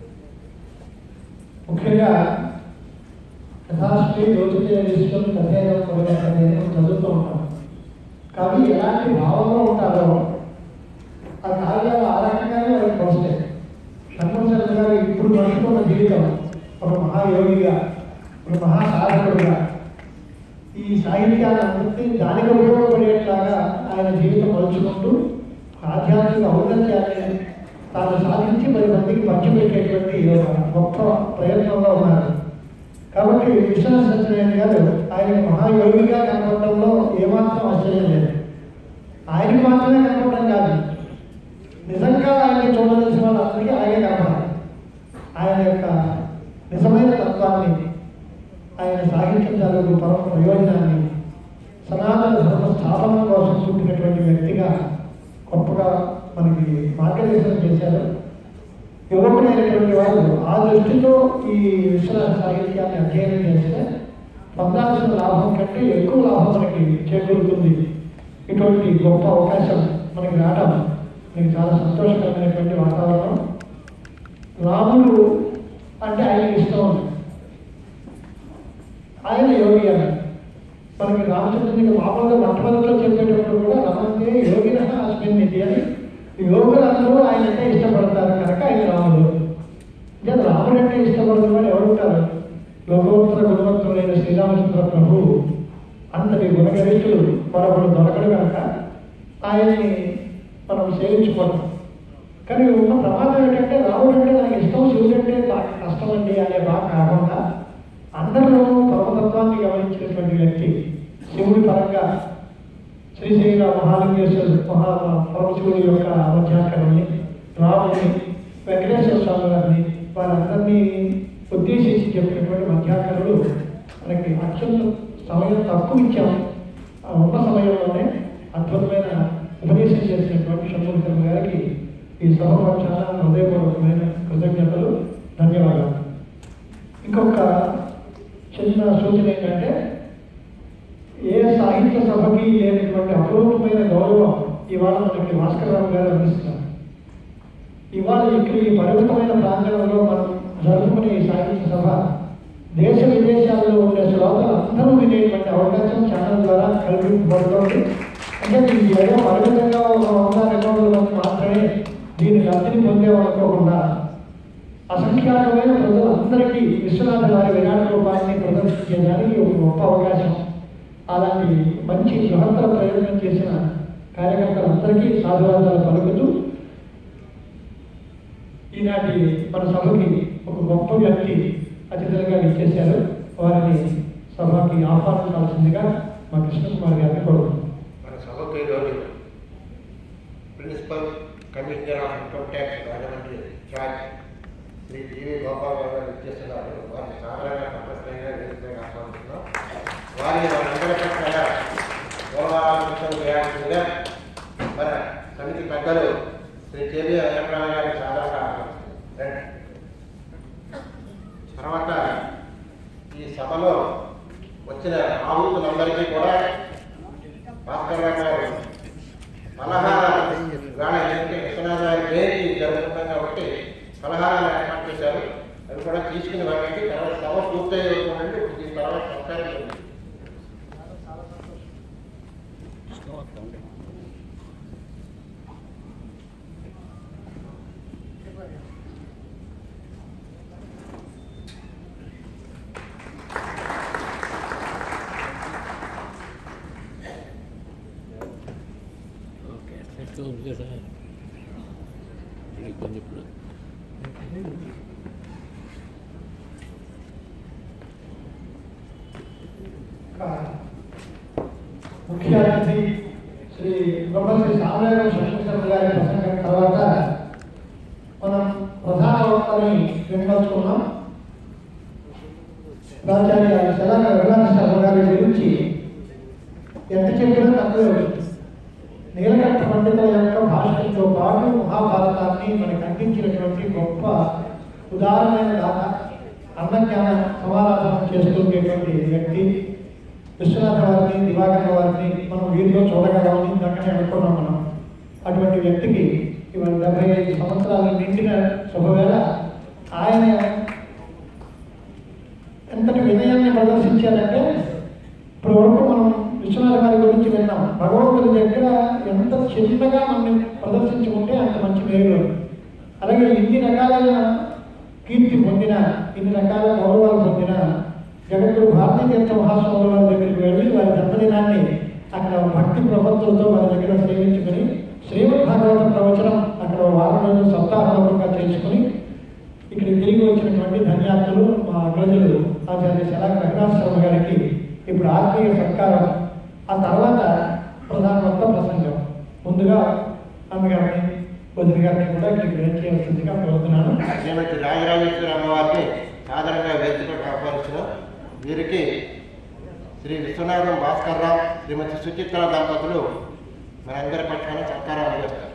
ముఖ్యంగా యథాశ్రీ యోచితే విశ్వం తదేవం మొదలైన అనేది మనం చదువుతూ ఉంటాం కవి ఎలాంటి భావంలో ఉంటారో ఆ కావ్యాలు ఆ రకంగానే వాళ్ళకి వస్తాయి షణ్ముఖ గారు ఇప్పుడు నడుచుకున్న జీవితం ఒక మహాయోగిగా ఒక మహాసాధకుడుగా ఈ సాహిత్యాన్ని అందరినీ దానికి ఉపయోగపడేట్లాగా ఆయన జీవితం మలుచుకుంటూ ఆధ్యాత్మిక ఔన్నత్యాన్ని తాను సాధించి పది మందికి పంచిపెట్టేటువంటి ఒక గొప్ప ప్రయత్నంలో ఉన్నారు కాబట్టి విశ్వనాథ సత్యనారాయణ గారు ఆయన మహాయోగిగా కనపడటంలో ఏమాత్రం ఆశ్చర్యం లేదు ఆయనకి మాత్రమే కనపడటం కాదు నిజంగా ఆయన చూడవలసిన వాళ్ళందరికీ ఆయనే కనపడాలి ఆయన యొక్క నిజమైన తత్వాన్ని ఆయన సాహిత్యం తాలూకు పరమ ప్రయోజనాన్ని సనాతన ధర్మ స్థాపన కోసం పుట్టినటువంటి వ్యక్తిగా గొప్పగా మనకి మార్గదర్శనం చేశారు యువకుడైనటువంటి వారు ఆ దృష్టితో ఈ విశ్వనాథ సాహిత్యాన్ని అధ్యయనం చేస్తే పొందాల్సిన లాభం కంటే ఎక్కువ లాభం మనకి చేకూరుతుంది ఇటువంటి గొప్ప అవకాశం మనకి రావడం మనకి చాలా సంతోషకరమైనటువంటి వాతావరణం రాముడు అంటే ఆయనకి ఇష్టం ఉంది ఆయన యోగి అని మనకి రామచంద్రునికి మామూలుగా మొట్టమొదటిలో చెప్పేటప్పుడు కూడా రమంతే యోగిన అస్మిన్ ఇది అని యోగులందరూ ఆయన అంటే ఇష్టపడతారు కనుక ఆయన రాముడు అంటే రాముడు అంటే ఇష్టపడిన వాడు ఎవరు ఉంటారు లోకోత్తర గుణవంతుడైన శ్రీరామచంద్ర ప్రభు అంతటి గుణగరిష్ఠుడు మరొకడు దొరకడు కనుక ఆయన్ని మనం సేవించుకోవడం కానీ ఉన్న ప్రమాదం ఏంటంటే రాముడు అంటే నాకు ఇష్టం శివుడు అంటే బాగా కష్టం అండి అనే బాగా కాకుండా అందరిలోనూ పరమతత్వాన్ని గమనించినటువంటి వ్యక్తి శివుడి పరంగా శ్రీశైల మహాలింగేశ్వర మహా పరమశివుడి యొక్క మధ్యాకరణని రాముని వెంకటేశ్వర స్వామి గారిని వారందరినీ ఉద్దేశించి చెప్పినటువంటి మధ్యాకరులు మనకి అత్యంత సమయం తక్కువ ఇచ్చాం ఆ ఉన్న సమయంలోనే అద్భుతమైన ఉపదేశం చేసినటువంటి షణ్ముఖ గారికి ఈ సభ పక్షాన హృదయపూర్వకమైన కృతజ్ఞతలు ధన్యవాదాలు ఇంకొక చిన్న సూచన ఏంటంటే ఏ సాహిత్య సభకి లేనటువంటి అపూర్వమైన గౌరవం ఇవాళ మనకి భాస్కరరావు గారు అందిస్తున్నారు ఇవాళ ఇక్కడ ఈ పరిమితమైన ప్రాంగణంలో మనం జరుపుకునే ఈ సాహిత్య సభ దేశ విదేశాల్లో ఉండే శ్రోతలు అందరూ వినేటువంటి అవకాశం ఛానల్ ద్వారా కల్పించబడుతోంది అంటే ఇది ఏదో పరిమితంగా ఒక వంద రెండు వందల మంది మాత్రమే దీని లబ్ధిని పొందేమనుకోకుండా అసంఖ్యాకమైన ప్రజలందరికీ విశ్వనాథ వారి విరాట రూపాన్ని ప్రదర్శించడానికి ఒక గొప్ప అవకాశం అలాంటి మంచి బృహత్తర ప్రయోజనం చేసిన కార్యకర్తలందరికీ సాధువాదాలు పలుకుతూ ఈనాటి మన సభకి ఒక గొప్ప వ్యక్తి అతిథులుగా ఇచ్చేశారు వారిని సభకి ఆహ్వానించాల్సిందిగా మా కృష్ణకుమార్ గారిని కోరుకుంటున్నాం మన సభకు ఈరోజు principal commissioner of income tax Rajahmundry charge Shri G V Gopal గారు ఇచ్చేస్తున్నారు వారిని సాధారణ తపస్సైన వేదికగా ఆహ్వానిస్తున్నాం వారిని మనందరి పట్ల గౌరవాన్వితం చేయాల్సిందిగా మన సమితి పెద్దలు శ్రీ కేవీ అయ్యప్పరావు గారిని సాధారణ ఆహ్వానిస్తున్నాం తర్వాత ఈ సభలో వచ్చి వచ్చిన ఆవులందరికీ కూడా భాస్కర్ రావు గారు పలహారాలు ఇవాళ ఏంటంటే విశ్వనాథ గారి జయంతి జరుగుతున్నాం కాబట్టి పలహారాలు ఏర్పాటు చేశారు అవి కూడా తీసుకుని వాళ్ళకి తర్వాత సభ పూర్తయ్యేటువంటి ఇప్పుడు దీని తర్వాత సంస్కారం జరుగుతుంది. ముఖ్య అతిథి శ్రీ బ్రహ్మశ్రీ సామరాజు శంకర గారి ప్రసంగం తర్వాత మనం ప్రధాన వక్తని వినదలుచుకున్నాం ప్రాచార్య శలాక రఘునాథ శర్మ గారి గురించి ఎంత చెప్పినా తక్కువే ఉంటుంది నీలకంఠ పండితుల యొక్క భాషతో పాటు మహాభారతాన్ని మనకు అందించినటువంటి గొప్ప ఉదాహరణమైన దాత అన్నజ్ఞాన సమారాధన చేస్తుండేటువంటి వ్యక్తి విశ్వనాథ వారిని దివాకర వారిని మనం వీరిలో చూడగలమని ఇందాకనే అనుకున్నాం మనం అటువంటి వ్యక్తికి ఇవాళ డెబ్బై ఐదు సంవత్సరాలు నిండిన శుభవేళ ఆయన ఎంతటి వినయాన్ని ప్రదర్శించారంటే ఇప్పుడు వరకు మనం విశ్వనాథ గారి గురించి విన్నాం భగవంతుడి దగ్గర ఎంత చిన్నగా మనం ప్రదర్శించుకుంటే అంత మంచి మేలు అలాగే ఇన్ని రకాలైన కీర్తి పొందిన ఇన్ని రకాల గౌరవాలు పొందిన జగద్గురు భారతీ తీర్థ మహాస్వాముల వారి దగ్గరికి వెళ్ళి వారి జన్మదినాన్ని అక్కడ భక్తి ప్రపత్తులతో వారి దగ్గర సేవించుకొని శ్రీమద్ భాగవత ప్రవచనం అక్కడ వారం రోజులు సప్తాహంగా చేసుకుని ఇక్కడికి తిరిగి వచ్చినటువంటి ధన్యార్థులు మా అగ్రజులు ఆచార్య శలాక రఘునాథ శర్మ గారికి ఇప్పుడు ఆత్మీయ సత్కారం ఆ తర్వాత ప్రధాన వక్త ప్రసంగం ముందుగా ఆమె గారిని వదిలి గారిని కూడా ఇక్కడికి వేయించేయాల్సిందిగా కోరుతున్నాను శ్రీమతి రాజరాజేశ్వరి అమ్మవారిని సాధారణంగా వేదికకు ఆహ్వానిస్తున్నాం వీరికి శ్రీ విశ్వనాథం భాస్కర్ రావు శ్రీమతి సుచిత్ర దంపతులు మనందరి పక్షాన సత్కారం అందజేస్తారు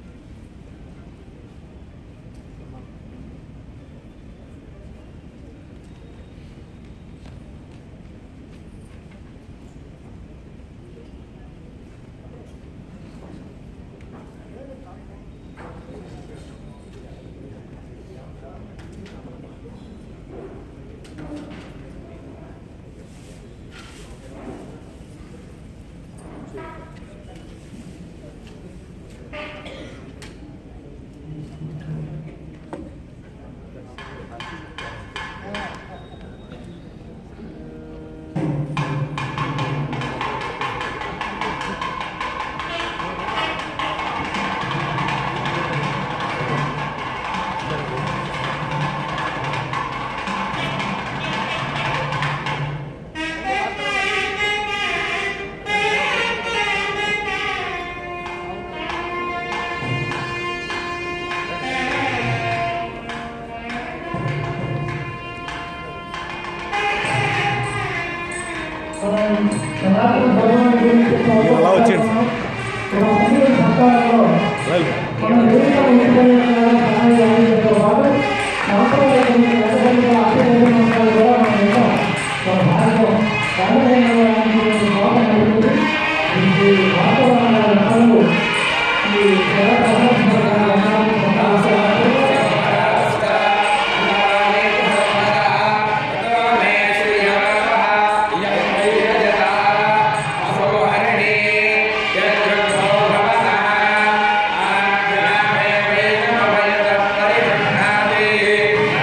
మనం సనాతన ధర్మాన్ని గురించి అలా వచ్చేయండి. ఒక అఖిల సంస్థానంలో మన దేశంలో ఉండిపోయిన సహాయ వాణిజ్యంతో పాటు సాంప్రదాయమైన రకరకాల ఆచరణ అంశాలు కూడా మనం విన్నాం. మన భారతం సాంప్రదాయమైనటువంటి భావన నడుపుతుంది. ఈ వాతావరణ రకాలు ఈ జల ప్రదర్శన రకాలు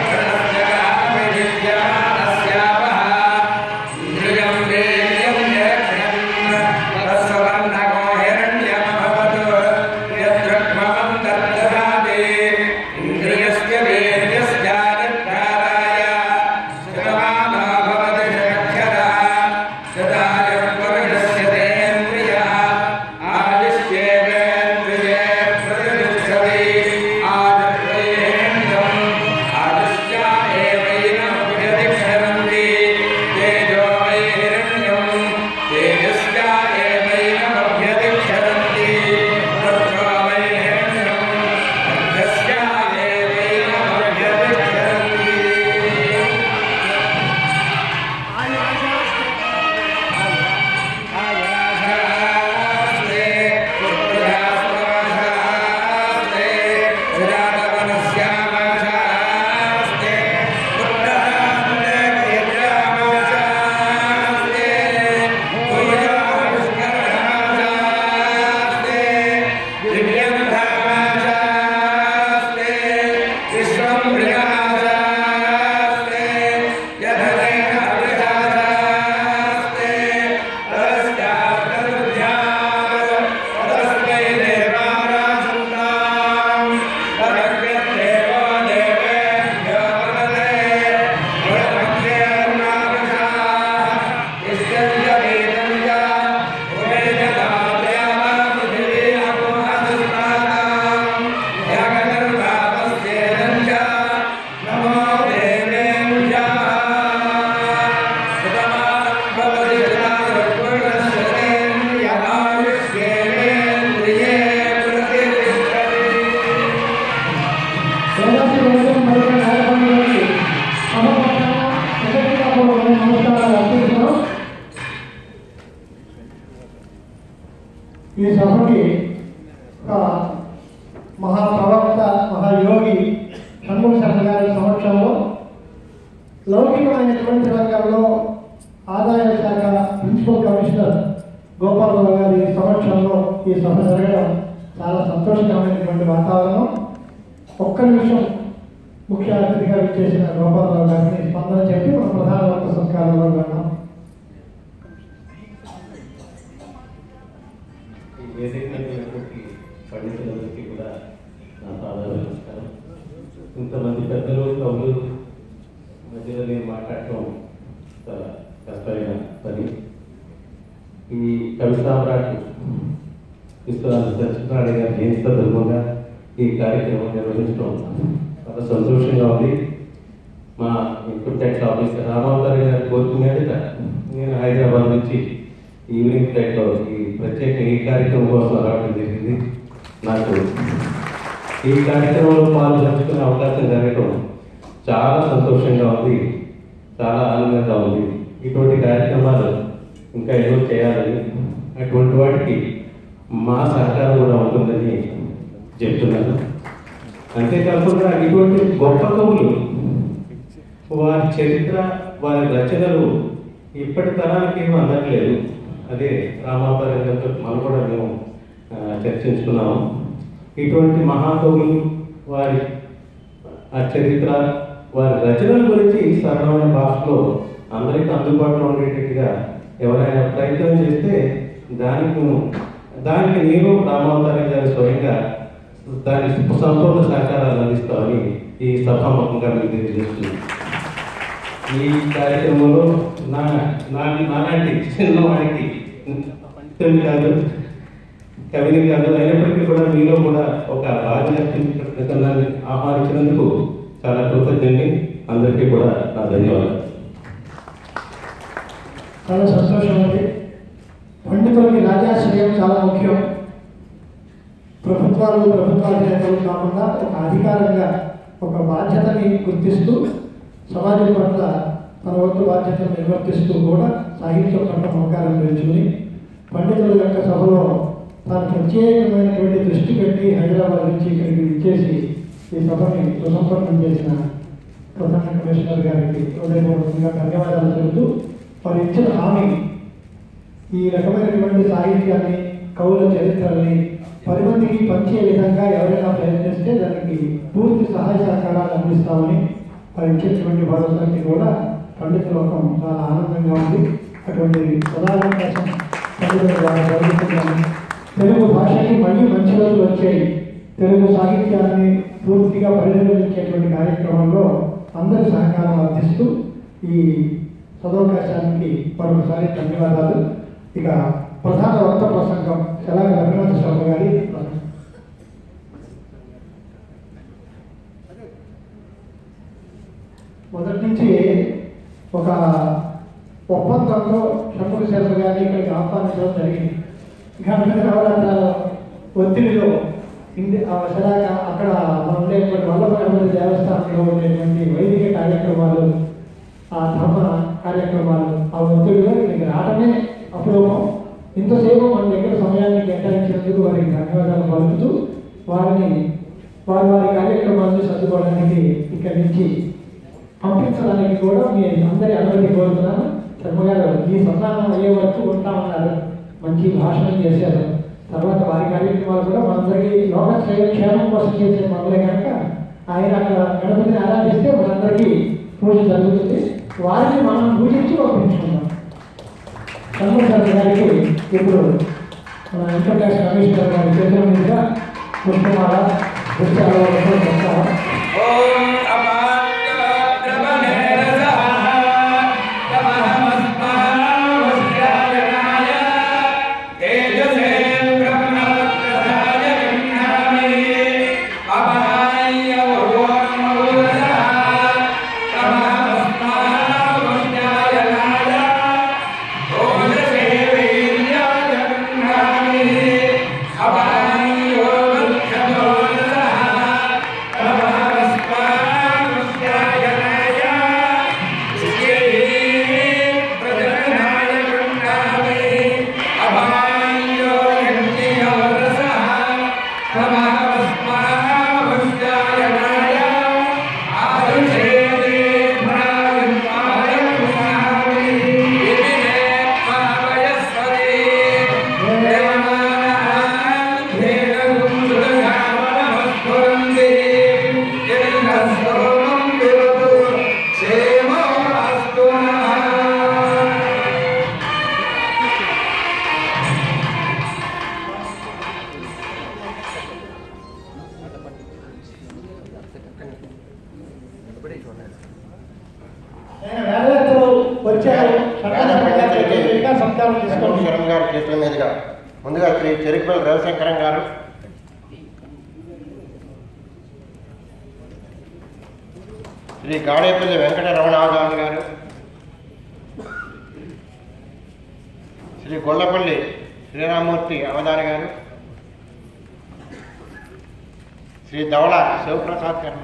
ృగం వేద్యం ఈ సభకి ఒక మహాప్రవక్త మహాయోగి షణ్ముఖ శర్మ గారి సమక్షంలో లౌకికమైనటువంటి రంగంలో ఆదాయ శాఖ ప్రిన్సిపల్ కమిషనర్ గోపాలరావు గారి సమక్షంలో ఈ సభ జరగడం చాలా సంతోషకరమైనటువంటి వాతావరణం ఒక్క నిమిషం ముఖ్య అతిథిగా విచ్చేసిన గోపాలరావు గారిని స్పందన చెప్పి మన ప్రధాన వర్గ సంస్కారంలో వెళ్ళాం ఈ వేదిక మీద ఉన్నటువంటి పండితులందరికీ కూడా నా పాదాలు నమస్కారం ఇంతమంది పెద్దలు కవులు మధ్యలో నేను మాట్లాడటం చాలా కష్టమైన పని ఈ కవి సామ్రాట్ విశ్వనాథ సత్యనారాయణ గారి జయంతి సందర్భంగా ఈ కార్యక్రమం నిర్వహించడం చాలా సంతోషంగా ఉంది మా ఇన్కమ్ ట్యాక్స్ ఆఫీసర్ రామావతారి గారు కోరుకునేది నేను హైదరాబాద్ నుంచి ఈవినింగ్ ఫ్లైట్లో ఈ ప్రత్యేక ఈ కార్యక్రమం కోసం రావడం జరిగింది నాకు ఈ కార్యక్రమంలో పాల్గొంచుకునే అవకాశం జరగడం చాలా సంతోషంగా ఉంది చాలా ఆనందంగా ఉంది ఇటువంటి కార్యక్రమాలు ఇంకా ఎన్నో చేయాలని అటువంటి వాటికి మా సహకారం కూడా ఉంటుందని చెప్తున్నాను అంతేకాకుండా ఇటువంటి గొప్ప కవులు వారి చరిత్ర వారి రచనలు ఇప్పటి తరానికి ఏమీ అందట్లేదు అదే రామాపరం గారితో మనం కూడా మేము ఆ, చర్చించుకున్నాము ఇటువంటి మహాకవులు వారి ఆ చరిత్ర వారి రచనల గురించి సరళమైన భాషలో అందరికీ అందుబాటులో ఉండేటట్టుగా ఎవరైనా ప్రయత్నం చేస్తే దానికి మేము- దానికి నేను రామావతారం గారి స్వయంగా దాని సంపూర్ణ సహకారాలు అందిస్తామని ఈ సభాముఖంగా మీకు తెలియజేస్తున్నాను ఈ కార్యక్రమంలో నా నా నాలాంటి చిన్నవాడికి తెలుగు కాదు కవిని కాదు అయినప్పటికీ కూడా మీలో కూడా ఒక బాధ్యతని ఆహ్వానించినందుకు చాలా కృతజ్ఞని అందరికీ కూడా నా ధన్యవాదాలు చాలా సంతోషం ఉంది పండితులకి రాజాశ్రయం చాలా ముఖ్యం ప్రభుత్వాలు ప్రభుత్వాధినేతలు కాకుండా ఒక అధికారంగా ఒక బాధ్యతని గుర్తిస్తూ సమాజం పట్ల తన వంతు బాధ్యతను నిర్వర్తిస్తూ కూడా సాహిత్యం పట్ల మమకారం పెంచుకుని పండితుల యొక్క సభలో తాను ప్రత్యేకమైనటువంటి దృష్టి పెట్టి హైదరాబాద్ నుంచి ఇక్కడికి విచ్చేసి ఈ సభని సుసంపన్నం చేసిన ప్రధాన కమిషనర్ గారికి హృదయపూర్వకంగా ధన్యవాదాలు చెబుతూ వారు ఇచ్చిన హామీ ఈ రకమైనటువంటి సాహిత్యాన్ని కవుల చరిత్రల్ని పది మందికి పంచే విధంగా ఎవరైనా ప్రయత్నిస్తే దానికి పూర్తి సహాయ సహకారాలు అందిస్తామని వారు ఇచ్చేటువంటి భరోసాకి కూడా పండిత లోకం చాలా ఆనందంగా ఉంది అటువంటి సదావకాశం పండితుల ద్వారా జరుగుతుందని తెలుగు భాషకి మళ్ళీ మంచి రోజులు వచ్చాయి తెలుగు సాహిత్యాన్ని పూర్తిగా పరిశీలించేటువంటి కార్యక్రమంలో అందరి సహకారం అందిస్తూ ఈ సదవకాశానికి మరొకసారి ధన్యవాదాలు ఇక ప్రధాన వక్త ప్రసంగం శలాగ రఘునాథ శర్మ గారి ప్రసంగం మొదటి నుంచి ఒక ఒప్పందంతో షణ్ముఖ శర్మ గారిని ఇక్కడికి ఆహ్వానించడం జరిగింది గణపతి నవరాత్రాల ఒత్తిడిలో ఇండి ఆ శలాక అక్కడ మనం ఉండేటువంటి వల్లభగణపతి దేవస్థానంలో ఉండేటువంటి వైదిక కార్యక్రమాలు ఆ ధర్మ కార్యక్రమాలు ఆ ఒత్తిడిలో ఇక్కడికి రావడమే అపురూపం ఇంతసేపు మన దగ్గర సమయాన్ని కేటాయించినందుకు వారికి ధన్యవాదాలు పలుకుతూ వారిని వారి వారి కార్యక్రమాలను సర్దుకోవడానికి ఇక్కడి నుంచి పంపించడానికి కూడా మీ అందరి అనుమతి కోరుతున్నాను శర్మగారు ఈ సంధానం అయ్యే వరకు ఉంటామన్నారు మంచి భాషణం చేశారు తర్వాత వారి కార్యక్రమాలు కూడా మనందరికీ లోక క్షే- క్షేమం కోసం చేసే పనులే కనుక ఆయన అక్కడ గణపతిని ఆరాధిస్తే మనందరికీ పూజ జరుగుతుంది వారిని మనం పూజించి పంపించుకుందాం కన్వర్సర్ గారికి ఇప్పుడు మన ఇన్కమ్ ట్యాక్స్ కమిషనర్ గారి చేతుల మీదుగా పుష్పమాల పుష్పాలు చెప్తాము ఓం అపాద్రవనే రసః తమహమస్మావస్యాయనాయ తేజసే బ్రహ్మవత్రసాయ విఘ్నామి అపాయ ఓర్మోరసః తమహమస్మావస్యాయనాయ ఓజసే వీర్యాయ విఘ్నామి అపాయ ఓర్మోరసః గారి చేతుల మీదుగా ముందుగా శ్రీ చెరుకుపల్లి రవిశంకరం గారు శ్రీ గాడేపల్లి వెంకట రమణాగాన్ గారు శ్రీ గొల్లపల్లి శ్రీరామూర్తి అవధాని గారు శ్రీ ధవళ శివప్రసాద్ గారు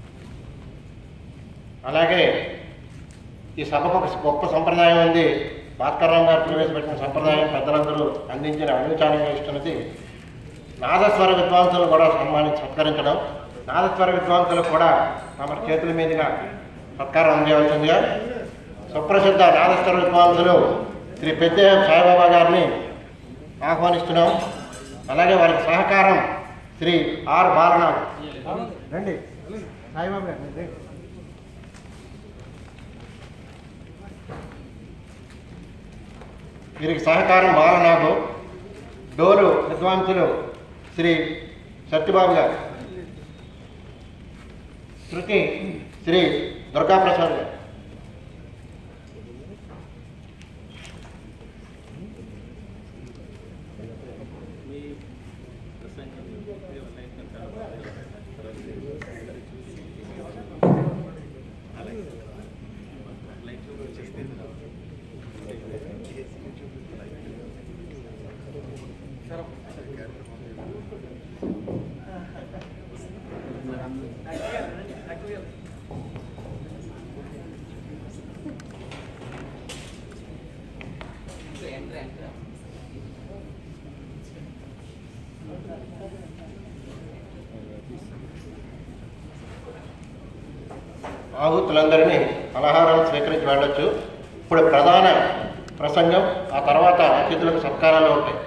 అలాగే ఈ సభకు ఒక గొప్ప సంప్రదాయం ఉంది భాస్కర్రావు గారు ప్రవేశపెట్టిన సంప్రదాయం పెద్దలందరూ అందించిన అనుచారంగా ఇస్తున్నది నాదస్వర విద్వాంసులు కూడా సన్మానించి సత్కరించడం నాదస్వర విద్వాంసులు కూడా తమ చేతుల మీదుగా సత్కారం అందజేయవలసిందిగా సుప్రసిద్ధ నాదస్వర విద్వాంసులు శ్రీ పెద్ద సాయిబాబా గారిని ఆహ్వానిస్తున్నాం అలాగే వారికి సహకారం శ్రీ ఆర్ బాలనాథ్ రండి సాయిబాబా గారు రండి. వీరికి సహకారం బాలనాథు డోలు విద్వాంసులు శ్రీ సత్యబాబు గారు శృతి శ్రీ దుర్గాప్రసాద్ గారు ఆహుతులందరినీ పలహారాలు స్వీకరించి వెళ్ళొచ్చు ఇప్పుడు ప్రధాన ప్రసంగం ఆ తర్వాత అతిథులకు సత్కారాలు ఉంటాయి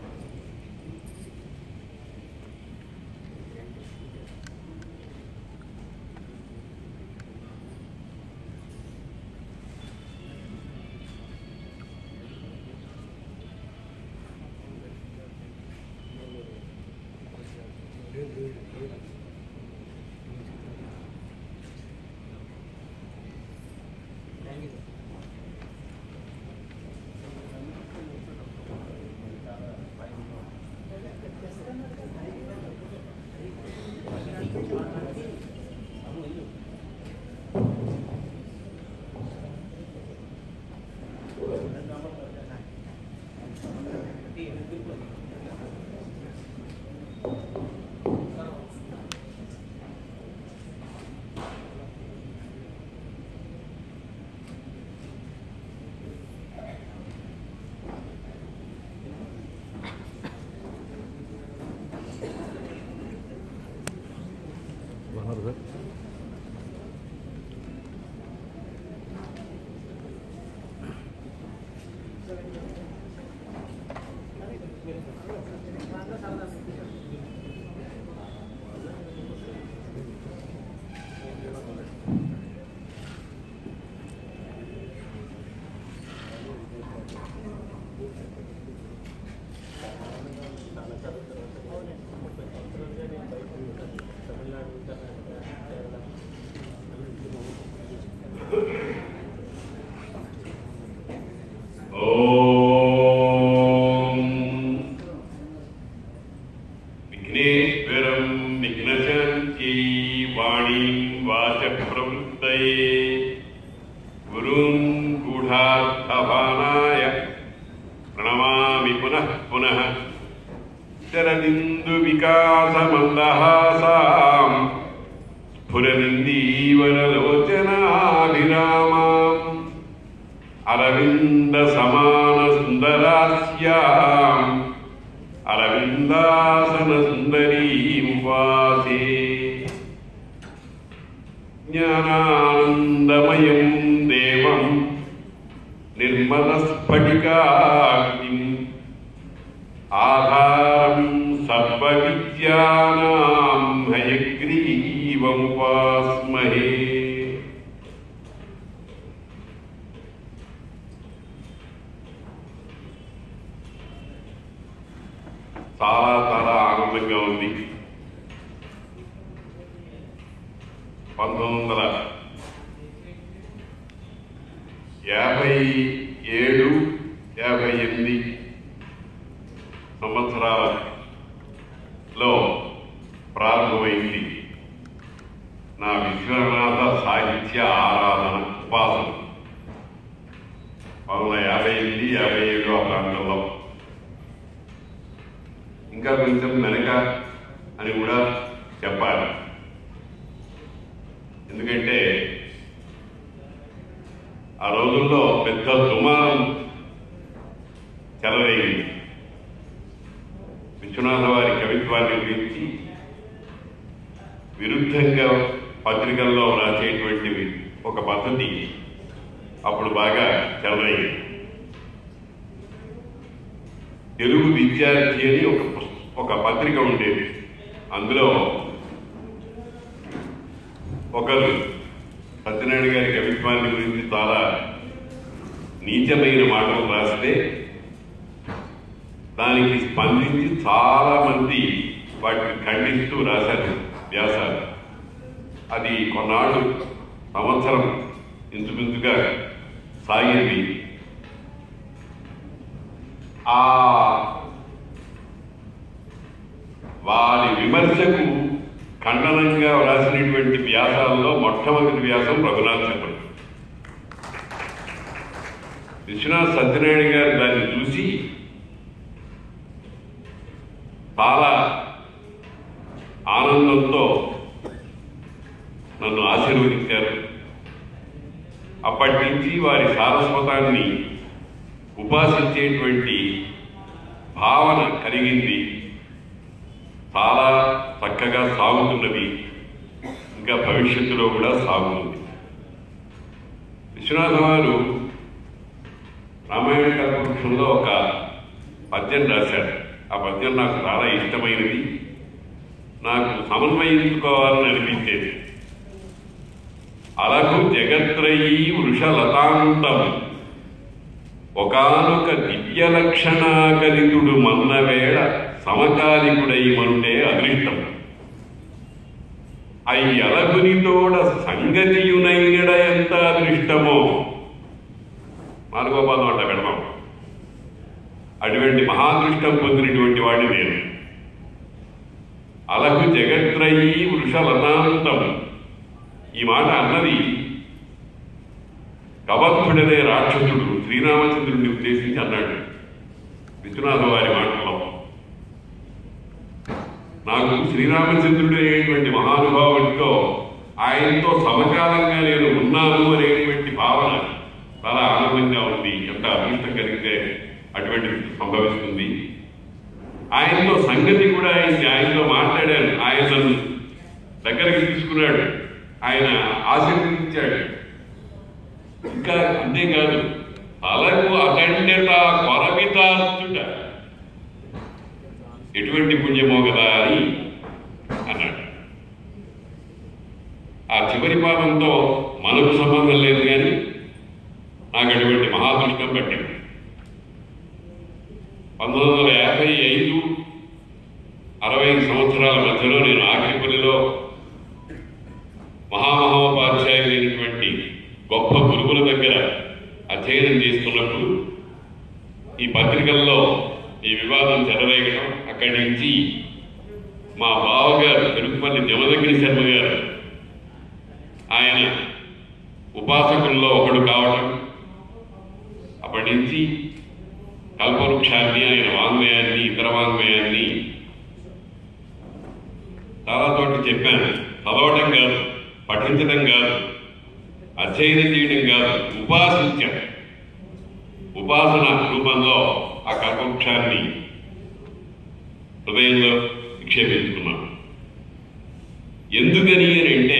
ॐ विघ्नेश्वरं विघ्नशान्त्यै वाणीं वाचप्रवृत्तये गुरुं गूढार्थभानाय प्रणमामि पुनः पुनः शरदिन्दुविकासमन्दहासाम् स्फुरनिन्दीवरलोचनाभिरामाम् अरविन्दसमानसुन्दरास्याम् अरविन्दासनसुन्दरीं वासे ज्ञानानन्दमयं देवं निर्मलस्फटिकाग्निम् आधारं सर्वविद्यानां हयग्रीवमुपास्महे చాలా చాలా ఆనందంగా ఉంది పంతొమ్మిది వందల యాభై ఏడు యాభై ఎనిమిది సంవత్సరాలలో ప్రారంభమైంది నా విశ్వనాథ సాహిత్య ఆరాధన ఉపాసన వందల యాభై ఎనిమిది యాభై ఏడు ఆ ప్రాంతంలో ఇంకా కొంచెం వెనక అని కూడా చెప్పాలి ఎందుకంటే ఆ రోజుల్లో పెద్ద దుమారం చెలరేగింది విశ్వనాథ వారి కవిత్వాన్ని గురించి విరుద్ధంగా పత్రికల్లో రాసేటువంటి ఒక పద్ధతి అప్పుడు బాగా చెలరైంది తెలుగు విద్యార్థి అని ఒక పుస్- ఒక పత్రిక ఉండేది అందులో ఒకరు సత్యనారాయణ గారి కవిత్వాన్ని గురించి చాలా నీచమైన మాటలు రాస్తే దానికి స్పందించి చాలా మంది వాటిని ఖండిస్తూ రాశారు వ్యాసాలు అది కొన్నాళ్ళు సంవత్సరం ఇంచుమించుగా సాగింది ఆ వారి విమర్శకు ఖండనంగా వ్రాసినటువంటి వ్యాసాల్లో మొట్టమొదటి వ్యాసం రఘునాథ్ చెప్పండి విశ్వనాథ్ సత్యనారాయణ గారు దాన్ని చూసి చాలా ఆనందంతో నన్ను ఆశీర్వదించారు అప్పటి నుంచి వారి సారస్వతాన్ని ఉపాసించేటువంటి భావన కలిగింది చాలా చక్కగా సాగుతున్నది ఇంకా భవిష్యత్తులో కూడా సాగుతుంది విశ్వనాథ వారు రామాయణ కల్పవృక్షంలో ఒక పద్యం రాశారు ఆ పద్యం నాకు చాలా ఇష్టమైనది నాకు సమన్వయించుకోవాలని అనిపించేది అలకు జగత్రయీ వృషలతాంతం ఒకనొక దివ్య లక్షణాకరితుడు మన్నవేళ సమకాలికుడై మనుడే అదృష్టం అయ్యలగునితోడ సంగతియునైనడ ఎంత అదృష్టమో నాలుగో పదం అట్లా పెడదాం అటువంటి మహాదృష్టం పొందినటువంటి వాడిని నేను అలకు జగత్రయీ వృషలతాంతం ఈ మాట అన్నది కబద్ధుడనే రాక్షసుడు శ్రీరామచంద్రుడిని ఉద్దేశించి అన్నాడు విశ్వనాథ వారి మాటలో నాకు శ్రీరామచంద్రుడు అనేటువంటి మహానుభావుడితో ఆయనతో సమకాలంగా నేను ఉన్నాను అనేటువంటి భావన చాలా ఆనందంగా ఉంది ఎంత అదృష్టం కలిగితే అటువంటిది సంభవిస్తుంది ఆయనతో సంగతి కూడా ఆయన ఆయనతో మాట్లాడాను ఆయన నన్ను దగ్గరికి తీసుకున్నాడు ఆయన ఆశీర్వదించాడు ఇంకా అంతేకాదు అలకు అఖండత కొరవితాస్తుట ఎటువంటి పుణ్యమో కదా అని అన్నాడు ఆ చివరి పాదంతో మనకు సంబంధం లేదు కానీ నాకు అటువంటి మహాదృష్టం పట్టింది పంతొమ్మిది వందల యాభై ఐదు అరవై సంవత్సరాల మధ్యలో నేను ఆఖరిపల్లిలో మహామహోపాధ్యాయులైనటువంటి గొప్ప గురువుల దగ్గర అధ్యయనం చేస్తున్నప్పుడు ఈ పత్రికల్లో ఈ వివాదం చెలరేగడం అక్కడి నుంచి మా బావగారు తిరుపతి జమదగ్ని శర్మ గారు ఆయన ఉపాసకుల్లో ఒకడు కావడం అప్పటి నుంచి కల్పవృక్షాన్ని ఆయన వాంగ్మయాన్ని ఇతర వాంగ్మయాన్ని చాలా చోట్ల చెప్పాను చదవటం కాదు పఠించడం కాదు అధ్యయనం చేయడం కాదు ఉపాసించాను ఉపాసన రూపంలో ఆ కల్పవృక్షాన్ని హృదయంలో నిక్షేపించుకున్నాను ఎందుకని అని అంటే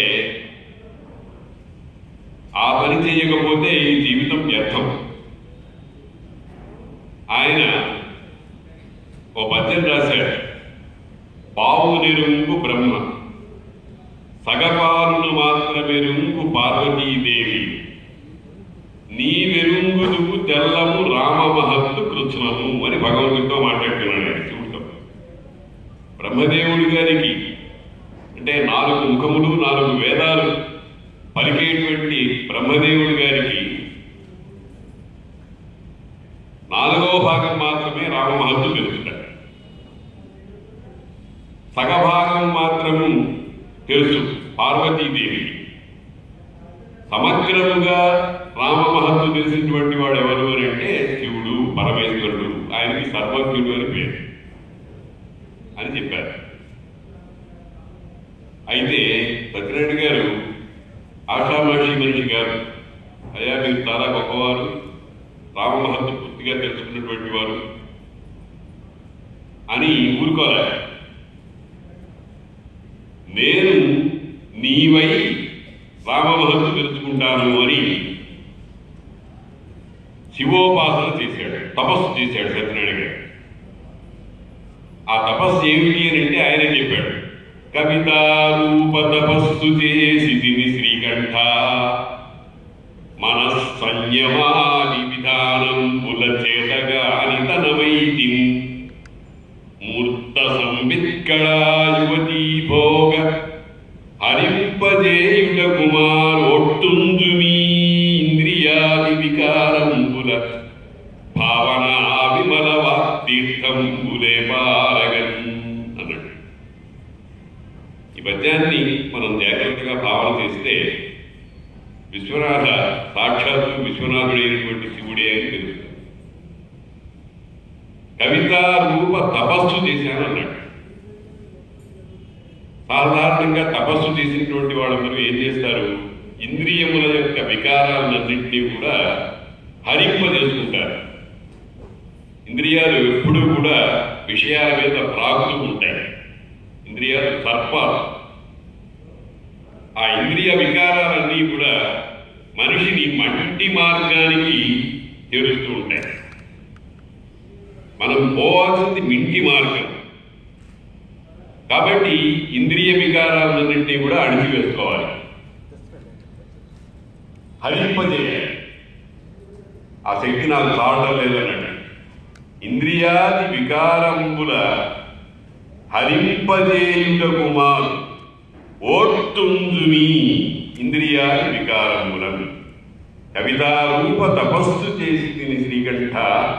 ఆ పని చేయకపోతే ఈ జీవితం వ్యర్థం ఆయన ఓ పద్యం రాశాడు పావు నెరుంగు బ్రహ్మ సగపాలును మాత్రమెరుంగు పార్వతీదేవి నీ వెరుంగుదువు తెల్లము రామ మహత్తు కృత్నము అని భగవంతుడితో మాట్లాడుతున్నాడు ఆయన శివుడితో బ్రహ్మదేవుడి గారికి అంటే నాలుగు ముఖములు నాలుగు వేదాలు పలికేటువంటి బ్రహ్మదేవుడి గారికి నాలుగవ భాగం మాత్రమే రామ మహత్తు తెలుస్తాడు సగభాగం మాత్రము తెలుసు పార్వతీదేవి సమగ్రముగా రామ మహత్వం తెలిసినటువంటి వాడు ఎవరు అని అంటే శివుడు పరమేశ్వరుడు ఆయనకి సర్వజ్ఞుడు అని పేరు అని చెప్పారు అయితే సత్యనారాయణ గారు ఆషామాషి మనిషి గారు అయ్యా మీరు చాలా గొప్పవారు రామ మహత్వం పూర్తిగా తెలుసుకున్నటువంటి వారు అని ఊరుకోలే నేను నీవై రామమహత్వం తెలుసుకుంటాను అని శివోపాసన చేశాడు తపస్సు చేశాడు సత్యనారాయణ గారు ఆ తపస్సు ఏమిటి అని అంటే ఆయన చెప్పాడు కవితారూప తపస్సు చేసి తిని శ్రీకంఠ మనస్సంయమాది విధానం పుల చేతగాని తనవైతి మూర్త సంవిత్కళా యువతీ భోగ హరింపజేయుల కుమారొట్టుంజుమీ ఇంద్రియాది వికారంబుల భావన విమల తీర్థంబులే పారగన్ అన్నాడు ఈ పద్యాన్ని మనం జాగ్రత్తగా భావన చేస్తే విశ్వనాథ సాక్షాత్తు విశ్వనాథుడైనటువంటి శివుడే అని తెలుస్తుంది కవితా రూప తపస్సు చేశాను అన్నాడు సాధారణంగా తపస్సు చేసినటువంటి వాళ్ళందరూ ఏం చేస్తారు ఇంద్రియముల యొక్క వికారాలన్నింటినీ కూడా హరింపజేసుకుంటారు ఇంద్రియాలు ఎప్పుడూ కూడా విషయాల మీద ప్రాగుతూ ఉంటాయి ఇంద్రియాలు సర్పాలు ఆ ఇంద్రియ వికారాలన్నీ కూడా మనిషిని మంటి మార్గానికి చేరుస్తూ ఉంటాయి మనం పోవాల్సింది మింటి మార్గం కాబట్టి ఇంద్రియ వికారాలన్నింటినీ కూడా అణిచివేసుకోవాలి హరింపజేయాలి ఆ శక్తి నాకు చావడం లేదన్నాడు ఇంద్రియాది వికారంబుల హరింపజేయుటకు మారు ఓర్తుంజుమి ఇంద్రియాది వికారములను కవితారూప తపస్సు చేసి తిని శ్రీకంఠ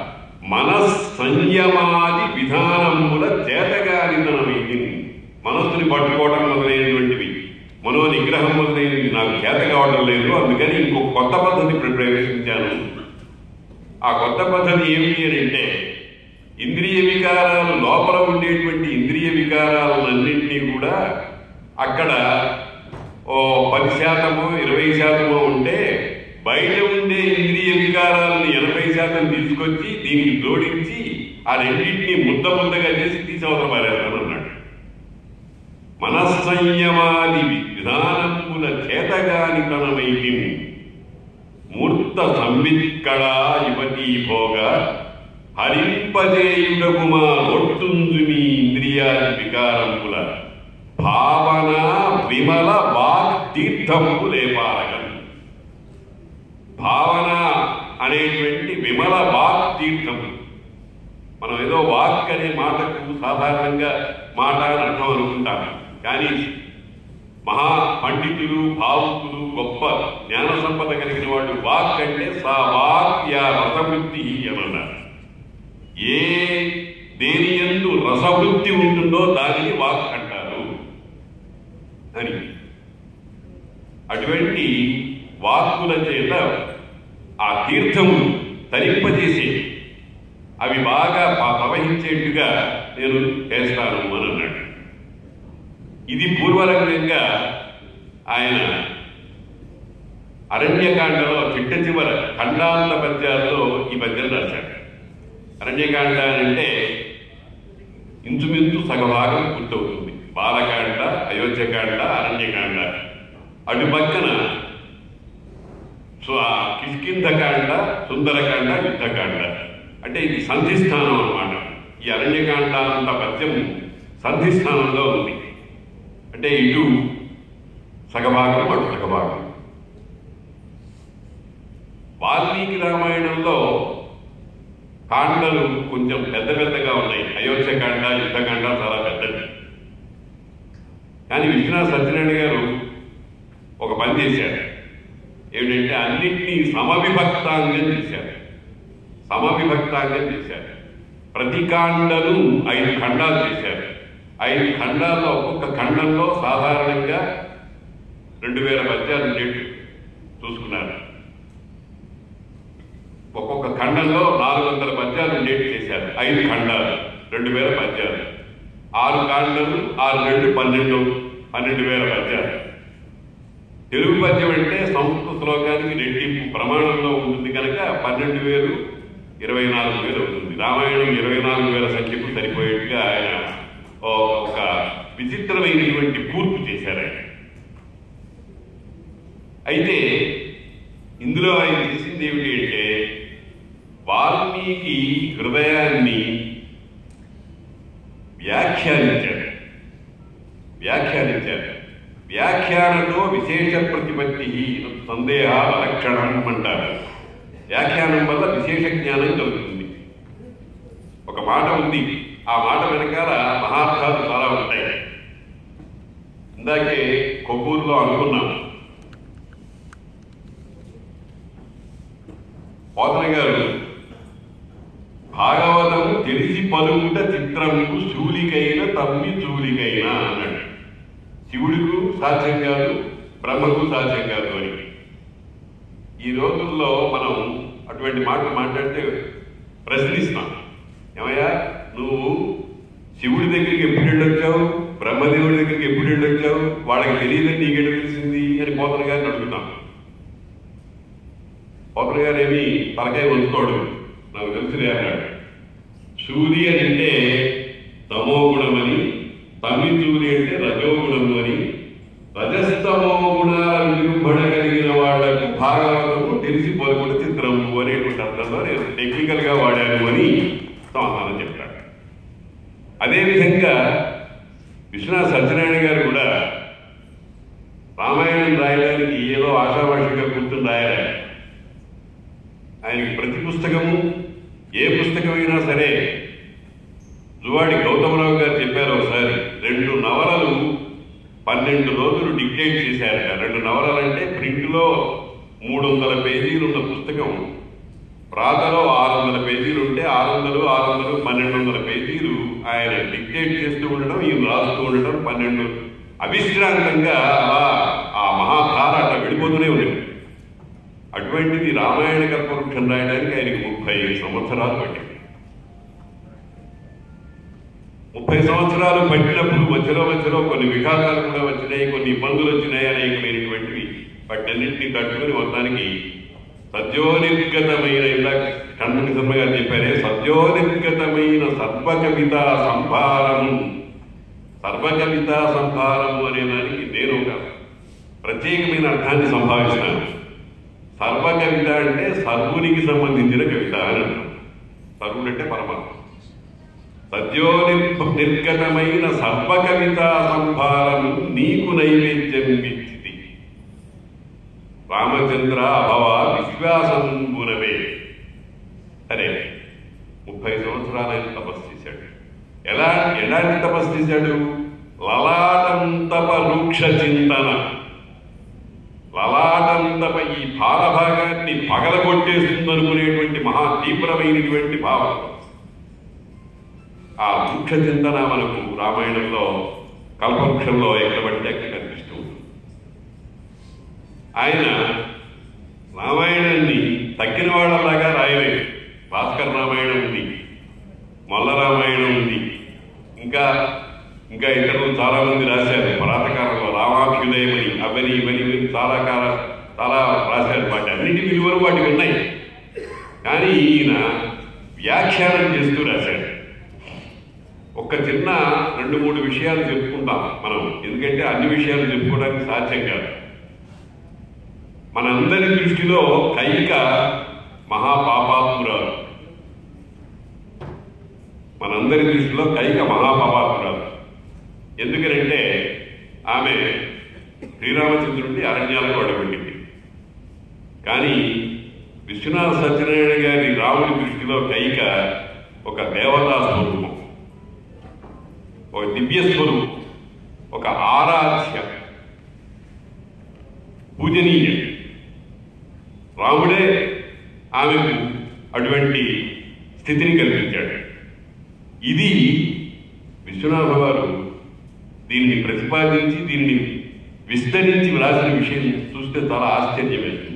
మనస్సంయమాది విధానముల చేతగానితనమైంది మనస్సుని పట్టుకోవడం మొదలైనటువంటివి మనో నిగ్రహం మొదలైనవి నాకు చేత కావడం లేదు అందుకని ఇంకొక కొత్త పద్ధతి ప్ర- ప్రవేశించాను ఆ కొత్త పద్ధతి ఏమిటి అని అంటే ఇంద్రియ వికారాలు లోపల ఉండేటువంటి ఇంద్రియ వికారాలన్నింటినీ కూడా అక్కడ ఓ పది శాతమో ఇరవై శాతమో ఉంటే బయట ఉండే ఇంద్రియ వికారాలను ఎనభై శాతం తీసుకొచ్చి దీనికి జోడించి ఆ రెండింటినీ ముద్ద ముద్దగా చేసి తీసవతల పారేస్తాను అన్నాడు మనస్సంయమాది విధానముల చేతగాని తనమైతి మూర్త సంవిత్కళా యువతీ భోగ హరింపజేయుడకుమా ఒట్టుంజుమి ఇంద్రియాది వికారముల భావన విమల వాక్ తీర్థంబు లేపాలగం భావన అనేటువంటి విమల వాక్ తీర్థం మనం ఏదో వాక్ అనే మాటకు సాధారణంగా మాట అని అర్థం అనుకుంటాం కానీ మహా పండితులు భావుకులు గొప్ప జ్ఞాన సంపద కలిగిన వాళ్ళు వాక్ అంటే సా వాక్ యా రసవృత్తి అన్నారు ఏ దేని ఎందు రసవృత్తి ఉంటుందో దానిని వాక్ అంటారు అని అటువంటి వాక్కుల చేత ఆ తీర్థము తరింపజేసే అవి బాగా ప- ప్రవహించేట్టుగా నేను చేస్తాను అని అన్నాడు ఇది పూర్వరంగంగా ఆయన అరణ్యకాండలో చిట్ట చివర ఖండాంత పద్యాల్లో ఈ పద్యం రాశాడు అరణ్యకాండ అంటే ఇంచుమించు సగభాగం పూర్తవుతుంది బాలకాండ అయోధ్యకాండ అరణ్యకాండ అటు పక్కన సో ఆ కిష్కింధకాండ సుందరకాండ యుద్ధకాండ అంటే ఇది సంధిస్థానం అన్నమాట ఈ అరణ్యకాండ అంత పద్యం సంధిస్థానంలో ఉంది అంటే ఇటు సగభాగం అటు సగభాగం వాల్మీకి రామాయణంలో కాండలు కొంచెం పెద్ద పెద్దగా ఉన్నాయి అయోధ్యకాండ యుద్ధకాండ చాలా పెద్దది కానీ విశ్వనాథ్ సత్యనారాయణ గారు ఒక పని చేశారు ఏమిటంటే అన్నింటినీ సమవిభక్తాంగం చేశారు సమవిభక్తాంగం చేశారు ప్రతి కాండను ఐదు ఖండాలు చేశారు ఐదు ఖండాల్లో ఒక్కొక్క ఖండంలో సాధారణంగా రెండు వేల పద్యాలు ఉండేట్టు చూసుకున్నారు ఒక్కొక్క ఖండంలో నాలుగు వందల పద్యాలు ఉండేట్టు చేశారు ఐదు ఖండాలు రెండు వేల పద్యాలు ఆరు ఖండాలు ఆరు రెండు పన్నెండు పన్నెండు వేల పద్యాలు తెలుగు పద్యం అంటే సంస్కృత శ్లోకానికి రెట్టింపు ప్రమాణంలో ఉంటుంది కనుక పన్నెండు వేలు ఇరవై నాలుగు వేలు అవుతుంది రామాయణం ఇరవై నాలుగు వేల సంఖ్యకు సరిపోయేట్టుగా ఆయన ఓ- ఒక విచిత్రమైనటువంటి కూర్పు చేశారు ఆయన అయితే ఇందులో ఆయన చేసింది ఏమిటి అంటే వాల్మీకి హృదయాన్ని వ్యాఖ్యానించాడు వ్యాఖ్యానించాడు వ్యాఖ్యానంలో విశేష ప్రతిపత్తి సందేహ లక్షణం అంటారు వ్యాఖ్యానం వల్ల విశేష జ్ఞానం కలుగుతుంది ఒక మాట ఉంది ఆ మాట వెనకాల మహార్థాలు చాలా ఉంటాయి ఇందాకే కొవ్వూరులో అనుకున్నాం పోతన గారు భాగవతం తెలిసి పలుకుట చిత్రముకు శూలికైన తమ్మి చూలికైన అన్నాడు శివుడికు సాధ్యం కాదు బ్రహ్మకు సాధ్యం కాదు అని ఈ రోజుల్లో మనం అటువంటి మాటలు మాట్లాడితే ప్రశ్నిస్తాం ఏమయ్యా నువ్వు శివుడి దగ్గరికి ఎప్పుడు వెళ్ళొచ్చావు బ్రహ్మదేవుడి దగ్గరికి ఎప్పుడు వెళ్ళొచ్చావు వాళ్ళకి తెలియదని నీకెట తెలిసింది అని పోతన గారిని అడుగుతాం పోతన గారు ఏమి తలకాయ వంచుకోడు నాకు తెలుసులే అన్నాడు సూర్య అంటే తమో గుణమని తమి సూర్య అంటే రజోగుణము అని రజస్తమో గుణాల నిరూపణ కలిగిన వాళ్లకు భాగవతము తెలిసి పలుకుడు చిత్రము అనేటువంటి అర్థంలో నేను టెక్నికల్ గా వాడాను అని సమాధానం చెప్పాడు అదేవిధంగా విశ్వనాథ్ సత్యనారాయణ గారు కూడా రామాయణం రాయడానికి ఏదో ఆశాభాషగా కూర్చుని రాయాలి ఆయనకి ప్రతి పుస్తకము ఏ పుస్తకమైనా సరే జువాడి గౌతమరావు గారు చెప్పారు ఒకసారి రెండు నవలలు పన్నెండు రోజులు డిక్టేట్ చేశారట రెండు నవలలు అంటే ప్రింట్లో మూడు వందల పేజీలు ఉన్న పుస్తకం ప్రాతలో ఆరు వందల పేజీలు ఉంటే ఆరు వందలు ఆరు వందలు పన్నెండు వందల పేజీలు ఆయన డిక్టేట్ చేస్తూ ఉండడం ఈయన రాస్తూ ఉండడం పన్నెండు అవిశ్రాంతంగా అలా ఆ మహాధార అట్లా వెళ్ళిపోతూనే ఉంది అటువంటిది రామాయణ కల్పవృక్షం రాయడానికి ఆయనకి ముప్పై సంవత్సరాలు పట్టింది ముప్పై సంవత్సరాలు పట్టినప్పుడు మధ్యలో మధ్యలో కొన్ని విఘాతాలు కూడా వచ్చినాయి కొన్ని ఇబ్బందులు వచ్చినాయి అనేకమైనటువంటివి వాటన్నింటినీ తట్టుకుని మొత్తానికి సద్యోనిర్గతమైన ఇందాక కన్నుని శర్మ గారు చెప్పారే సద్యోనిర్గతమైన సర్వకవిత సంభారము సర్వకవిత సంభారము అనే దానికి నేను ఒక ప్రత్యేకమైన అర్థాన్ని సంభావిస్తాను సర్వకవిత అంటే సర్వునికి సంబంధించిన కవిత అని అర్థం సర్వుడు అంటే పరమాత్మ సద్యో నిర్- నిర్గతమైన సర్వకవిత సంభారము నీకు నైవేద్యం ఇచ్చితి రామచంద్ర అభవ విశ్వాసంబునవే సరే ముప్పై సంవత్సరాలు ఆయన తపస్సు చేశాడు ఎలా ఎలాంటి తపస్సు చేశాడు లలాటంతప వృక్ష చింతన లలాటంతప ఈ భారభాగాన్ని పగలగొట్టేస్తుందనుకునేటువంటి మహా తీవ్రమైనటువంటి భావం ఆ వృక్ష చింతన మనకు రామాయణంలో కల్పవృక్షంలో ఎక్కడ పడితే అక్కడ కనిపిస్తూ ఉంటుంది ఆయన రామాయణాన్ని తక్కిన వాళ్ళలాగా రాయలేదు భాస్కర్ రామాయణం ఉంది మల్ల రామాయణం ఉంది ఇంకా ఇంకా ఇతరులు చాలా మంది రాశారు పరాతకాలంలో రామాభ్యుదయమని అవని ఇవని ఇవని చాలా కాల చాలా రాశారు వాటి అన్నిటి విలువలు వాటికి ఉన్నాయి కానీ ఈయన వ్యాఖ్యానం చేస్తూ రాశాడు ఒక్క చిన్న రెండు మూడు విషయాలు చెప్పుకుందాం మనం ఎందుకంటే అన్ని విషయాలు చెప్పుకోవడానికి సాధ్యం కాదు మనందరి దృష్టిలో కైక మహాపాపాత్మురాలు మనందరి దృష్టిలో కైక మహాపాపాత్మురాలు ఎందుకనంటే ఆమె శ్రీరామచంద్రుడిని అరణ్యాలకు అడగొట్టింది కానీ విశ్వనాథ సత్యనారాయణ గారి రాముడి దృష్టిలో కైక ఒక దేవతా స్వరూపం ఒక దివ్య స్వరూపం ఒక ఆరాధ్య పూజనీయ రాముడే ఆమెకు అటువంటి స్థితిని కల్పించాడు ఇది విశ్వనాథ వారు దీన్ని ప్రతిపాదించి దీన్ని విస్తరించి వ్రాసిన విషయం చూస్తే చాలా ఆశ్చర్యం వేస్తుంది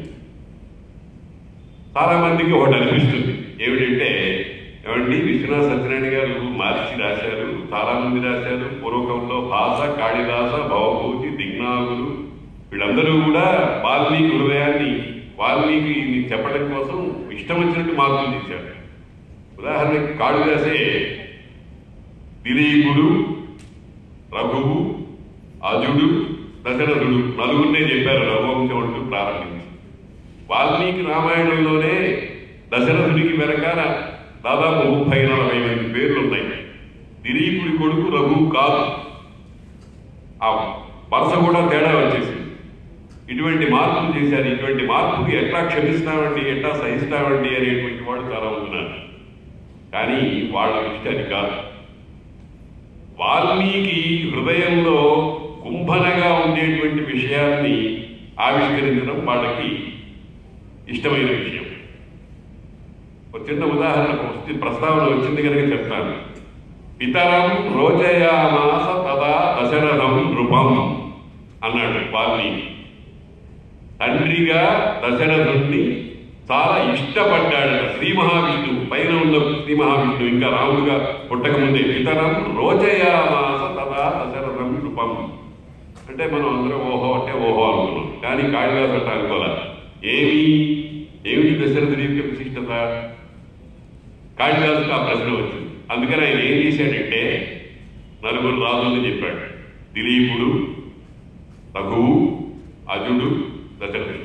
చాలా మందికి ఒకటి అనిపిస్తుంది ఏమిటంటే ఏమండి విశ్వనాథ సత్యనారాయణ గారు మార్చి రాశారు చాలా మంది రాశారు పూర్వకంలో భాష కాళిదాస భవభూతి దిగ్నాగులు వీళ్ళందరూ కూడా వాల్మీకి హృదయాన్ని వాల్మీకి చెప్పడం కోసం ఇష్టం వచ్చినట్టు మార్పులు చేశారు ఉదాహరణకి కాళిదాసే దిలీపుడు రఘువు అజుడు దశరథుడు నలుగురినే చెప్పారు రఘువంశం అంటూ ప్రారంభించి వాల్మీకి రామాయణంలోనే దశరథుడికి వెనకాల దాదాపు ముప్పై నలభై మంది పేర్లు ఉన్నాయి దిలీపుడి కొడుకు రఘువు కాదు ఆ వరుస కూడా తేడా వచ్చేసింది ఇటువంటి మార్పులు చేశారు ఇటువంటి మార్పుకి ఎట్లా క్షమిస్తామండి ఎట్లా సహిస్తామండి అనేటువంటి వాడు చాలా ఉన్నారు కానీ వాళ్ళ దృష్టి అది కాదు వాల్మీకి హృదయంలో కుంభనగా ఉండేటువంటి విషయాన్ని ఆవిష్కరించడం వాళ్ళకి ఇష్టమైన విషయం ఒక చిన్న ఉదాహరణ వస్తే ప్రస్తావన వచ్చింది కనుక చెప్తాను పితరం రోచయామాస తదా దశరథం నృపం అన్నాడు వాల్మీకి తండ్రిగా దశరథుణ్ణి చాలా ఇష్టపడ్డాడు శ్రీ మహావిష్ణువు పైన ఉన్న శ్రీ మహావిష్ణువు ఇంకా రాముడుగా పుట్టకముందే పితరం రోచయామాస తదా దశరథం నృపం అంటే మనం అందరం ఓహో అంటే ఓహో అనుకున్నాం కానీ కాళిదాసు అంటే అనుకోలే ఏమి ఏమిటి దశరథుడి యొక్క విశిష్టత కాళిదాసుకు ఆ ప్రశ్న వచ్చింది అందుకని ఆయన ఏం చేశాడంటే నలుగురు రాజుల్ని చెప్పాడు దిలీపుడు రఘువు అజుడు దశరథుడు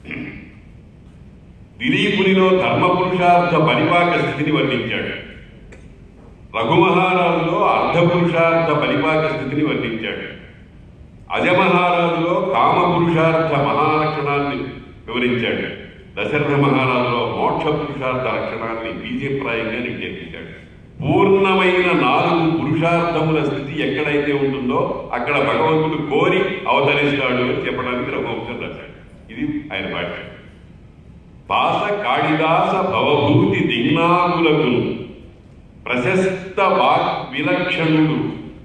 దిలీపునిలో ధర్మపురుషార్థ పరిపాక స్థితిని వర్ణించాడు రఘుమహారాజులో అర్ధపురుషార్థ పరిపాక స్థితిని వర్ణించాడు అజమహారాజులో కామపురుషార్థ మహాలక్షణాన్ని వివరించాడు దశరథ మహారాజులో మోక్ష పురుషార్థ లక్షణాన్ని బీజప్రాయంగా నిక్షేపించాడు పూర్ణమైన నాలుగు పురుషార్థముల స్థితి ఎక్కడైతే ఉంటుందో అక్కడ భగవంతుడు కోరి అవతరిస్తాడు అని చెప్పడానికి రఘువంశం రాశాడు ఇది ఆయన భాష్యం పాస కాళిదాస భవభూతి దిగ్నాగులకు ప్రశస్త వాక్ విలక్షణుడు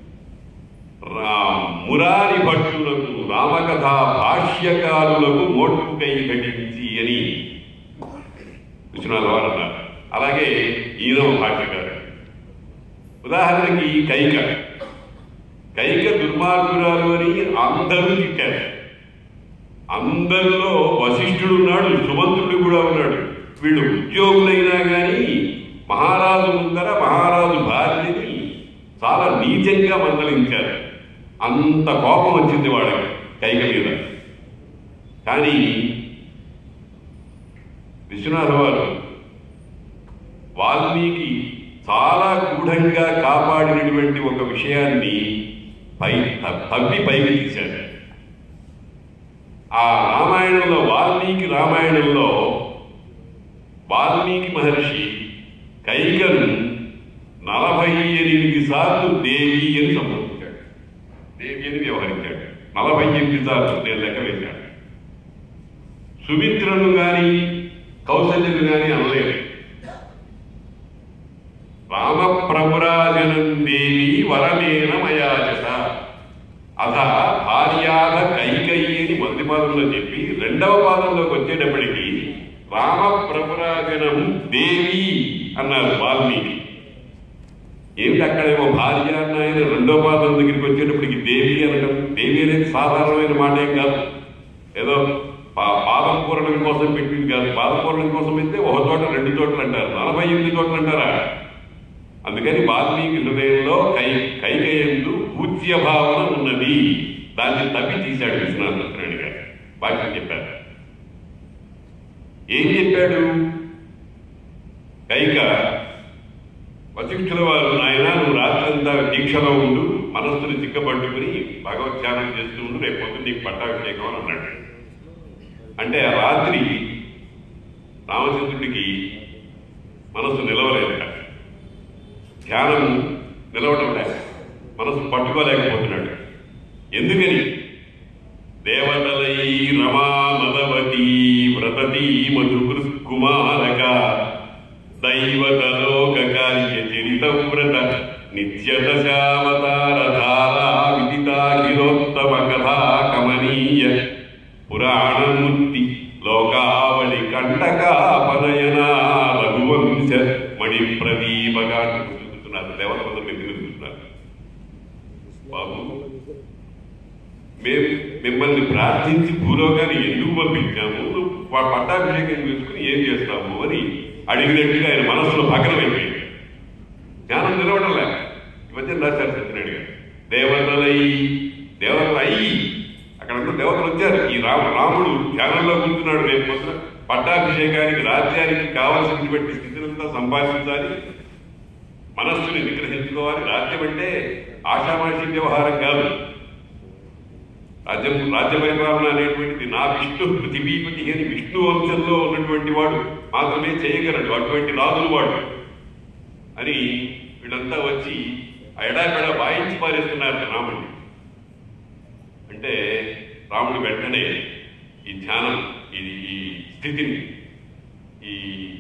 రా- మురారి భట్టులకు రామకథ భాష్యకారులకు మోటుకై ఘటించి అని విశ్వనాథ వారు అన్నారు అలాగే ఈయన భాష్యకారు ఉదాహరణకి కైక కైక దుర్మార్గురాలు అని అందరూ తిట్టారు అందరిలో వశిష్ఠుడు ఉన్నాడు సుమంత్రుడు కూడా ఉన్నాడు వీళ్ళు ఉద్యోగులైనా కానీ మహారాజు ముందర మహారాజు భార్యని చాలా నీచంగా మందలించారు అంత కోపం వచ్చింది వాళ్ళకి కైక మీద కానీ విశ్వనాథ వారు వాల్మీకి చాలా గూఢంగా కాపాడినటువంటి ఒక విషయాన్ని పై తవ్వి పైకి తీశాడు ఆ రామాయణంలో వాల్మీకి రామాయణంలో వాల్మీకి మహర్షి కైకను నలభై ఎనిమిది సార్లు దేవి అని సంబోధించాడు దేవి అని వ్యవహరించాడు నలభై ఎనిమిది సార్లు నేను లెక్క వేశాను సుమిత్రను గాని కౌశల్యను గాని అనలేదు రామప్రభురాజనం దేవి వరమేన మయాచత అథ భార్యాధ కైకయ్యి అని మొదటి పాదంలో చెప్పి రెండవ పాదంలోకి వచ్చేటప్పటికి రామప్రభురాజనం దేవి అన్నారు వాల్మీకి ఏమిటి అక్కడేమో భార్య అన్న ఆయన రెండో పాదం దగ్గరికి వచ్చేటప్పటికి దేవి అనడం దేవి అనేది సాధారణమైన మాట ఏం కాదు ఏదో పా- పాదం పూరణం కోసం పెట్టింది కాదు పాదం పూరణం కోసం అయితే ఒక చోట రెండు చోట్ల అంటారు నలభై ఎనిమిది చోట్ల అంటారా అందుకని వాల్మీకి హృదయంలో కై కైకయందు పూజ్య భావన ఉన్నది దాన్ని తప్పి తీశాడు విశ్వనాథ సత్యనారాయణ గారు వాక్యం చెప్పారు ఏం చెప్పాడు కైక వశిష్ఠుల వారు నాయన నువ్వు రాత్రంతా దీక్షలో ఉండు మనస్సుని చిక్కబట్టుకుని భగవత్ ధ్యానం చేస్తూ ఉండు రేపు పొద్దున్న నీకు పట్టాభిషేకం అని అన్నాడు అంటే ఆ రాత్రి రామచంద్రుడికి మనస్సు నిలవలేదట ధ్యానం నిలవటం లేక మనసు పట్టుకోలేకపోతున్నాడు ఎందుకని దేవతలై రమా నదవతి వ్రతతి మధుకృత్ కుమారక దైవతలోక కార్య చరి విదితవ్రత నిత్యదశావతార ధారా విదితాఖిలోత్తమ కథా కమనీయ పురాణమూర్తి లోకావళి కంటకాపనయన రఘువంశ మణి ప్రదీపగా చూస్తున్నారు దేవతలు ఎందుకు చూస్తున్నారు బాబు మేము మిమ్మల్ని ప్రార్థించి భూలోకాన్ని ఎందుకు పంపించాము నువ్వు ప- పట్టాభిషేకం చేసుకుని ఏం చేస్తాము అని అడిగినట్టుగా ఆయన మనసులో భగ్నమైపోయింది జ్ఞానం నిలవడం లేక ఈ మధ్య రాశారు సత్యనారాయణ గారు దేవతలై దేవతలు అయ్యి అక్కడ ఉన్న దేవతలు వచ్చారు ఈ రామ రాముడు ధ్యానంలో కూర్చున్నాడు రేపు పొద్దున పట్టాభిషేకానికి రాజ్యానికి కావలసినటువంటి స్థితినంతా సంపాదించాలి మనస్సుని నిగ్రహించుకోవాలి రాజ్యం అంటే ఆషామాషి వ్యవహారం కాదు రాజ్యం రాజ్య పరిపాలన అనేటువంటిది నా విష్ణు పృథివీపతి అని విష్ణు వంశంలో ఉన్నటువంటి వాడు మాత్రమే చేయగలడు అటువంటి రాజులు వాడు అని వీళ్ళంతా వచ్చి ఆ ఎడాపెడ వాయించి పారేస్తున్నారు రాముడిని అంటే రాముడు వెంటనే ఈ ధ్యానం ఇది ఈ స్థితిని ఈ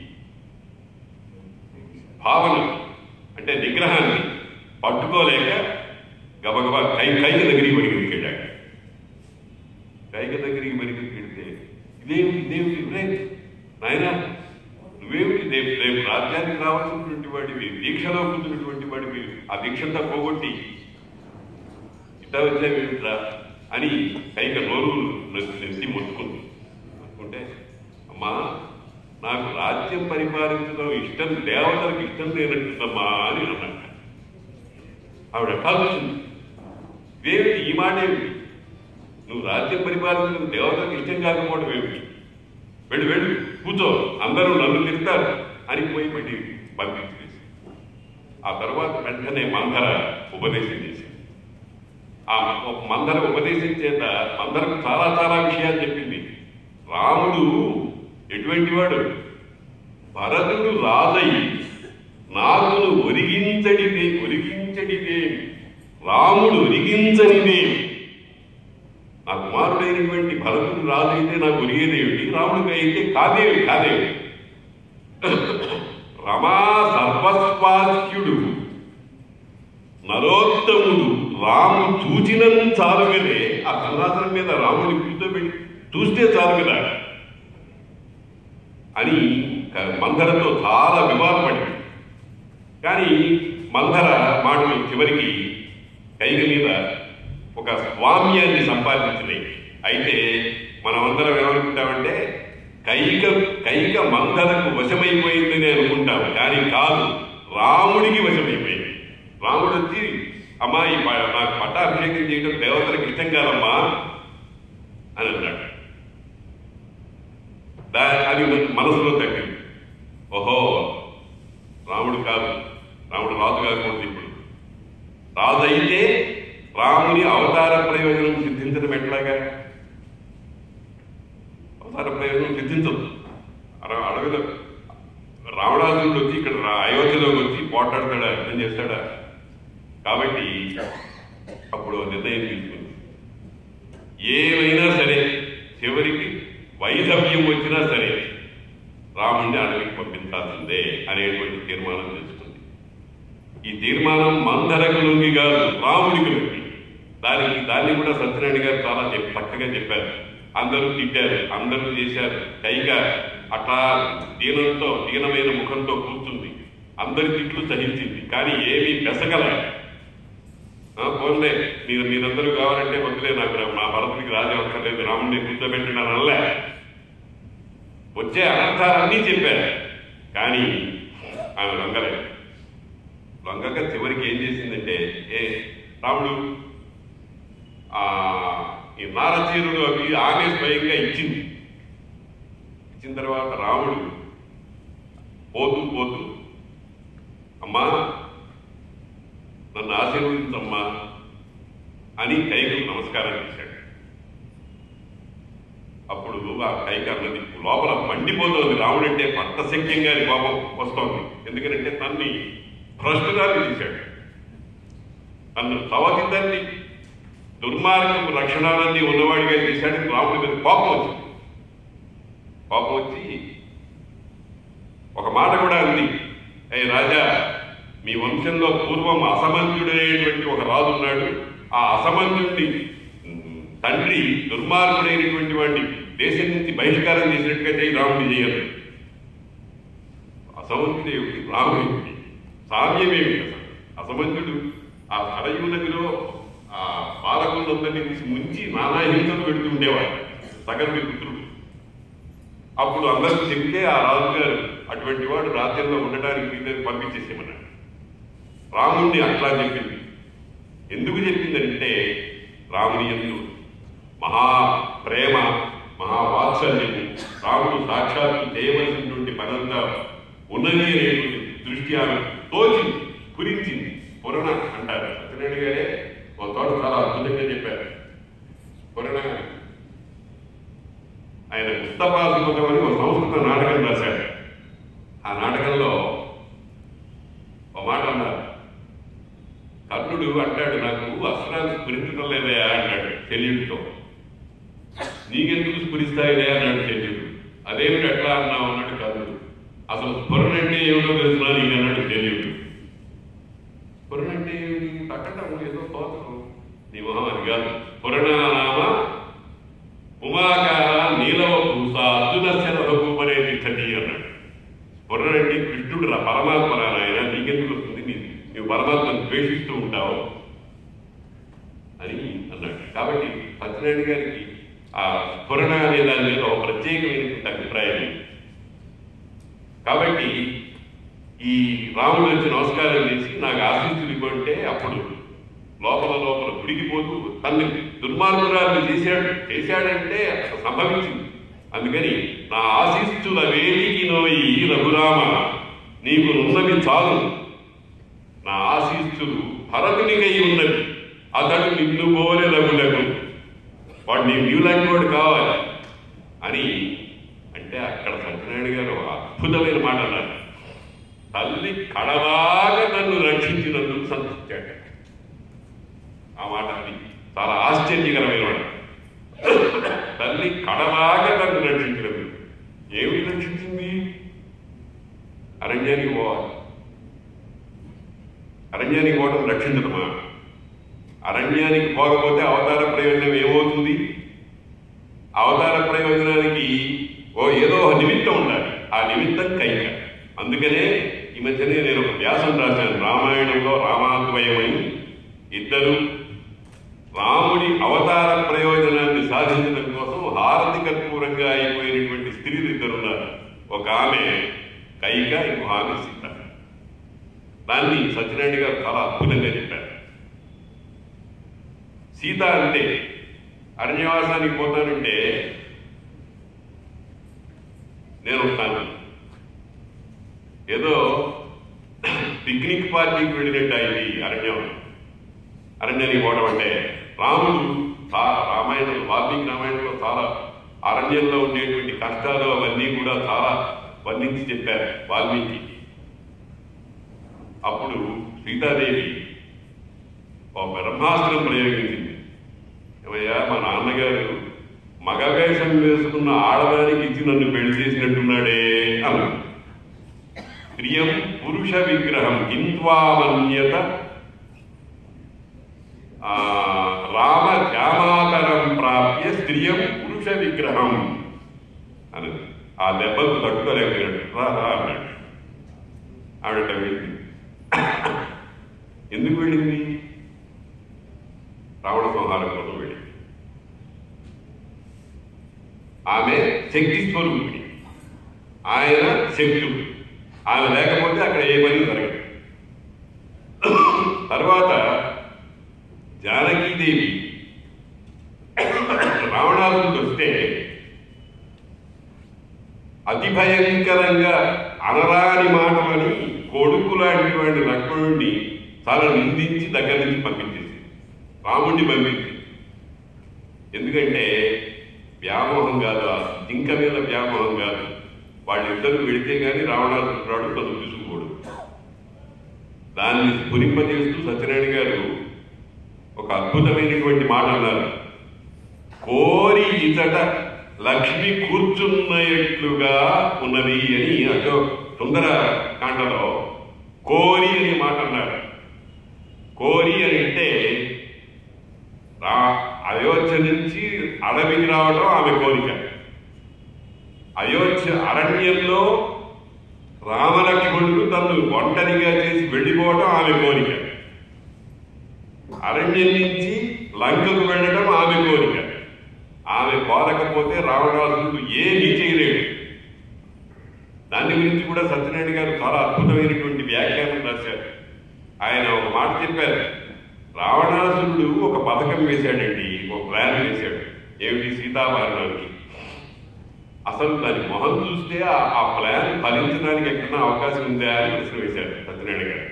భావన అంటే నిగ్రహాన్ని పట్టుకోలేక గబగబా కై కైక దగ్గరికి పరిగెత్తికి వెళ్ళాడు కైక దగ్గరికి పరిగెత్తికి వెళ్తే ఇదేమిటి ఇదేమిటి రే నాయనా నువ్వేమిటి రేపు రేపు రాజ్యానికి రావాల్సినటువంటి వాడివి దీక్షలో కూర్చున్నటువంటి వాడివి ఆ దీక్షంతా పోగొట్టి ఇట్లా వచ్చావేమిట్రా అని కైక నోరు నెత్తి మొత్తుకుంది అనుకుంటే అమ్మా నాకు రాజ్యం పరిపాలించడం ఇష్టం దేవతలకు ఇష్టం లేనట్టుందమ్మా అని అన్నాడు ఆవిడ ఎట్లా వచ్చింది ఇదేమిటి ఈ మాట ఏమిటి నువ్వు రాజ్యం పరిపాలించడం దేవతలకు ఇష్టం కాకపోవడం ఏమిటి వెళ్ళు వెళ్ళు కూర్చో అందరూ నన్ను తింటారు అని పోయి పెట్టి పంపించేసి ఆ తర్వాత వెంటనే మందర ఉపదేశం చేసింది ఆ మందర ఉపదేశం చేత మందరకు చాలా చాలా విషయాలు చెప్పింది రాముడు ఎటువంటి వాడు భరతుడు రాజయి నాకును ఒరిగించడిదే ఒరిగించడిదే రాముడు ఒరిగించనిదే నా కుమారుడైనటువంటి భరతుడు రాజు అయితే నాకు ఒరిగేదేమిటి రాముడికి అయితే కాదేవి కాదేవి రమా సర్వస్వాస్యుడు నరోత్తముడు రాము చూచినంత చాలుగనే ఆ సింహాసనం మీద రాముని కూర్చోబెట్టి చూస్తే చాలు కదా అని క- మందరతో చాలా వివాదపడింది కానీ మందర మాటలు చివరికి కైక మీద ఒక స్వామ్యాన్ని సంపాదించినాయి అయితే మనమందరం ఏమనుకుంటామంటే కైక కైక మందరకు వశమైపోయిందని అనుకుంటాం కానీ కాదు రాముడికి వశమైపోయింది రాముడు వచ్చి అమ్మా ఈ ప- నాకు పట్టాభిషేకం చేయడం దేవతలకు ఇష్టం కాదమ్మా అని అన్నాడు దా- అది మనసులో తగ్గింది ఓహో రాముడు కాదు రాముడు రాజు కాకూడదు ఇప్పుడు రాజు అయితే రాముని అవతార ప్రయోజనం సిద్ధించడం ఎట్లాగా అవతార ప్రయోజనం సిద్ధించదు అర- అడవిలో రావణాసురుడు వచ్చి ఇక్కడ రా- అయోధ్యలోకి వచ్చి పోట్లాడతాడా అర్థం చేస్తాడా కాబట్టి అప్పుడు ఓ నిర్ణయం తీసుకుంది ఏమైనా సరే చివరికి వైధవ్యం వచ్చినా సరే రాముడిని అడవికి పంపించాల్సిందే అనేటువంటి తీర్మానం చేసుకుంది ఈ తీర్మానం మందరకు లొంగి కాదు రాముడికి లొంగి దానికి దాన్ని కూడా సత్యనారాయణ గారు చాలా చెప్- చక్కగా చెప్పారు అందరూ తిట్టారు అందరూ చేశారు కైగా అట్లా దీనంతో దీనమైన ముఖంతో కూర్చుంది అందరి తిట్లు సహించింది కానీ ఏమీ పెసగల ఆ, పోన్లే మీరు మీరందరూ కావాలంటే వద్దులే నాకు రా- మా భరతుడికి రాజ్యం అక్కర్లేదు రాముడిని కూర్చోబెట్టినాను అనలే వచ్చే అనర్థాలన్నీ చెప్పారు కానీ ఆమె లొంగలేదు లొంగక చివరికి ఏం చేసిందంటే ఏ రాముడు ఆ ఈ నారచీరుడు అవి ఆమె స్వయంగా ఇచ్చింది ఇచ్చిన తర్వాత రాముడు పోతూ పోతూ అమ్మా నన్ను ఆశీర్వదించమ్మా అని కైకు నమస్కారం చేశాడు అప్పుడు ఆ కైక అన్నది లోపల మండిపోతోంది రాముడంటే పట్టశక్యంగా కోపం వస్తోంది ఎందుకంటే తన్ని భ్రష్టురాలు తీశాడు తను సవతి తల్లి దుర్మార్గం లక్షణాలన్నీ ఉన్నవాడిగా చేశాడు రాముడి మీద కోపం వచ్చింది కోపం వచ్చి ఒక మాట కూడా అంది ఏ రాజా మీ వంశంలో పూర్వం అసమంతుడైనటువంటి ఒక రాజు ఉన్నాడు ఆ అసమంతుడిని ఉమ్, తండ్రి దుర్మార్గుడైనటువంటి వాడిని దేశం నుంచి బహిష్కారం చేసినట్టుగా చేయి రాముడిని చేయరు అసమంతుడేమిటి రాముడేమిటి సామ్యమేమిటి అసలు అసమంతుడు ఆ సరయూ నదిలో ఆ పాలకులందరినీ తీసి ముంచి నానా హింసలు పెడుతూ ఉండేవాడు సగర్వి పుత్రుడు అప్పుడు అందరికి చెప్తే ఆ రాజుగారు అటువంటి వాడు రాజ్యంలో ఉండడానికి వీళ్ళని పంపించేసేమన్నాడు రాముడిని అట్లా చెప్పింది ఎందుకు చెప్పిందంటే రాముని ఎందు మహా ప్రేమ మహా వాత్సల్యము రాముడు సాక్షాత్తు చేయవలసినటువంటి పనంతా ఉన్నది అనేటువంటి దృష్టి ఆమె తోచింది కురించింది పురణ అంటారు సత్యనారాయణ గారే ఒక తోట చాలా అద్భుతంగా చెప్పారు పురణ ఆయన ముస్తఫాసుమతం అని ఒక సంస్కృత నాటకం రాశాడు ఆ నాటకంలో ఒక మాట అన్నారు కర్ణుడు అంటాడు నాకు అస్త్రాలు స్ఫురించడం లేదయా అంటాడు శల్యుడితో నీకెందుకు స్ఫురిస్తాయిలే అన్నాడు శల్యుడు అదేమిటి అట్లా అన్నావు అన్నాడు కర్ణుడు అసలు స్ఫురణ అంటే ఏమిటో తెలుసునా నీకు అన్నాడు శల్యుడు స్ఫురణ అంటే ఏమిటి తక్కటం ఏదో స్తోత్రం నీ మొహం అది కాదు స్ఫురణ నామ ఉమాకార నీలవ పూస అర్జున శరభూపనే తిష్టతి అన్నాడు స్ఫురణ అంటే కృష్ణుడు రా పరమాత్మ రా నాయన నీకెందుకు వస్తుంది నీ నువ్వు పరమాత్మను ద్వేషిస్తూ ఉంటావు అని అన్నాడు కాబట్టి సత్యనారాయణ గారికి ఆ స్ఫురణ అనే దాని మీద ఒక ప్రత్యేకమైనటువంటి అభిప్రాయం ఉంది. కాబట్టి ఈ రాముడు వచ్చి నమస్కారం చేసి నాకు ఆశీస్సులు ఇవ్వంటే అప్పుడు లోపల లోపల ఉడికిపోతూ తన్ని దుర్మార్గురాలు చేశాడు చేశాడంటే అసలు సంభవించింది అందుకని నా ఆశీస్సుల వేలికి నోయి రఘురామ నీకు ఉన్నవి చాలు నా ఆశీస్సులు భరతునికై ఉన్నవి అతడు నిన్ను పోలే రఘులకు వాడు నీ న్యూలాంటి వాడు కావాలి అని అంటే అక్కడ సత్యనారాయణ గారు ఒక అద్భుతమైన మాట అన్నారు తల్లి కడవాగా నన్ను రక్షించినందుకు సంతృప్తాడు ఆ మాట అది చాలా ఆశ్చర్యకరమైన మాట తల్లి కడవాగా నన్ను రక్షించినందుకు ఏమిటి రక్షించింది అరణ్యానికి పోవాలి అరణ్యానికి పోవడం రక్షించడమా అరణ్యానికి పోకపోతే అవతార ప్రయోజనం ఏమవుతుంది అవతార ప్రయోజనానికి ఓ ఏదో ఒక నిమిత్తం ఉండాలి ఆ నిమిత్తం కైక అందుకనే ఈ మధ్యనే నేను ఒక వ్యాసం రాశాను రామాయణంలో రామాద్వయమై ఇద్దరు రాముడి అవతార ప్రయోజనాన్ని సాధించడం కోసం హారతి కర్పూరంగా అయిపోయినటువంటి స్త్రీలు ఇద్దరు ఉన్నారు ఒక ఆమె కైక ఇంకో ఆమె సీత దాన్ని సత్యనారాయణ గారు చాలా అద్భుతంగా చెప్పారు సీత అంటే అరణ్యవాసానికి పోతానంటే నేను వస్తాను ఏదో పిక్నిక్ పార్టీకి వెళ్ళినట్టు అయింది అరణ్యం అరణ్యానికి పోవడం అంటే రాముడు చా- రామాయణం వాల్మీకి రామాయణంలో చాలా అరణ్యంలో ఉండేటువంటి కష్టాలు అవన్నీ కూడా చాలా వర్ణించి చెప్పారు వాల్మీకి అప్పుడు సీతాదేవి ఒక బ్రహ్మాస్త్రం ప్రయోగించింది ఏమయ్యా మా నాన్నగారు మగ వేషం వేసుకున్న ఆడదానికి ఇచ్చి నన్ను పెళ్లి చేసినట్టున్నాడే అన్నాడు ప్రియం పురుష విగ్రహం హింద్వామన్యత ఆ, రామ శ్యామాతరం ప్రాప్య స్త్రియం పురుష విగ్రహం అన్నది ఆ దెబ్బకు తట్టుకోలేకపోయాడు రా రా అన్నాడు ఆవిడ వెళ్ళింది ఎందుకు వెళ్ళింది రావణ సంహారం కోసం వెళ్ళింది ఆమె శక్తి స్వరూపిణి ఆయన శక్తుడు ఆమె లేకపోతే అక్కడ ఏ పని జరగదు తర్వాత జానకీదేవి రావణాసుడికి వస్తే అతి భయంకరంగా అనరాని మాటలని కొడుకు లాంటి వాడిని లక్ష్మణుడిని చాలా నిందించి దగ్గర నుంచి పంపించేసి రాముడిని పంపించి ఎందుకంటే వ్యామోహం కాదు ఆ జింక మీద వ్యామోహం కాదు వాళ్ళిద్దరు వెళితే కానీ రావణాసుడు రాడు తను తీసుకోడు దాన్ని స్ఫురింపజేస్తూ సత్యనారాయణ గారు ఒక అద్భుతమైనటువంటి మాట అన్నారు కోరి ఇతట లక్ష్మి కూర్చున్నట్లుగా ఉన్నది అని అశోక్ సుందర కాండలో కోరి అనే మాట అన్నారు కోరి అని అంటే రా అయోధ్య నుంచి అడవికి రావడం ఆమె కోరిక అయోధ్య అరణ్యంలో రామలక్ష్మణుడు తను ఒంటరిగా చేసి వెళ్ళిపోవడం ఆమె కోరిక అరణ్యం నుంచి లంకకు వెళ్ళడం ఆమె కోరిక ఆమె కోరకపోతే రావణాసురుడు ఏమీ చేయలేడు దాని గురించి కూడా సత్యనారాయణ గారు చాలా అద్భుతమైనటువంటి వ్యాఖ్యానం రాశారు ఆయన ఒక మాట చెప్పారు రావణాసురుడు ఒక పథకం వేశాడండి ఒక ప్లాన్ వేశాడు ఏమిటి సీతాభరణానికి అసలు దాని మొహం చూస్తే ఆ- ఆ ప్లాన్ ఫలించడానికి ఎక్కడన్నా అవకాశం ఉందా అని ప్రశ్న వేశాడు సత్యనారాయణ గారు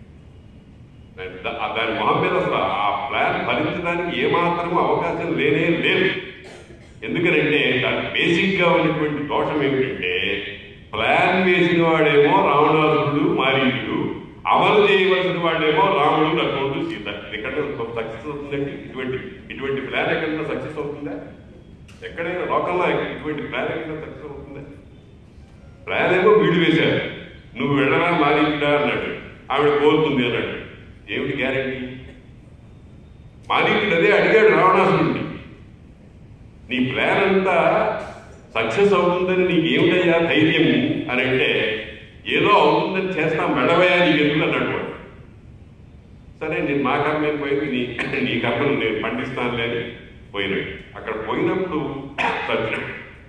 దాని- దా- దాని మొహం మీద అసలు ఆ ప్లాన్ ఫలించడానికి ఏమాత్రం అవకాశం లేనే లేదు ఎందుకనంటే దాని బేసిక్ గా ఉన్నటువంటి దోషం ఏమిటంటే ప్లాన్ వేసిన వాడేమో రావణాసురుడు మారీచుడు అమలు చేయవలసిన వాడేమో రాముడు లక్ష్మణుడు సీత ఇది ఎక్కడ సక్సెస్ అవుతుందండి ఇటువంటి ఇటువంటి ప్లాన్ ఎక్కడైనా సక్సెస్ అవుతుందా ఎక్కడైనా లోకల్లో ఇటువంటి ప్లాన్ ఎక్కడైనా సక్సెస్ అవుతుందా ప్లాన్ ఏమో వీడు వేశారు నువ్వు వెళ్ళరా మారీచుడా అన్నాడు ఆవిడ కోరుతుంది అన్నాడు ఏమిటి గ్యారంటీ మారీచుడు అదే అడిగాడు రావణాసురుడిని నీ ప్లాన్ అంతా సక్సెస్ అవుతుందని నీకు ఏమిటయ్యా ధైర్యం అని అంటే ఏదో అవుతుందని చేస్తాం వెళ్ళవయ్యా నీకు ఎందుకు అన్నాడు వాడు. సరే నేను మా కర్మ ఏం పోయింది నీ నీ కర్మను నేను పండిస్తానులే అని పోయినాడు అక్కడ పోయినప్పుడు సత్యనారాయణ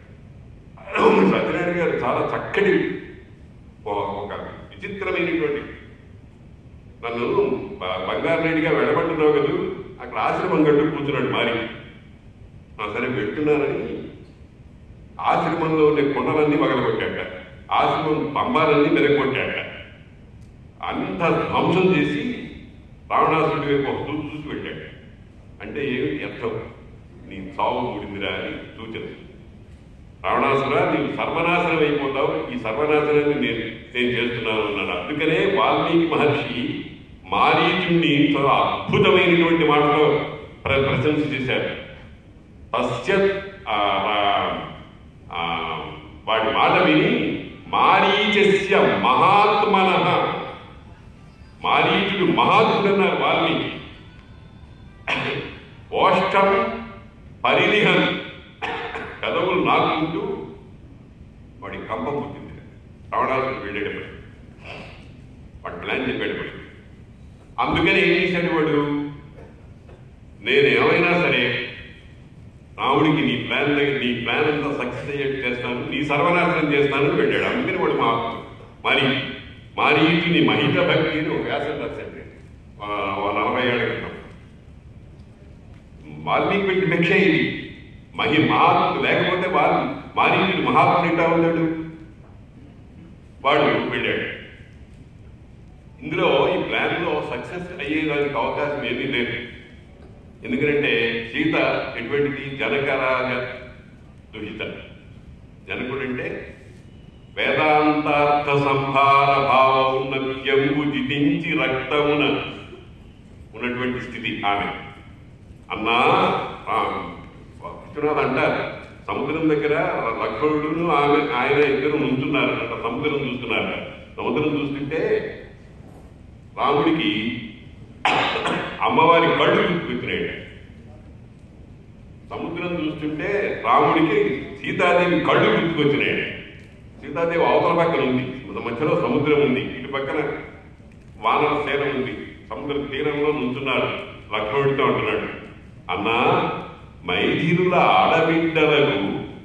సత్యనారాయణ గారు చాలా చక్కటి ఒక- ఒక విచిత్రమైనటువంటి నన్ను బ- బంగారు రెడ్డిగా వెళ్ళబట్టున్నావు కదా అక్కడ ఆశ్రమం గట్టు కూర్చున్నాడు మారి ఆ సరే వెళ్తున్నానని ఆశ్రమంలో ఉండే కొండలన్నీ పగలగొట్టాక ఆశ్రమం స్తంభాలన్నీ మెరగొట్టాక అంత ధ్వంసం చేసి రావణాసుడి వైపు ఒక చూపు చూసి వెళ్ళాడు అంటే ఏమిటి అర్థం నీ చావు కూడిందిరా అని సూచన రావణాసురా నీవు సర్వనాశనం అయిపోతావు ఈ సర్వనాశనాన్ని నేను నేను చేస్తున్నాను అన్నాడు అందుకనే వాల్మీకి మహర్షి మారీచుణ్ణి చాలా అద్భుతమైనటువంటి మాటతో ప్ర- ప్రశంస చేశారు తస్య ఆ, ఆ, ఆ, వాడి మాట విని మారీచస్య మహాత్మన మారీచుడు మహాత్ముడు అన్నారు వాల్మీకి ఓష్టం పరిలిహం కదవులు నాకుంటూ వాడి కంపం పుట్టింది రావణాసుడు వెళ్ళేటప్పుడు వాడు ప్లాన్ చెప్పేటప్పుడు అందుకని ఏం చేశాడు వాడు నేను ఏమైనా సరే రాముడికి నీ ప్లాన్ దగ్గర నీ ప్లాన్ అంతా సక్సెస్ అయ్యేట్టు చేస్తాను నీ సర్వనాశనం చేస్తానని వెళ్ళాడు అందుకని వాడు మా మరి మారీచుని మహిత భక్తి అని ఒక వ్యాసం రాశాడు ఆ, ఓ నలభై ఏళ్ళ క్రితం వాల్మీకి పెట్టి భిక్ష ఇది మహి మహాత్ముడు లేకపోతే వారు మారీచుడు మహాత్ముడు ఎట్టా ఉన్నాడు వాడు వెళ్ళాడు ఇందులో ఈ ప్లాన్లో సక్సెస్ అయ్యేదానికి అవకాశం ఏమీ లేదు ఎందుకంటే సీత ఎటువంటిది జనకరాజ దుహిత జనకుడు అంటే వేదాంతార్థ సంభార భావౌన్నత్యంబు జితించి రక్తమున ఉన్నటువంటి స్థితి ఆమె అన్నా ఆ, విశ్వనాథ్ అంటారు సముద్రం దగ్గర లక్ష్మణుడును ఆమె ఆయన ఇద్దరు నుంచున్నారు అంట సముద్రం చూస్తున్నారు సముద్రం చూస్తుంటే రాముడికి అమ్మవారి కళ్ళు గుర్తుపెట్టినాడు సముద్రం చూస్తుంటే రాముడికి సీతాదేవి కళ్ళు గుర్తుకొచ్చినాయి సీతాదేవి అవతల పక్కన ఉంది మధ్యలో సముద్రం ఉంది ఇటు పక్కన వానర సేన ఉంది సముద్ర తీరంలో నుంచున్నాడు లక్ష్మణుడితో అంటున్నాడు అన్నా మైథిరుల ఆడబిడ్డలకు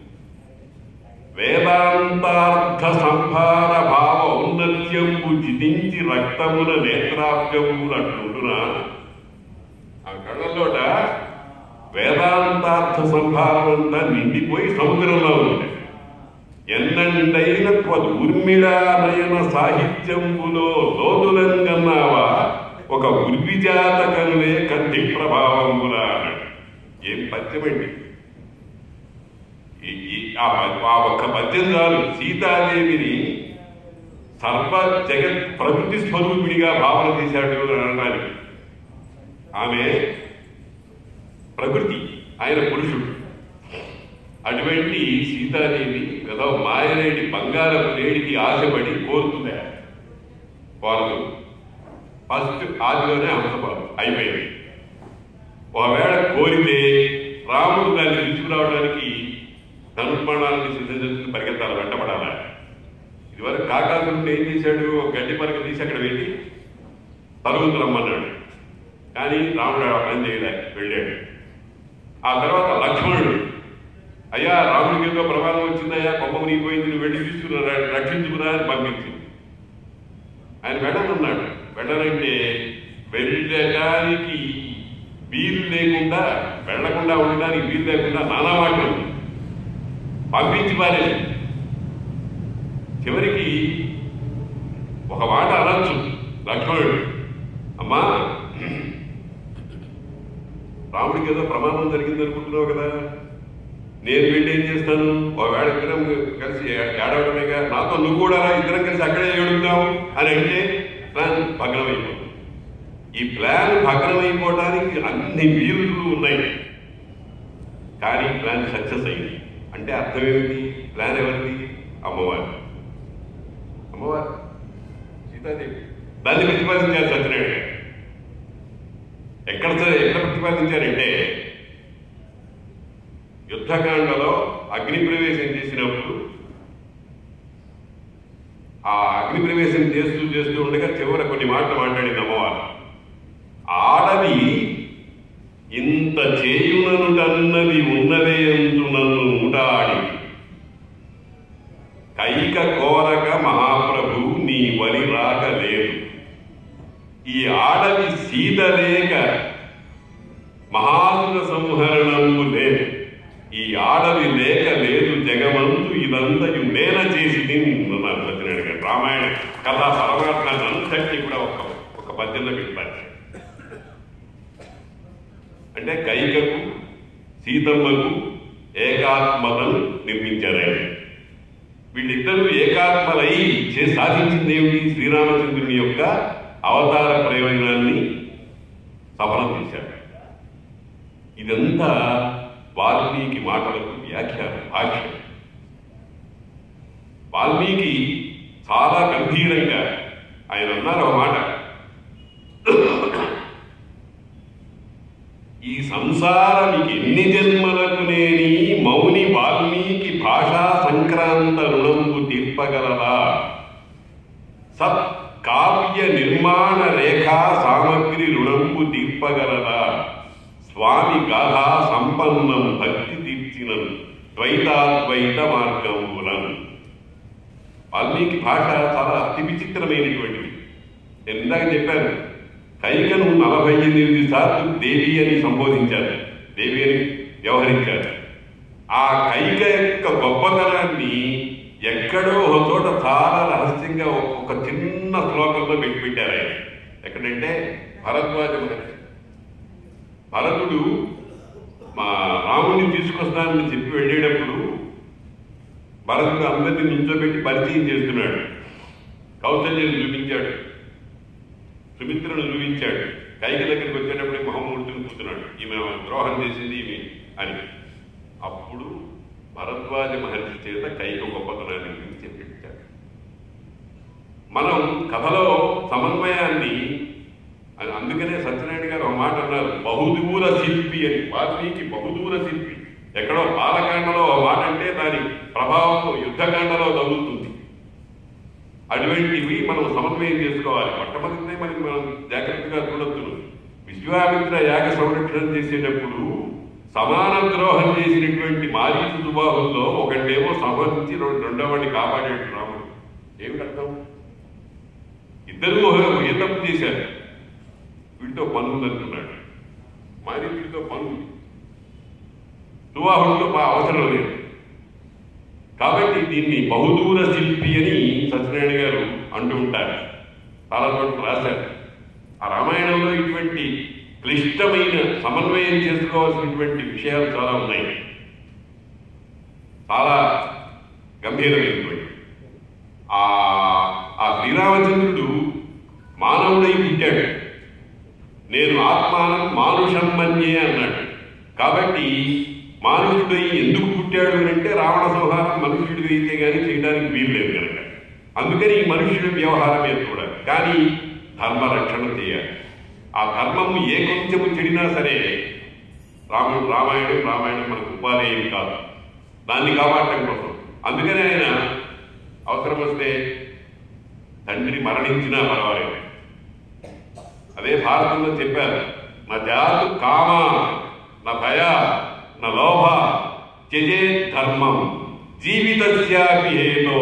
వేదాంతార్థ సంభార భావ ఔన్నత్యంబు జితించి రక్తమున నేత్రాభ్యములు అట్లుండునా ఆ కళ్ళల్లోట వేదాంతార్థ సంభారమంతా నిండిపోయి సముద్రంలో ఉంది ఎన్నండైన త్వద్ ఉర్మిళానయన సాహిత్యంబులో లోతులంగన్నావా ఒక ఉర్విజాతకంలే కంటి ప్రభావంబులా అన్నాడు ఏం పద్యమండి ఈ- ఈ- ఆ ప- ఆ ఒక్క పద్యం చాలు సీతాదేవిని సర్వ జగత్ ప్రకృతి స్వరూపిణిగా భావన చేశాడు అని అనడానికి ఆమె ప్రకృతి ఆయన పురుషుడు అటువంటి సీతాదేవి ఏదో మాయలేడి బంగారపు లేడికి ఆశపడి కోరుతుంది వాళ్ళు ఫస్ట్ ఆదిలోనే హంసపాలు అయిపోయింది ఒకవేళ కోరితే రాముడు దాన్ని తీసుకురావడానికి ధనుర్మాణాన్ని సిద్ధం చేసుకుని పరిగెత్తాలి వెంటబడాలి ఇదివరకు కాకాసురుడు ఏం చేశాడు ఒక గడ్డి పరక తీసి అక్కడ వెళ్ళి పరుగులు రమ్మన్నాడు కానీ రాముడు ఆ పని చేయలే వెళ్ళాడు ఆ తర్వాత లక్ష్మణుడు అయ్యా రాముడికి ఏదో ప్రమాదం వచ్చిందయ్యా కొమ్మ మునిగిపోయింది నువ్వు వెళ్ళి తీసుకురా రక్షించుకురా అని పంపించింది ఆయన వెళ్ళనున్నాడు వెళ్ళనంటే వెళ్ళడానికి వీలు లేకుండా వెళ్లకుండా ఉండడానికి వీలు లేకుండా నానా మాటలు పంపించి పారేది చివరికి ఒక మాట అనొచ్చు లక్ష్మణుడు అమ్మా రాముడికి ఏదో ప్రమాదం జరిగింది అనుకుంటున్నావు కదా నేను వెళ్ళి ఏం చేస్తాను ఒకవేళ ఇద్దరం కలిసి ఏడవడమేగా నాతో నువ్వు కూడా రా, ఇద్దరం కలిసి అక్కడే ఏడుద్దాం అని అంటే ప్లాన్ భగ్నం అయిపోతుంది ఈ ప్లాన్ భగ్నం అయిపోవడానికి అన్ని వీరులు ఉన్నాయి కానీ ప్లాన్ సక్సెస్ అయింది అంటే అర్థం ఏమిటి ప్లాన్ ఎవరిది అమ్మవారు అమ్మవారు సీతాదేవి దాన్ని ప్రతిపాదించారు సత్యనారాయణ గారు ఎక్కడ ఎక్కడ ప్రతిపాదించారంటే యుద్ధకాండలో అగ్ని ప్రవేశం చేసినప్పుడు ఆ అగ్ని ప్రవేశం చేస్తూ చేస్తూ ఉండగా చివర కొన్ని మాటలు మాట్లాడింది అమ్మవారు ఆడది ఇంత చేయుననుటన్నది ఉన్నదే అంటూ నన్ను ఉండాడి కైక కోరక మహాప్రభు నీ వలి రాక లేదు ఈ ఆడది సీత లేక మహాసుర సంహరణము లేదు ఈ ఆడది లేక లేదు జగమంతు ఇదంతయు నేన చేసి అన్నారు సత్యనారాయణ గారు రామాయణ కథా పరమాత్మాన్ని అంతటి కూడా ఒక ఒక పద్యంలో పెట్టారు అంటే కైకకు సీతమ్మకు ఏకాత్మతను నిర్మించారు ఆయన వీళ్ళిద్దరూ ఏకాత్మలై చే సాధించింది ఏమిటి శ్రీరామచంద్రుని యొక్క అవతార ప్రయోజనాన్ని సఫలం చేశారు ఇదంతా వాల్మీకి మాటలకు వ్యాఖ్యానం భాష్యం వాల్మీకి చాలా గంభీరంగా ఆయన అన్నారు ఒక మాట ఈ సంసారానికి ఎన్ని జన్మలకు నేని మౌని వాల్మీకి భాషా సంక్రాంత రుణంబు తీర్పగలదా సత్ కావ్య నిర్మాణ రేఖా సామగ్రి రుణంబు తీర్పగలదా స్వామి గాథా సంపన్నం భక్తి తీర్చినను ద్వైతాద్వైత మార్గంబులను వాల్మీకి భాష చాలా అతి విచిత్రమైనటువంటిది నేను ఇందాక చెప్పాను కైకను నలభై ఎనిమిది సార్లు దేవి అని సంబోధించారు దేవి అని వ్యవహరించారు ఆ కైక యొక్క గొప్పతనాన్ని ఎక్కడో ఒక చోట చాలా రహస్యంగా ఒక- ఒక చిన్న శ్లోకంలో పెట్టి పెట్టారు ఆయన ఎక్కడంటే భరద్వాజ మహర్షి భరతుడు మా రాముడిని తీసుకొస్తానని చెప్పి వెళ్ళేటప్పుడు భరతుడు అందరినీ నుంచోబెట్టి పరిచయం చేస్తున్నాడు కౌశల్యను చూపించాడు సుమిత్రను చూపించాడు కైక దగ్గరికి వచ్చేటప్పుడే మహమ్మూర్తిని కూర్చున్నాడు ఈమె ద్రోహం చేసింది ఈమె అని అప్పుడు భరద్వాజ మహర్షి చేత కైక గొప్పతనాన్ని గురించి చెప్పించాడు మనం కథలో సమన్వయాన్ని అది అందుకనే సత్యనారాయణ గారు ఒక మాట అన్నారు బహుదూర శిల్పి అని వాల్మీకి బహుదూర శిల్పి ఎక్కడో బాలకాండలో ఒక మాట అంటే దాని ప్రభావం యుద్ధకాండలో తగులుతుంది అటువంటివి మనం సమన్వయం చేసుకోవాలి మొట్టమొదటినే మనకి మనం జాగ్రత్తగా చూడొచ్చు విశ్వామిత్ర యాగ సంరక్షణ చేసేటప్పుడు సమాన ద్రోహం చేసినటువంటి మారీచు దుబాహుల్లో ఒకటేమో సంహరించి రెండు- రెండోవాడిని కాపాడాడు రాముడు ఏమిటి అర్థం ఇద్దరూ ఒక- ఏ తప్పు చేశారు వీటితో పని ఉందంటున్నాడు మారీచుడితో పని ఉంది దువాహుడితో మా అవసరం లేదు కాబట్టి దీన్ని బహుదూర శిల్పి అని సత్యనారాయణ గారు అంటూ ఉంటారు చాలా చోట్ల రాశారు ఆ రామాయణంలో ఇటువంటి క్లిష్టమైన సమన్వయం చేసుకోవాల్సినటువంటి విషయాలు చాలా ఉన్నాయి చాలా గంభీరమైనటువంటి ఆ ఆ శ్రీరామచంద్రుడు మానవుడై పుట్టాడు నేను ఆత్మానం మానుషం మన్యే అన్నాడు కాబట్టి మానుషుడై ఎందుకు పుట్టాడు అని అంటే రావణ సంహారం మనుష్యుడికి అయితే కానీ చేయడానికి వీలు లేదు కనుక అందుకని ఈ మనుష్యుడి వ్యవహారమే చూడాలి కానీ ధర్మ రక్షణ చేయాలి ఆ ధర్మము ఏ కొంచెము చెడినా సరే రాముడు రామాయణం రామాయణం మనకు ఉపాధేయం కాదు దాన్ని కాపాడటం కోసం అందుకనే ఆయన అవసరం వస్తే తండ్రి మరణించినా పర్వాలేదు అదే భారతంలో చెప్పారు నా జాతు కామ నా భయ నా లోభ త్యజే ధర్మం జీవితస్యాపి హేతో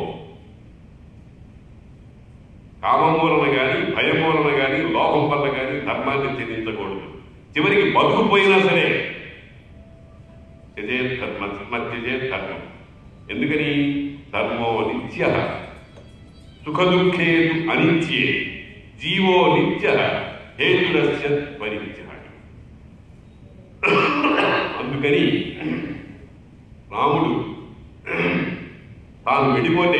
కామం వలన కానీ భయం వలన కానీ లోభం వల్ల కానీ ధర్మాన్ని త్యజించకూడదు చివరికి బతుకు పోయినా సరే త్యజే ధర్మ త్యజే ధర్మం ఎందుకని ధర్మో నిత్య సుఖదుఖే అనిత్యే జీవో నిత్య హేతురస్య పరిత్య అందుకని రాముడు తాను వెళ్ళిపోతే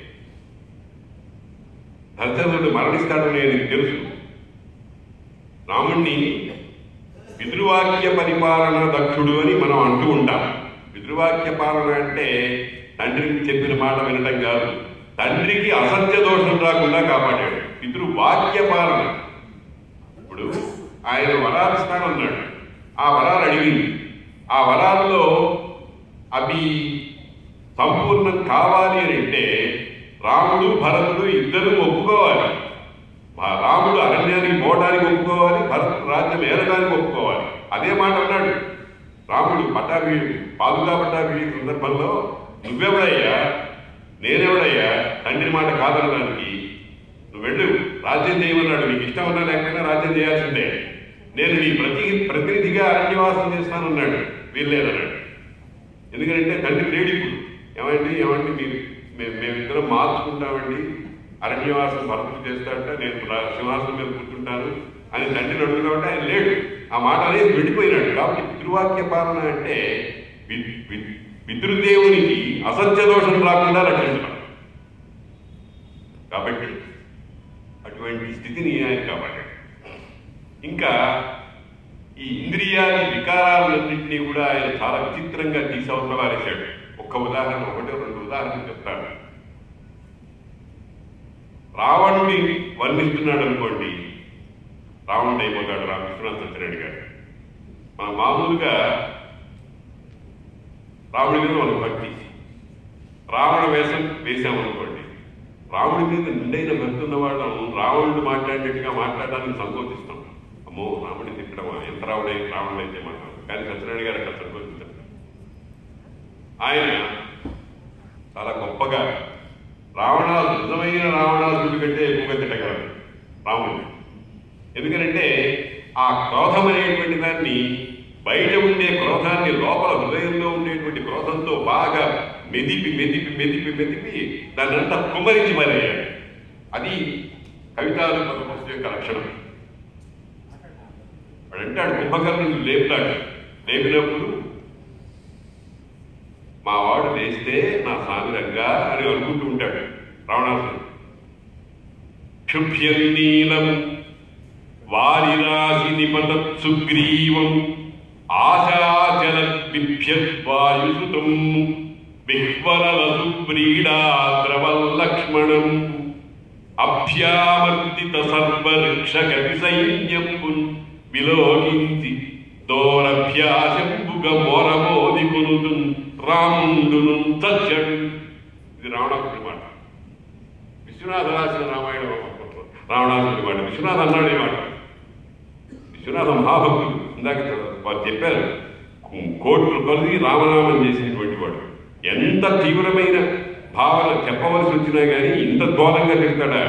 దశరథుడు మరణిస్తాడని ఆయనకు తెలుసు రాముణ్ణి పితృవాక్య పరిపాలన దక్షుడు అని మనం అంటూ ఉంటాం పితృవాక్య పాలన అంటే తండ్రికి చెప్పిన మాట వినటం కాదు తండ్రికి అసత్య దోషం రాకుండా కాపాడాడు పితృవాక్య పాలన ఇప్పుడు ఆయన వరాలు ఇస్తానన్నాడు ఆ వరాలు అడిగింది ఆ వరాల్లో అవి సంపూర్ణం కావాలి అని అంటే రాముడు భరతుడు ఇద్దరు ఒప్పుకోవాలి మా- రాముడు అరణ్యానికి పోవడానికి ఒప్పుకోవాలి భరతుడు రాజ్యం ఏలడానికి ఒప్పుకోవాలి అదే మాట అన్నాడు రాముడు పట్టాభి పాదుగా పట్టాభి సందర్భంలో నువ్వెవడయ్యా నేనెవడయ్యా తండ్రి మాట కాదనడానికి నువ్వు వెళ్ళు రాజ్యం చేయమన్నాడు నీకు ఇష్టం ఉన్నా లేకపోయినా రాజ్యం చేయాల్సిందే నేను నీ ప్రతి ప్రతినిధిగా అరణ్యవాసం చేస్తానన్నాడు వీల్లేదన్నాడు ఎందుకంటే తండ్రి లేడు ఇప్పుడు ఏమండి ఏమండి మీరు మేము మేమిద్దరం మార్చుకుంటామండి అరణ్యవాసం భర్తలు చేస్తాడంట నేను రా- సింహాసనం మీద కూర్చుంటాను అని తండ్రిని అడుగుతామంటే ఆయన లేడు ఆ మాట అనేది వెళ్ళిపోయినాడు కాబట్టి పితృవాక్య పాలన అంటే వి- వి- పితృదేవునికి అసత్య దోషం రాకుండా రక్షించడం కాబట్టి అటువంటి స్థితిని ఆయన కాపాడాడు ఇంకా ఈ ఇంద్రియాది వికారాలన్నింటినీ కూడా ఆయన చాలా విచిత్రంగా తీసవతలారేశాడు ఒక్క ఉదాహరణ ఒకటి రెండు ఉదాహరణలు చెప్తాను రావణుడి వర్ణిస్తున్నాడు అనుకోండి రావణుడు అయిపోతాడు రామ విశ్వనాథ సత్యనారాయణ గారు మన మామూలుగా రాముడి మీద మనకు భక్తి రావణ వేషం వేశామనుకోండి రాముడి మీద నిండైన భక్తి ఉన్న వాళ్ళం రావణుడు మాట్లాడినట్టుగా మాట్లాడడానికి సంకోచిస్తాం అమ్మో రాముడిని తిట్టడమా ఎంత రావడై రావణుడు అయితే మాట్లాడు కానీ సత్యనారాయణ గారు అక్కడ సంకోచించారు ఆయన చాలా గొప్పగా రావణాసు నిజమైన రావణాసుడి కంటే ఎక్కువగా తిట్టగలరు రాముడిని ఎందుకంటే ఆ క్రోధం అనేటువంటి దాన్ని బయట ఉండే క్రోధాన్ని లోపల హృదయంలో ఉండేటువంటి క్రోధంతో బాగా మెదిపి మెదిపి మెదిపి మెదిపి దాన్ని అంతా కుమరించి మారేయాడు అది కవితాలు పదపస్తు యొక్క లక్షణం వాడంటాడు కుంభకర్ణుని లేపుతాడు లేపినప్పుడు మా వాడు లేస్తే నా సామిరంగా అని అనుకుంటూ ఉంటాడు రావణాసుడు క్షుభ్యం నీలం వారిరాశి నిపతత్ సుగ్రీవం ఆశాచల బిభ్యద్వాయుసుతం విహ్వలసు వ్రీడాద్రవల్లక్ష్మణం అభ్యామర్దిత సర్వరక్షక సైన్యంబు విలోకించి దోరభ్యాసంబుగ మోరమోది కొనుదు రాముండును తచ్చడు ఇది రావణాసుడి మాట విశ్వనాథ రాసిన రామాయణం అనుకుంటున్నాను. రావణాసుడి మాట విశ్వనాథ అన్నాడు ఈ మాట విశ్వనాథ మహాభక్తుడు ఇందాక వారు చెప్పారు కోట్లు కొలిది రామనామం చేసినటువంటి వాడు ఎంత తీవ్రమైన భావన చెప్పవలసి వచ్చినా కానీ ఇంత ఘోరంగా తిడతాడా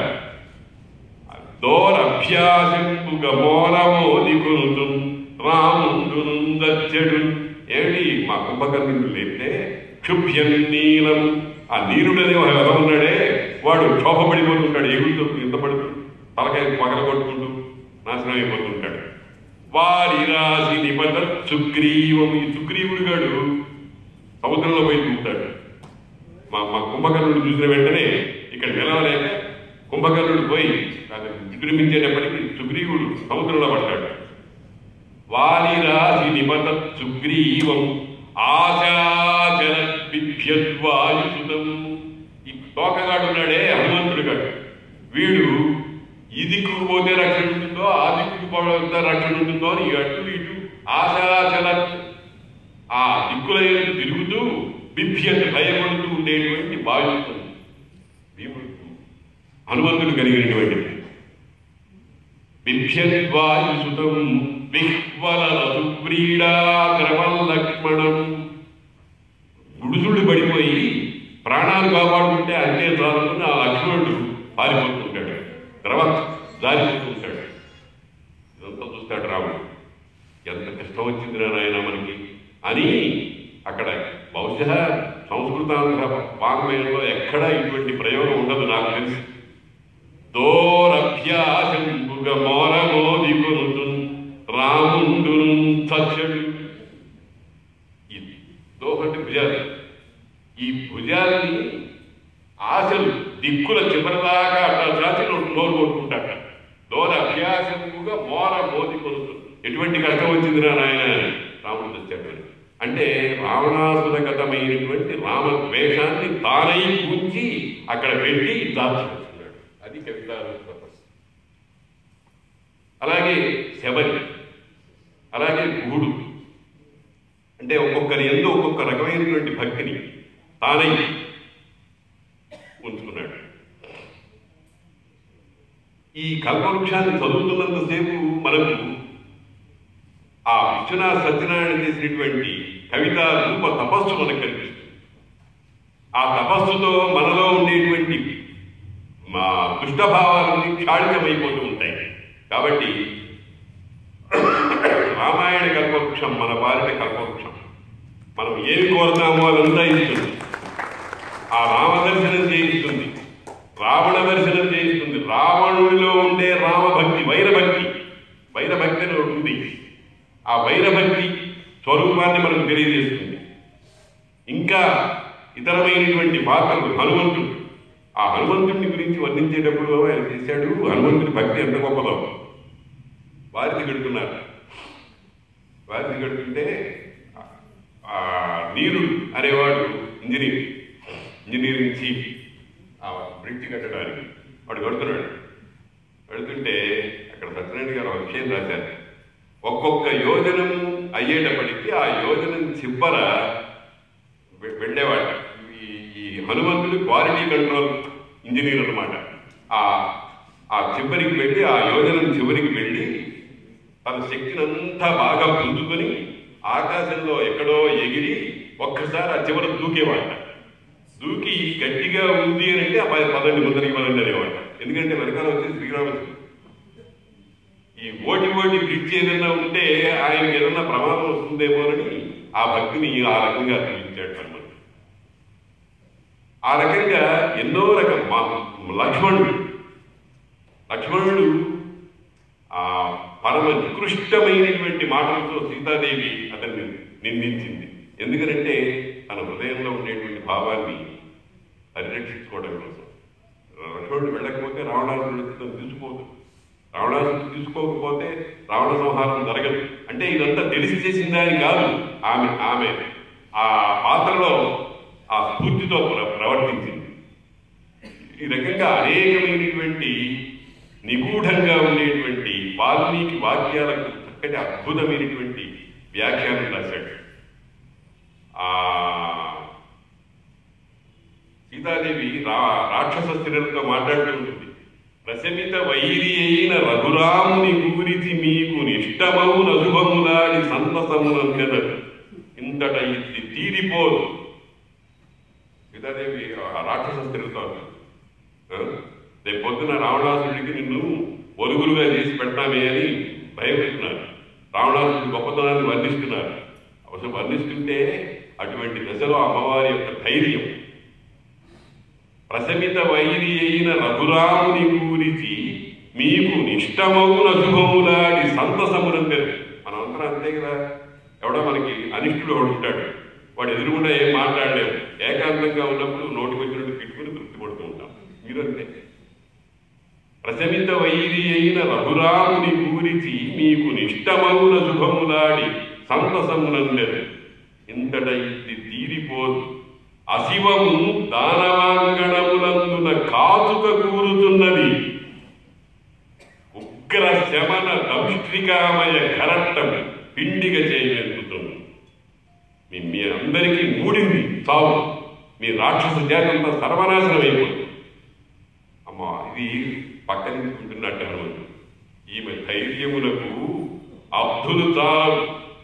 దోరభ్యాసింపుగ మోరమోది కొనుదు రాముండును దచ్చడు ఏమిటి మా కుంభకర్ణుడు లేపితే క్షుభ్యం నీలం ఆ నీరుడనే ఒక ఎలా ఉన్నాడే వాడు క్షోభపడిపోతుంటాడు ఎగురుతూ ఇంత పడుతూ తలకాయ పగల కొట్టుకుంటూ నాశనం అయిపోతుంటాడు వారి రాశి నిబద్ధ సుగ్రీవం ఈ సుగ్రీవుడు గాడు సముద్రంలో పోయి దూకుతాడు మా మా కుంభకర్ణుడు చూసిన వెంటనే ఇక్కడ నిలవలేక కుంభకర్ణుడు పోయి అది విజృంభించేటప్పటికి సుగ్రీవుడు సముద్రంలో పడతాడు వారి రాశి నిబద్ధ సుగ్రీవం ఆశాచల బిభ్యద్వాయుసుతం ఈ తోకగాడు ఉన్నాడే హనుమంతుడు గాడు వీడు దిక్కుకు పోతే రక్షణ ఉంటుందో ఆ దిక్కుకు పోతే రక్షణ ఉంటుందో అని అటు ఇటు ఆశాచల ఆ దిక్కుల వైపు తిరుగుతూ బిభ్యత భయపడుతూ ఉండేటువంటి బాధ్యత భీముడు హనుమంతుడు కలిగినటువంటిది బిభ్యద్వాయుసుతం విహ్వల రతువ్రీడా ద్రవల్లక్ష్మణం గుడుసుళ్ళు పడిపోయి ప్రాణాలు కాపాడుకుంటే అంతే చాలని ఆ లక్ష్మణుడు పారిపోతుంటాడు తర్వాత జారిపోతుంటాడు ఇదంతా చూస్తాడు రాముడు ఎంత కష్టం వచ్చిందిరా నాయన మనకి అని అక్కడ బహుశా సంస్కృతాంధ్ర వాంగ్మయంలో ఎక్కడా ఇటువంటి ప్రయోగం ఉండదు నాకు తెలిసి దోరభ్యాసంబుగ మోరమోది కొనుతు రాముండు సత్యుడు ఇది దోహటి భుజాలు ఈ భుజాలని ఆశలు దిక్కుల చివరిదాకా అట్లా చాచి నోరు నోరు కొట్టుకుంటాట దోర అభ్యాసముగా మోర మోది కొనుతు ఎటువంటి కష్టం వచ్చింది రా నాయన అని రాముడు తెచ్చాడు అని. అంటే రావణాసురగతమైనటువంటి రామ ద్వేషాన్ని తానై పూంచి అక్కడ పెట్టి దాచుకుంటున్నాడు అది కవిత తపస్సు అలాగే శబరి అలాగే గుహుడు అంటే ఒక్కొక్కరి ఎందు ఒక్కొక్క రకమైనటువంటి భక్తిని తానై ఉంచుకున్నాడు ఈ కల్పవృక్షాన్ని చదువుతున్నంతసేపు మనకు ఆ విశ్వనాథ సత్యనారాయణ చేసినటువంటి కవిత రూప తపస్సు మనకు కనిపిస్తుంది ఆ తపస్సుతో మనలో ఉండేటువంటి మా దుష్టభావాలన్నీ క్షాళితమైపోతూ ఉంటాయి కాబట్టి రామాయణ కల్పవృక్షం మన భారత కల్పవృక్షం మనం ఏమి కోరుతామో అదంతా ఇస్తుంది ఆ రామదర్శనం చేయిస్తుంది రావణ దర్శనం చేయిస్తుంది రావణుడిలో ఉండే రామభక్తి వైరభక్తి వైరభక్తి అని ఒకటి ఉంది ఆ వైరభక్తి స్వరూపాన్ని మనకు తెలియజేస్తుంది ఇంకా ఇతరమైనటువంటి పాత్రలు హనుమంతుడు ఆ హనుమంతుడిని గురించి వర్ణించేటప్పుడు ఆయన చేశాడు హనుమంతుడి భక్తి ఎంత గొప్పదో వారిని గడుతున్నారు వారిని గడుతుంటే ఆ నీరు అనేవాడు ఇంజనీర్ ఇంజనీరింగ్ చీఫ్ ఆ బ్రిడ్జ్ కట్టడానికి వాడు కడుతున్నాడు కడుతుంటే అక్కడ సత్యనారాయణ గారు ఒక విషయం రాశారు ఒక్కొక్క యోజనం అయ్యేటప్పటికీ ఆ యోజనం చిబ్బర వె- వెళ్ళేవాడు ఈ ఈ హనుమంతుడు క్వాలిటీ కంట్రోల్ ఇంజనీర్ అనమాట ఆ ఆ చివరికి వెళ్ళి ఆ యోజనం చివరికి వెళ్ళి తన శక్తిని అంతా బాగా పుంజుకొని ఆకాశంలో ఎక్కడో ఎగిరి ఒక్కసారి ఆ చివర దూకేవాట దూకి గట్టిగా ఉంది అని అంటే ఆ పది పదండి ముందరికి పదండి అనేవాట ఎందుకంటే వెనకాల వచ్చేసి శ్రీరామచంద్రుడు ఈ ఓటి ఓటి బ్రిడ్జ్ ఏదైనా ఉంటే ఆయనకి ఏదైనా ప్రమాదం వస్తుందేమోనని ఆ భక్తిని ఆ రకంగా చూపించాడు హనుమంతుడు ఆ రకంగా ఎన్నో రకం మా లక్ష్మణుడు లక్ష్మణుడు ఆ పరమ నికృష్టమైనటువంటి మాటలతో సీతాదేవి అతన్ని నిందించింది ఎందుకనంటే తన హృదయంలో ఉండేటువంటి భావాన్ని పరిరక్షించుకోవడం కోసం లక్ష్మణుడు వెళ్ళకపోతే రావణాసురుడు తను తీసుకోదు రావణాసురుడు తీసుకోకపోతే రావణ సంహారం జరగదు అంటే ఇదంతా తెలిసి చేసిందా అని కాదు ఆమె ఆమె ఆ పాత్రలో ఆ స్ఫూర్తితో ప్ర- ప్రవర్తించింది ఈ రకంగా అనేకమైనటువంటి నిగూఢంగా ఉండేటువంటి వాల్మీకి వాక్యాలకు చక్కటి అద్భుతమైనటువంటి వ్యాఖ్యానం రాశాడు ఆ సీతాదేవి రా రాక్షస స్త్రీలతో మాట్లాడుతూ ఉంటుంది ప్రశమిత వైరి అయిన రఘురాముని గురించి మీకు నిష్టమౌ నశుభములాడి సంతసమునందెదరు ఇంతట ఇది తీరిపోదు సీతాదేవి ఆ రాక్షస స్త్రీలతో అంటుంది. ఆ? రేపు పొద్దున రావణాసురుడికి నిన్ను ఒరుగులుగా చేసి పెడతామే అని భయపెడుతున్నారు రావణాసురుడి గొప్పతనాన్ని వర్ణిస్తున్నారు అవసరం వర్ణిస్తుంటే అటువంటి దశలో అమ్మవారి యొక్క ధైర్యం ప్రశమిత వైరి అయిన రఘురాముని గురించి మీకు నిష్టమౌన శుభములాడి సంతసమునందరు మనం అందరం అంతే కదా ఎవడో మనకి అనిష్టుడు ఒకడు ఉంటాడు వాడు ఎదురుగుండా ఏం మాట్లాడలేము ఏకాంతంగా ఉన్నప్పుడు నోటికి వచ్చినట్టు తిట్టుకుని తృప్తి పడుతూ ఉంటాం మీరు అంతే ప్రశమిత వైరి అయిన రఘురాముని గురించి మీకు నిష్టమౌన శుభములాడి సంతసమునందరు ఇంతట ఇది తీరిపోదు అశివము దానవాంగణములందున కాచుక కూరుతున్నది ఉగ్ర శమన దంష్ట్రికామయ కరట్టం పిండిగా చేయగలుగుతుంది మీ మీ అందరికీ మూడింది చావు మీ రాక్షస జాతి అంతా సర్వనాశనం అయిపోతుంది అమ్మా ఇది పక్కన తీసుకుంటున్నట్టు హనుమంతుడు ఈమె ధైర్యములకు అబ్దులు చాలు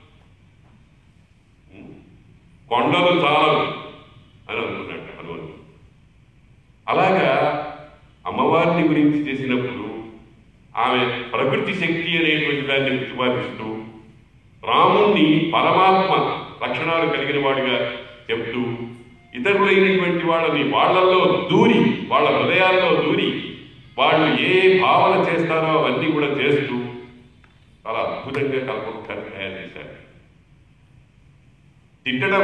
కొండలు చాలు అని అనుకున్నట్టు హనుమంతుడు అలాగా అమ్మవారిని గురించి చేసినప్పుడు ఆమె ప్రకృతి శక్తి అనేటువంటి దాన్ని ప్రతిపాదిస్తూ రాముణ్ణి పరమాత్మ లక్షణాలు కలిగిన వాడిగా చెప్తూ ఇతరులైనటువంటి వాళ్ళని వాళ్ళల్లో దూరి వాళ్ళ హృదయాల్లో దూరి వాళ్ళు ఏ భావన చేస్తారో అవన్నీ కూడా చేస్తూ చాలా అద్భుతంగా కల్ప తయారు చేశారు తిట్టడం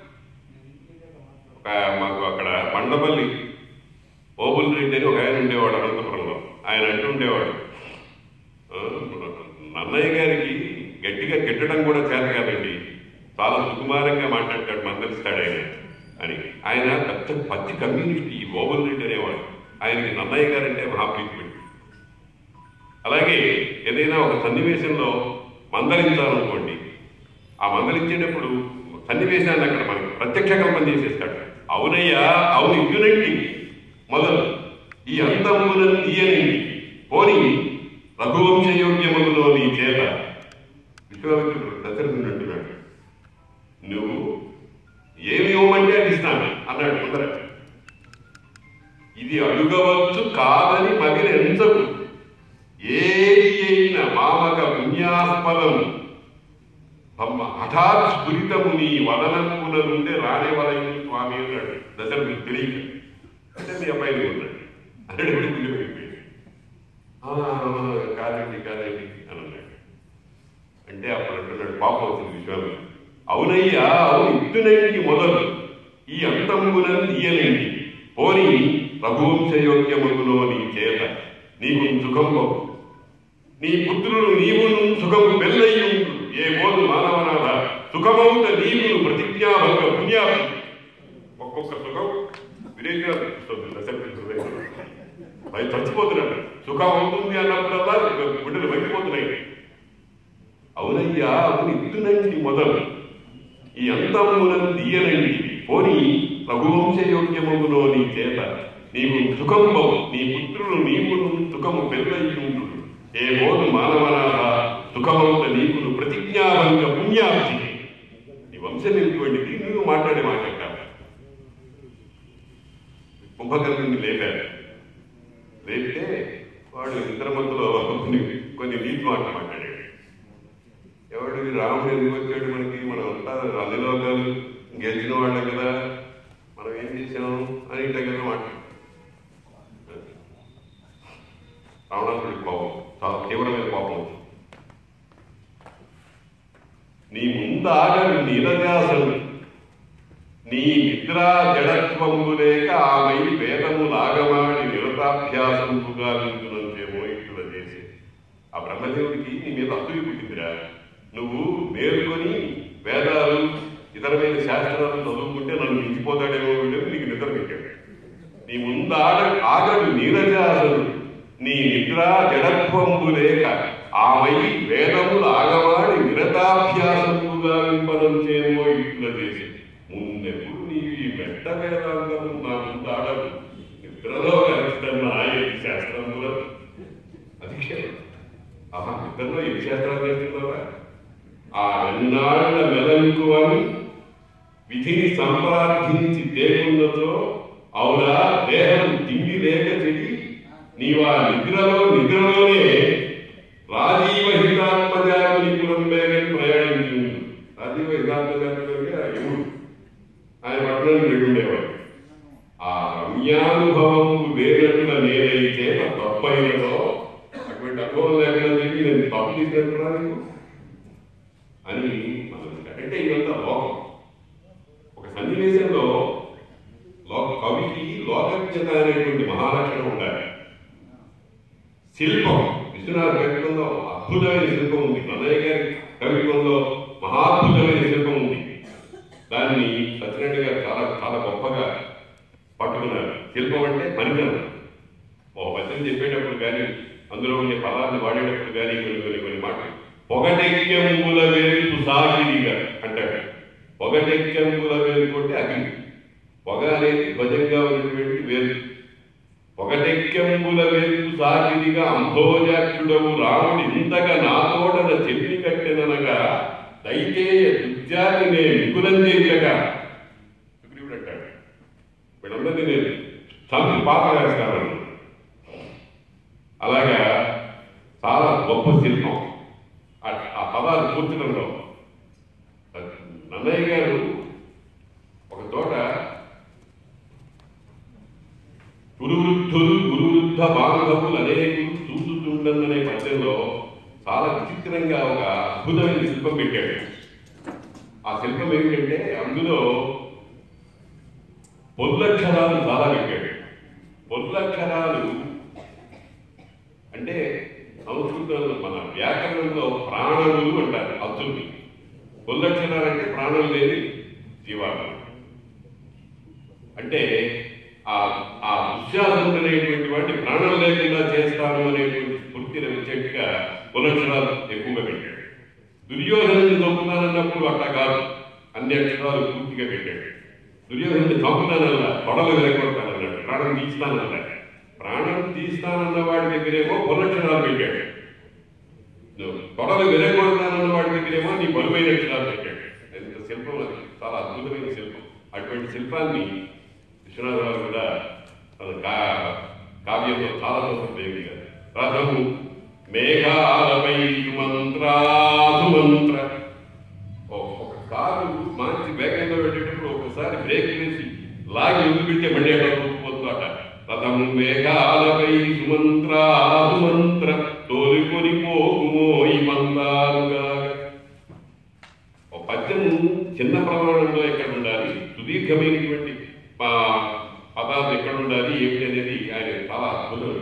ఒక మాకు అక్కడ మండపల్లి ఓబుల్ రెడ్డి అని ఒక ఆయన ఉండేవాడు అనంతపురంలో ఆయన అంటూ ఉండేవాడు "ఆ, నన్నయ్య గారికి గట్టిగా తిట్టడం కూడా చేత కాదండి చాలా సుకుమారంగా మాట్లాడతాడు మందలిస్తాడు ఆయన అని ఆయన పెద్ద పచ్చి కమ్యూనిస్ట్ ఈ ఓబుల్ రెడ్డి అనేవాడు ఆయనకి నన్నయ్య గారంటే మహాప్రీతి అలాగే ఏదైనా ఒక సన్నివేశంలో మందలించాలనుకోండి ఆ మందలించేటప్పుడు సన్నివేశాన్ని అక్కడ మనకి ప్రత్యక్ష కల్పన చేసేస్తాడు అవునయ్యా అవును ఇగ్యునండి మొదలు ఈ అంతమున తీయనండి పోని రఘువంశయోగ్యములో నీ చేత విశ్వామిత్రుడు దశరథుడు అంటున్నాడు నువ్వు ఏమి ఇవ్వమంటే అది ఇస్తాను అన్నాడు ముందర ఇది అడుగవచ్చు కాదని మగిన ఎంచకు ఏది అయిన మామక పుణ్యాస్పదం అమ్మ హఠాత్ స్ఫురితము నీ వదనముల నుండి రానివలయు స్వామి అన్నాడు దశరథుడు తెలియక అంటే మీ అబ్బాయి ఉన్నాడు అన్నాడు గుండెపోయింది కాదండి కాదండి అని అన్నాడు అంటే అప్పుడు అంటున్నాడు పాపం వచ్చింది విశ్వామిత్రుడు అవునయ్యా అవును ఇద్దునండి మొదలు ఈ అంతమున తీయనండి పోని రఘువంశయోగ్యములో నీ చేత నీకు సుఖం బాబు నీ పుత్రులు నీవును సుఖము పెళ్ళయ్యుండు ఏ మోదు మానవనాథ సుఖమౌత నీవును ప్రతిజ్ఞాభంగ పుణ్యాభి ఒక్కొక్క సుఖం విరేచన అవి చచ్చిపోతున్నాడు సుఖం అవుతుంది అన్నప్పుడల్లా గుడ్డలు వంగిపోతున్నాయి అవునయ్యా అవును ఇద్దునండి మొదలు ఈ అంతములను తీయనండి పోని రఘువంశయోగ్యములో నీ చేత నీకు సుఖంబవు నీ పుత్రులు నీవును సుఖము పెళ్ళయ్యుండు ఏ మోదు మానవనాథ సుఖమౌత నీకును ప్రతిజ్ఞాభంగ పుణ్యాప్తి నీ వంశం ఎటువంటిది నువ్వు మాట్లాడే మాట కాదు కుంభకర్ణుని లేపారు లేపితే వాడు ఇద్దరు మధ్యలో కొన్ని కొన్ని నీటి మాటలు మాట్లాడాడు ఎవడు ఈ రాముడు ఎందుకు వచ్చాడు మనకి మనం అంతా అన్ని లోకాలు గెలిచిన వాళ్ళే కదా మనం ఏం చేసాం అని ఇంట కదా మాట్లాడు రావణాసుడి కోపం చాలా తీవ్రమైన కోపం వచ్చింది నీ ముందాగడు నీరజాసను నీ నిద్రా జడత్వము లేక ఆమె వేదము లాగమాడి నిరతాభ్యాసముగా నించునంతేమో ఇట్లా చేసి ఆ బ్రహ్మదేవుడికి నీ మీద అసూయ పుట్టిందిరా నువ్వు మేలుకొని వేదాలు ఇతరమైన శాస్త్రాలు చదువుకుంటే నన్ను మించిపోతాడేమో వీడు నీకు నిద్ర పెట్టాడు నీ ముందాడ ఆగడు నీరజాసను నీ నిద్రా జడత్వంబు లేక ఆమై వేదములు ఆగవాడి నిరతాభ్యాసముగా వింపనంచేమో ఇట్లా చేసి ముందెప్పుడు నీవు ఈ మెట్ట వేదాంతము నా ముందాడదు నిద్రలో కలిసిన ఆయన శాస్త్రముల అది క్షేమం ఆహా నిద్రలో ఏ శాస్త్రాలు చేస్తున్నావా ఆ ఎన్నాళ్ళ మెలంకువని విధిని సంప్రార్థించి దేవుళ్ళతో అవునా దేహం తిండి లేక చెడి నీవా నిద్రలో నిద్రలోనే రాజీవ హితాత్మజాని కులంబేగని ప్రయాణించు రాజీవ హితాత్మజానిగా ఎముడు ఆయన పట్టణం వెళ్ళుండేవాడు ఆ రమ్యానుభవము వేరట్ల నేనైతే నా తప్పైనదో అటువంటి అనుభవం లేకుండా చెప్పి నేను తప్పు చేసినట్టున్నా నీకు అని మనం అంటే ఇదంతా లోకం ఒక సన్నివేశంలో లోక కవికి లోకజ్ఞత అనేటువంటి మహాలక్షణం ఉండాలి శిల్పం విశ్వనాథ కవిత్వంలో అద్భుతమైన శిల్పం ఉంది నన్నయ్య గారి కవిత్వంలో మహాద్భుతమైన శిల్పం ఉంది దాన్ని సత్యనారాయణ గారు చాలా చాలా గొప్పగా పట్టుకున్నారు శిల్పం అంటే పనితనం ఒక వచనం చెప్పేటప్పుడు కానీ అందులో ఉండే పదాన్ని వాడేటప్పుడు పొగటెక్కెంబుల వెలుపు సాగిరిగా అంటాడు పొగటెక్కెంబుల వెలుపు అంటే అగ్ని పొగ అనేది ధ్వజంగా ఉన్నటువంటి వేలు పొగటెక్కెంబుల వెలుపు సాగిరిగా అంభోజాక్షుడవు రాముడి ఇంతగా నాతోడన చెల్లి కట్టెననగా దైతేయ దుర్జాతినే వికులం చేయగా సుగ్రీవుడు అంటాడు వీళ్ళందరినీ నేను చంపి పాత వేస్తాను అలాగా చాలా గొప్ప శిల్పం ఆ- ఆ పదాలు కూర్చడంలో నన్నయ్య గారు ఒక చోట గురువృద్ధులు గురువృద్ధ బాంధవులు అనేకులు చూచుతుండనే పద్యంలో చాలా విచిత్రంగా ఒక అద్భుతమైన శిల్పం పెట్టాడు ఆ శిల్పం ఏమిటంటే అందులో పొల్లక్షరాలు చాలా పెట్టాడు పొల్లక్షరాలు అంటే సంస్కృతంలో మన వ్యాకరణంలో ప్రాణములు అంటారు అచ్చుల్ని పొల్లక్షరాలు అంటే ప్రాణం లేని జీవాలు అంటే ఆ ఆ దుశ్శాసనం అనేటువంటి వాటి ప్రాణం లేకుండా చేస్తాను అనేటువంటి స్ఫూర్తిని వచ్చేట్టుగా పునక్షరాలు ఎక్కువగా పెట్టాడు దుర్యోధనుని చంపుతానన్నప్పుడు అట్లా కాదు అన్ని అక్షరాలు పూర్తిగా పెట్టాడు దుర్యోధనుని చంపుతానన్నా తొడలు విరగొడతానన్నాడు ప్రాణం తీస్తానన్నాడు ప్రాణం తీస్తానన్న వాడి దగ్గరేమో పునక్షరాలు పెట్టాడు నువ్వు తొడలు విరగొడతానన్న వాడి దగ్గరేమో నీ బరువైన అక్షరాలు పెట్టాడు ఎంత శిల్పం అది చాలా అద్భుతమైన శిల్పం అటువంటి శిల్పాన్ని విశ్వనాథరావు కూడా తన కా కావ్యంలో చాలా చోట్ల ప్రయోగించారు రథము మేఘాలపై సుమంత్రాసుమంత్ర ఒక కారు మంచి వేగంగా వెళ్ళేటప్పుడు ఒకసారి బ్రేక్ వేసి లాగి వదిలిపెట్టే మళ్ళీ అట్లా పోతుందట రథము మేఘాలపై సుమంత్రాసుమంత్ర తోలుకొని పోకుమో ఈ మందారుగా ఒక పద్యం చిన్న ప్రమాణంలో ఎక్కడ ఉండాలి సుదీర్ఘమైనటువంటి ప- పదాలు ఎక్కడ ఉండాలి ఏమిటి అనేది ఆయన చాలా అద్భుతం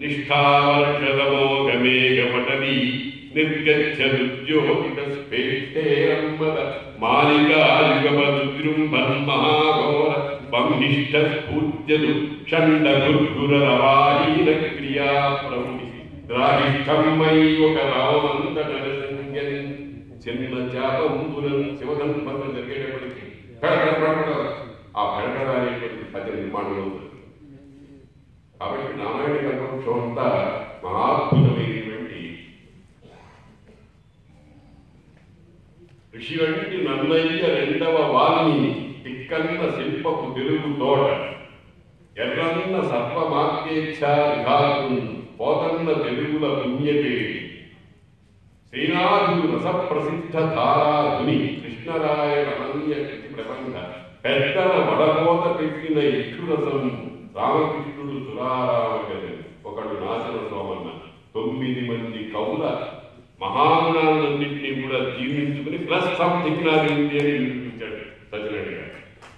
నిష్ఠావర్షదమోఘమేఘపటది నిర్గచ్చదుద్యోగిత స్పేష్టేరమ్మద మాలికాయుగమదుద్రుంభన్ మహాఘోర బంహిష్ట స్ఫూర్జదు షండ గుర్గుర రవాహీన క్రియా ప్రముఖి ద్రాహిష్టమ్మై ఒక రావమంతట సంజ్ఞని చిన్న చేపంబులను శివధన్పంతం జరిగేటప్పటికి పెడగడ పెడగడ ఆ పెడగడ అనేటువంటి పద్య నిర్మాణంలో ఉంది కాబట్టి రామాయణ కల్పవృక్షం అంతా మహాద్భుతమైనటువంటి ఋషివంటి నన్నయ్య రెండవ వాల్మీని తిక్కన్న శిల్పపు తెలుగు తోట ఎర్రన్న సర్వమాత్యేచ్ఛాఘాతు పోతన్న తెలుగుల పుణ్యపేడి శ్రీనాథుడు రసప్రసిద్ధ ధారాధుని కృష్ణరాయణ అనన్య కృతి ప్రబంధ పెద్దల వడకోత పెట్టిన ఇక్షురసం రామకృష్ణుడు సురారామగని ఒకడు నాశన సోమన్న తొమ్మిది మంది కవుల మహాగుణాలన్నింటినీ కూడా జీవించుకుని ప్లస్ సంథింగ్ నాది ఉంది అని నిరూపించాడు సత్యనారాయణ గారు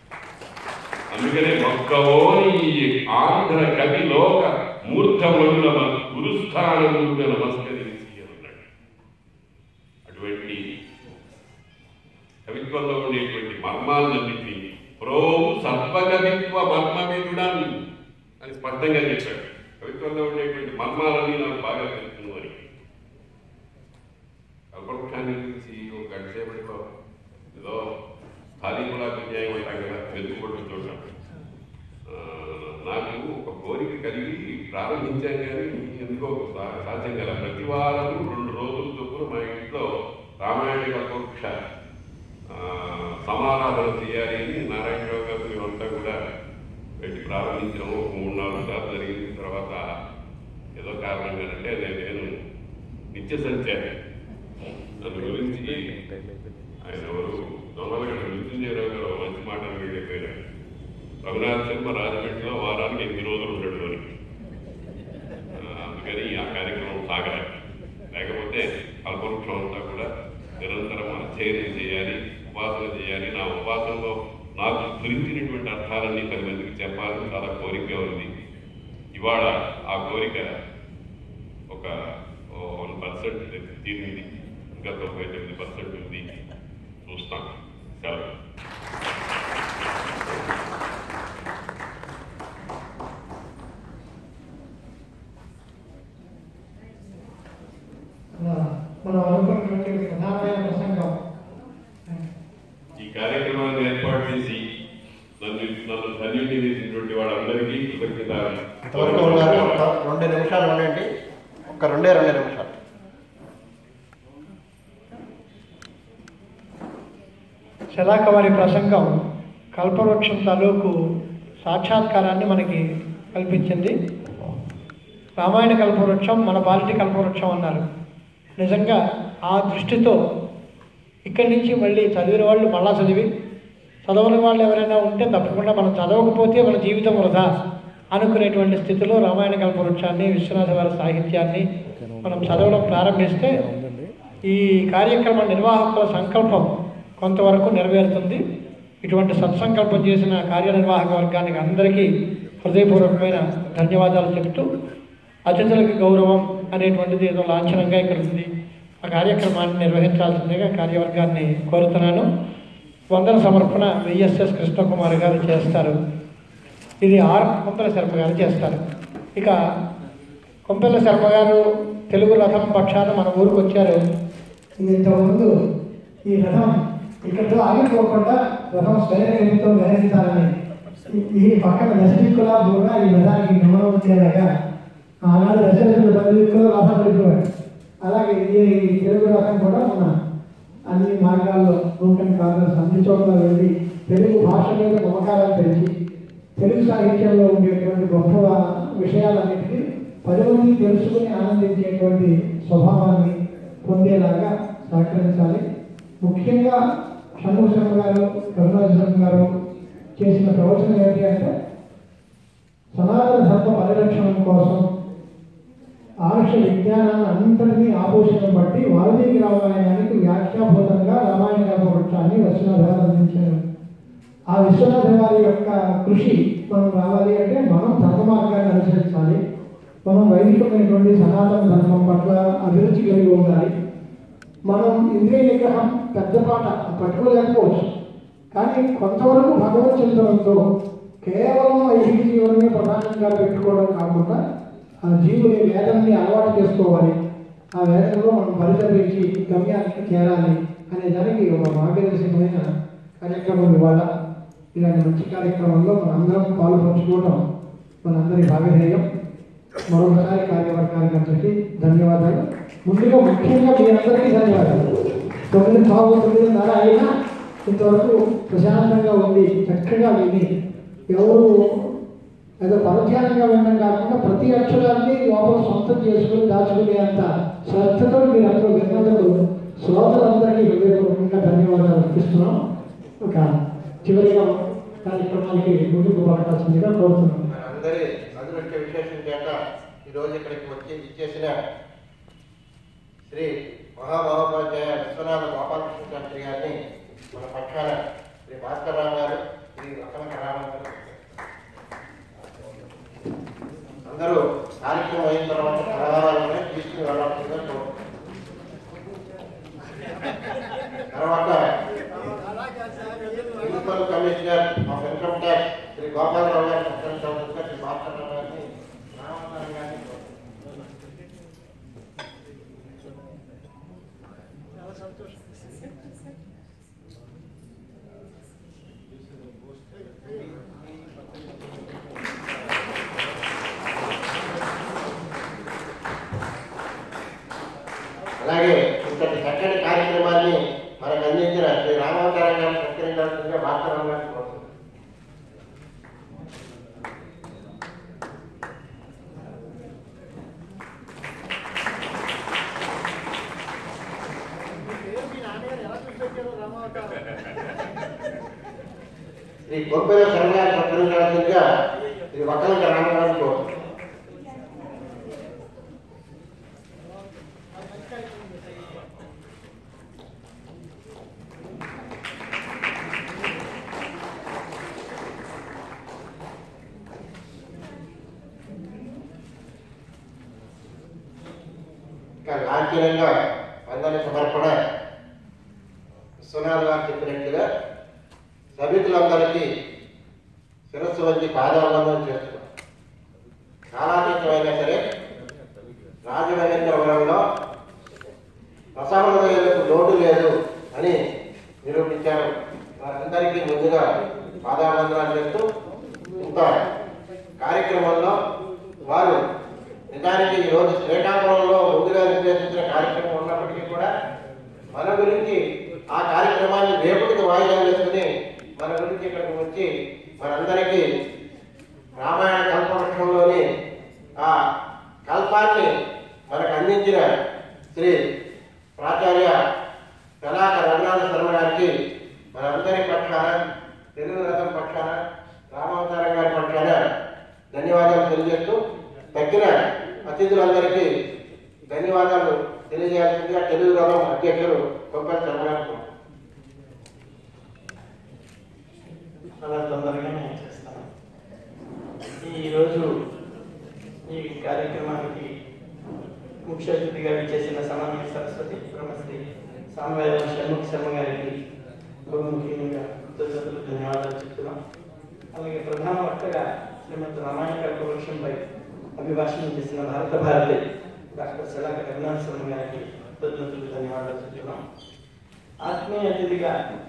అందుకనే ఒక్కవోని ఈ ఆంధ్ర కవి లోక మూర్ఖమనుల గురుస్థానములుగా నమస్కరించి అన్నాడు అటువంటి కవిత్వంలో ఉండేటువంటి మర్మాలన్నింటినీ ప్రోవు సర్వకవిత్వ మర్మవిదుడన్ అని స్పష్టంగా చెప్పాడు కవిత్వంలో ఉండేటువంటి మర్మాలన్నీ నాకు బాగా తెలుసు అని కల్పవృక్షాన్ని గురించి ఒక గంట సేపటిలో ఏదో ఖాళీ కూడా న్యాయం అంటాం కదా వెతుక్కోవడం చూడటం ఆ, నాకు ఒక కోరిక కలిగి ప్రారంభించాం కానీ ఎందుకో సా- సాధ్యం కదా ప్రతి వారం రెండు రోజుల చొప్పున మా ఇంట్లో రామాయణ కల్పవృక్ష ఆ, సమారాధన చేయాలి అని నారాయణరావు గారు మేమంతా కూడా పెట్టి ప్రారంభించాము ఒక మూడు నాలుగు సార్లు జరిగిన తర్వాత ఏదో కారణంగా అంటే నేను నేను నిత్య సంచారి దాని గురించి ఆయన ఎవరు దొంగలగడ్డ మృత్యుంజయరావు గారు ఒక మంచి మాటలు వెళ్ళిపోయినారు రఘునాథ్ శర్మ రాజమండ్రిలో వారానికి ఎనిమిది రోజులు ఉండడు అని ఆ, అందుకని ఆ కార్యక్రమం సాగాలి లేకపోతే కల్పవృక్షం అంతా కూడా నిరంతరం అధ్యయనం చేయాలి ఉపాసన చేయాలి నా ఉపాసనలో నాకు గురించినటువంటి అర్థాలన్నీ పది మందికి చెప్పాలని చాలా కోరికగా ఉంది ఇవాళ ఆ కోరిక ఒక వన్ పర్సెంట్ తీరింది ఇంకా తొంభై తొమ్మిది పర్సెంట్ ఉంది చూస్తాం సెలవు మన- మనం అనుకున్నటువంటి కథ కమిటీ చేసినటువంటి వాళ్ళందరికీ కృతజ్ఞత ఇంతవరకు ఉన్నారు ఒక రెండు నిమిషాలు ఉండండి ఒక రెండే రెండు నిమిషాలు శలాక వారి ప్రసంగం కల్పవృక్షం తాలూకు సాక్షాత్కారాన్ని మనకి కల్పించింది రామాయణ కల్పవృక్షం మన పాలిటి కల్పవృక్షం అన్నారు నిజంగా ఆ దృష్టితో ఇక్కడి నుంచి మళ్ళీ చదివిన వాళ్ళు మళ్ళా చదివి చదవని వాళ్ళు ఎవరైనా ఉంటే తప్పకుండా మనం చదవకపోతే మన జీవితం వృధా అనుకునేటువంటి స్థితిలో రామాయణ కల్పవృక్షాన్ని విశ్వనాథ వారి సాహిత్యాన్ని మనం చదవడం ప్రారంభిస్తే ఈ కార్యక్రమ నిర్వాహకుల సంకల్పం కొంతవరకు నెరవేరుతుంది ఇటువంటి సత్సంకల్పం చేసిన కార్యనిర్వాహక వర్గానికి అందరికీ హృదయపూర్వకమైన ధన్యవాదాలు చెబుతూ అతిథులకి గౌరవం అనేటువంటిది ఏదో లాంఛనంగా ఇక్కడ ఉంది ఆ కార్యక్రమాన్ని నిర్వహించాల్సిందిగా కార్యవర్గాన్ని కోరుతున్నాను వందన సమర్పణ విఎస్ఎస్ కృష్ణకుమార్ గారు చేస్తారు ఇది ఆర్ కొంపెల శర్మ గారు చేస్తారు ఇక కొంపెల శర్మ గారు తెలుగు రథం పక్షాన మన ఊరికి వచ్చారు ఇది ఇంతకుముందు ఈ రథం ఇక్కడితో ఆగిపోకుండా రథం స్వయంతో గ్రహించాలని ఈ- ఈ పక్కన దశదిక్కుల కూడా ఈ రథానికి గమనం వచ్చేలాగా ఆనాడు దశరథుడు పదిదిక్కులో రథం పెట్టేవాడు అలాగే ఈ ఈ తెలుగు రథం కూడా మన అన్ని మార్గాల్లో నూతన కాంగ్రెస్ అన్ని చోట్ల వెళ్ళి తెలుగు భాష మీద మమకారం పెంచి తెలుగు సాహిత్యంలో ఉండేటువంటి గొప్ప విషయాలన్నింటినీ పది మంది తెలుసుకుని ఆనందించేటువంటి స్వభావాన్ని పొందేలాగా సహకరించాలి ముఖ్యంగా షణ్ముఖ శర్మ గారు కరుణాశర్మ గారు చేసిన ప్రవచనం ఏంటి అంటే సనాతన ధర్మ పరిరక్షణ కోసం ఆరుష విజ్ఞానాన్ని అంతటినీ ఆపోషణం బట్టి వాల్మీకి రామాయణానికి వ్యాఖ్యాభూతంగా రామాయణ వృక్షాన్ని విశ్వనాథ గారు అందించారు ఆ విశ్వనాథ గారి యొక్క కృషి మనం రావాలి అంటే మనం ధర్మ మార్గాన్ని అనుసరించాలి మనం వైదికమైనటువంటి సనాతన ధర్మం పట్ల అభిరుచి కలిగి ఉండాలి మనం ఇంద్రియ నిగ్రహం పెద్ద పాట పట్టుకోలేకపోవచ్చు కానీ కొంతవరకు భగవత్ చింతనంతో కేవలం ఐహిక జీవనమే ప్రధానంగా పెట్టుకోవడం కాకుండా ఆ జీవుని వేదాన్ని అలవాటు చేసుకోవాలి ఆ వేదంలో మనం పరితపించి గమ్యానికి చేరాలి అనే దానికి ఒక మార్గదర్శకమైన కార్యక్రమం ఇవాళ ఇలాంటి మంచి కార్యక్రమంలో మనందరం పాలు పంచుకోవడం మనందరి భాగధేయం మరొకసారి కార్యవర్గానికి అందరికీ ధన్యవాదాలు ముందుగా ముఖ్యంగా మీ అందరికీ ధన్యవాదాలు తొమ్మిది పావు తొమ్మిదిన్నర అయినా ఇంతవరకు ప్రశాంతంగా ఉంది చక్కగా విని ఎవరు ఏదో పరధ్యానంగా వినడం కాకుండా ప్రతి అక్షరాన్ని లోపల సొంతం చేసుకుని దాచుకునే అంత శ్రద్ధతో మీరు అందరూ విన్నందుకు శ్రోతలందరికీ హృదయపూర్వకంగా ధన్యవాదాలు అర్పిస్తున్నాం ఒక చివరిగా కార్యక్రమానికి ముందుకు పడటాల్సిందిగా కోరుతున్నాం అందరి అదృష్ట విశేషం చేత ఈరోజు ఇక్కడికి వచ్చి ఇచ్చేసిన శ్రీ మహామహోపాధ్యాయ విశ్వనాథ గోపాలకృష్ణ శాస్త్రి గారిని మన పక్షాన శ్రీ భాస్కర్ రావు గారు శ్రీ రతన కళారావు గారు అందరూ కార్యక్రమం అయిన తర్వాత కళారాలనే తీసుకుని వెళ్ళాల్సిందిగా కోరుతున్నాను. తర్వాత municipal commissioner of income tax Shri Gopalarao గారి సత్సంగా శ్రీ భాస్కర్ రావు గారిని రామచంద్ర గారిని అలాగే ఇంతటి చక్కటి కార్యక్రమాన్ని మనకు అందించిన శ్రీ రామాచార్య గారు సత్కరించాల్సిందిగా భాస్కరరావు గారిని కోరుతున్నాను శ్రీ గొప్పల శర్మ గారు సత్కరించాల్సిందిగా శ్రీ వక్కలంక రామగారిని కోరుతున్నాను ఇంకా లాంఛనంగా వందన సమర్పణ విశ్వనాథ్ గారు చెప్పినట్టుగా సభికులందరికీ శిరస్సు వంచి పాదాబంధం చేస్తున్నాం కాలాతీతమైనా సరే రాజమహేంద్రవరంలో రసహృదయులకు లోటు లేదు అని నిరూపించారు వారందరికీ ముందుగా పాదాబంధనాలు చేస్తూ ఇంత కార్యక్రమంలో వారు నిజానికి ఈరోజు శ్రీకాకుళంలో ముందుగా నిర్దేశించిన కార్యక్రమం ఉన్నప్పటికీ కూడా మన గురించి ఆ కార్యక్రమాన్ని రేపటికి వాయిదా వేసుకుని మన గురించి ఇక్కడికి వచ్చి మనందరికీ రామాయణ కల్పవృక్షంలోని ఆ కల్పాన్ని మనకు అందించిన శ్రీ ప్రాచార్య కళాక రఘునాథ శర్మ గారికి మనందరి పక్షాన తెలుగు రథం పక్షాన రామావతారం గారి పక్షాన ధన్యవాదాలు తెలియజేస్తూ తగ్గిన అతిథులందరికీ ధన్యవాదాలు తెలియజేయాల్సిందిగా తెలుగు రథం అధ్యక్షులు కొబ్బరి శర్మ గారు అలా తొందరగానే చేస్తాను ఈరోజు ఈ కార్యక్రమానికి ముఖ్య అతిథిగా విచ్చేసిన సమాన్య సరస్వతి బ్రహ్మశ్రీ సామవేద షణ్ముఖ శర్మ గారికి బహుముఖ్యంగా కృతజ్ఞతలు ధన్యవాదాలు చెప్తున్నాం అలాగే ప్రధాన వక్తగా శ్రీమతి రామాయణ కల్పవృక్షంపై అభిభాషణం చేసిన భారత భారతి డాక్టర్ సలాక రఘునాథ్ శర్మ గారికి కృతజ్ఞతలు ధన్యవాదాలు చెప్తున్నాం ఆత్మీయ అతిథిగా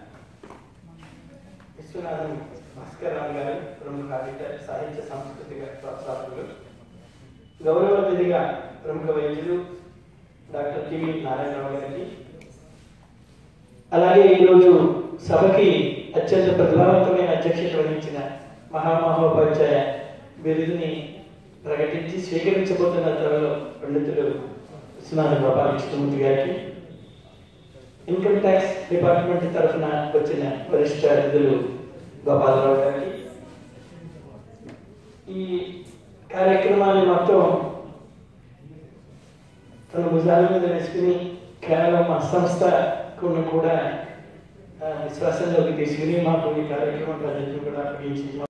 విశ్వనాథన్ భాస్కర్ రావు గారు ప్రముఖ సాహిత్య సాహిత్య సాంస్కృతిక ప్రోత్సాహకులు గౌరవ అతిథిగా ప్రముఖ వైద్యులు డాక్టర్ టివి నారాయణరావు గారికి అలాగే ఈరోజు సభకి అత్యంత ప్రతిభావంతమైన అధ్యక్షత వహించిన మహామహోపాధ్యాయ బిరుదుని ప్రకటించి స్వీకరించబోతున్న త్వరలో పండితులు విశ్వనాథ గోపాలకృష్ణమూర్తి గారికి ఇన్కమ్ ట్యాక్స్ డిపార్ట్మెంట్ తరఫున వచ్చిన వరిష్ట అతిథులు గోపాలరావు గారికి ఈ కార్యక్రమాన్ని మొత్తం తన భుజాల మీద వేసుకుని కేవలం మా సంస్థకు కూడా ఆ, విశ్వాసంలోకి తీసుకుని మాకు ఈ కార్యక్రమం ప్రజలను కూడా అప్పగించి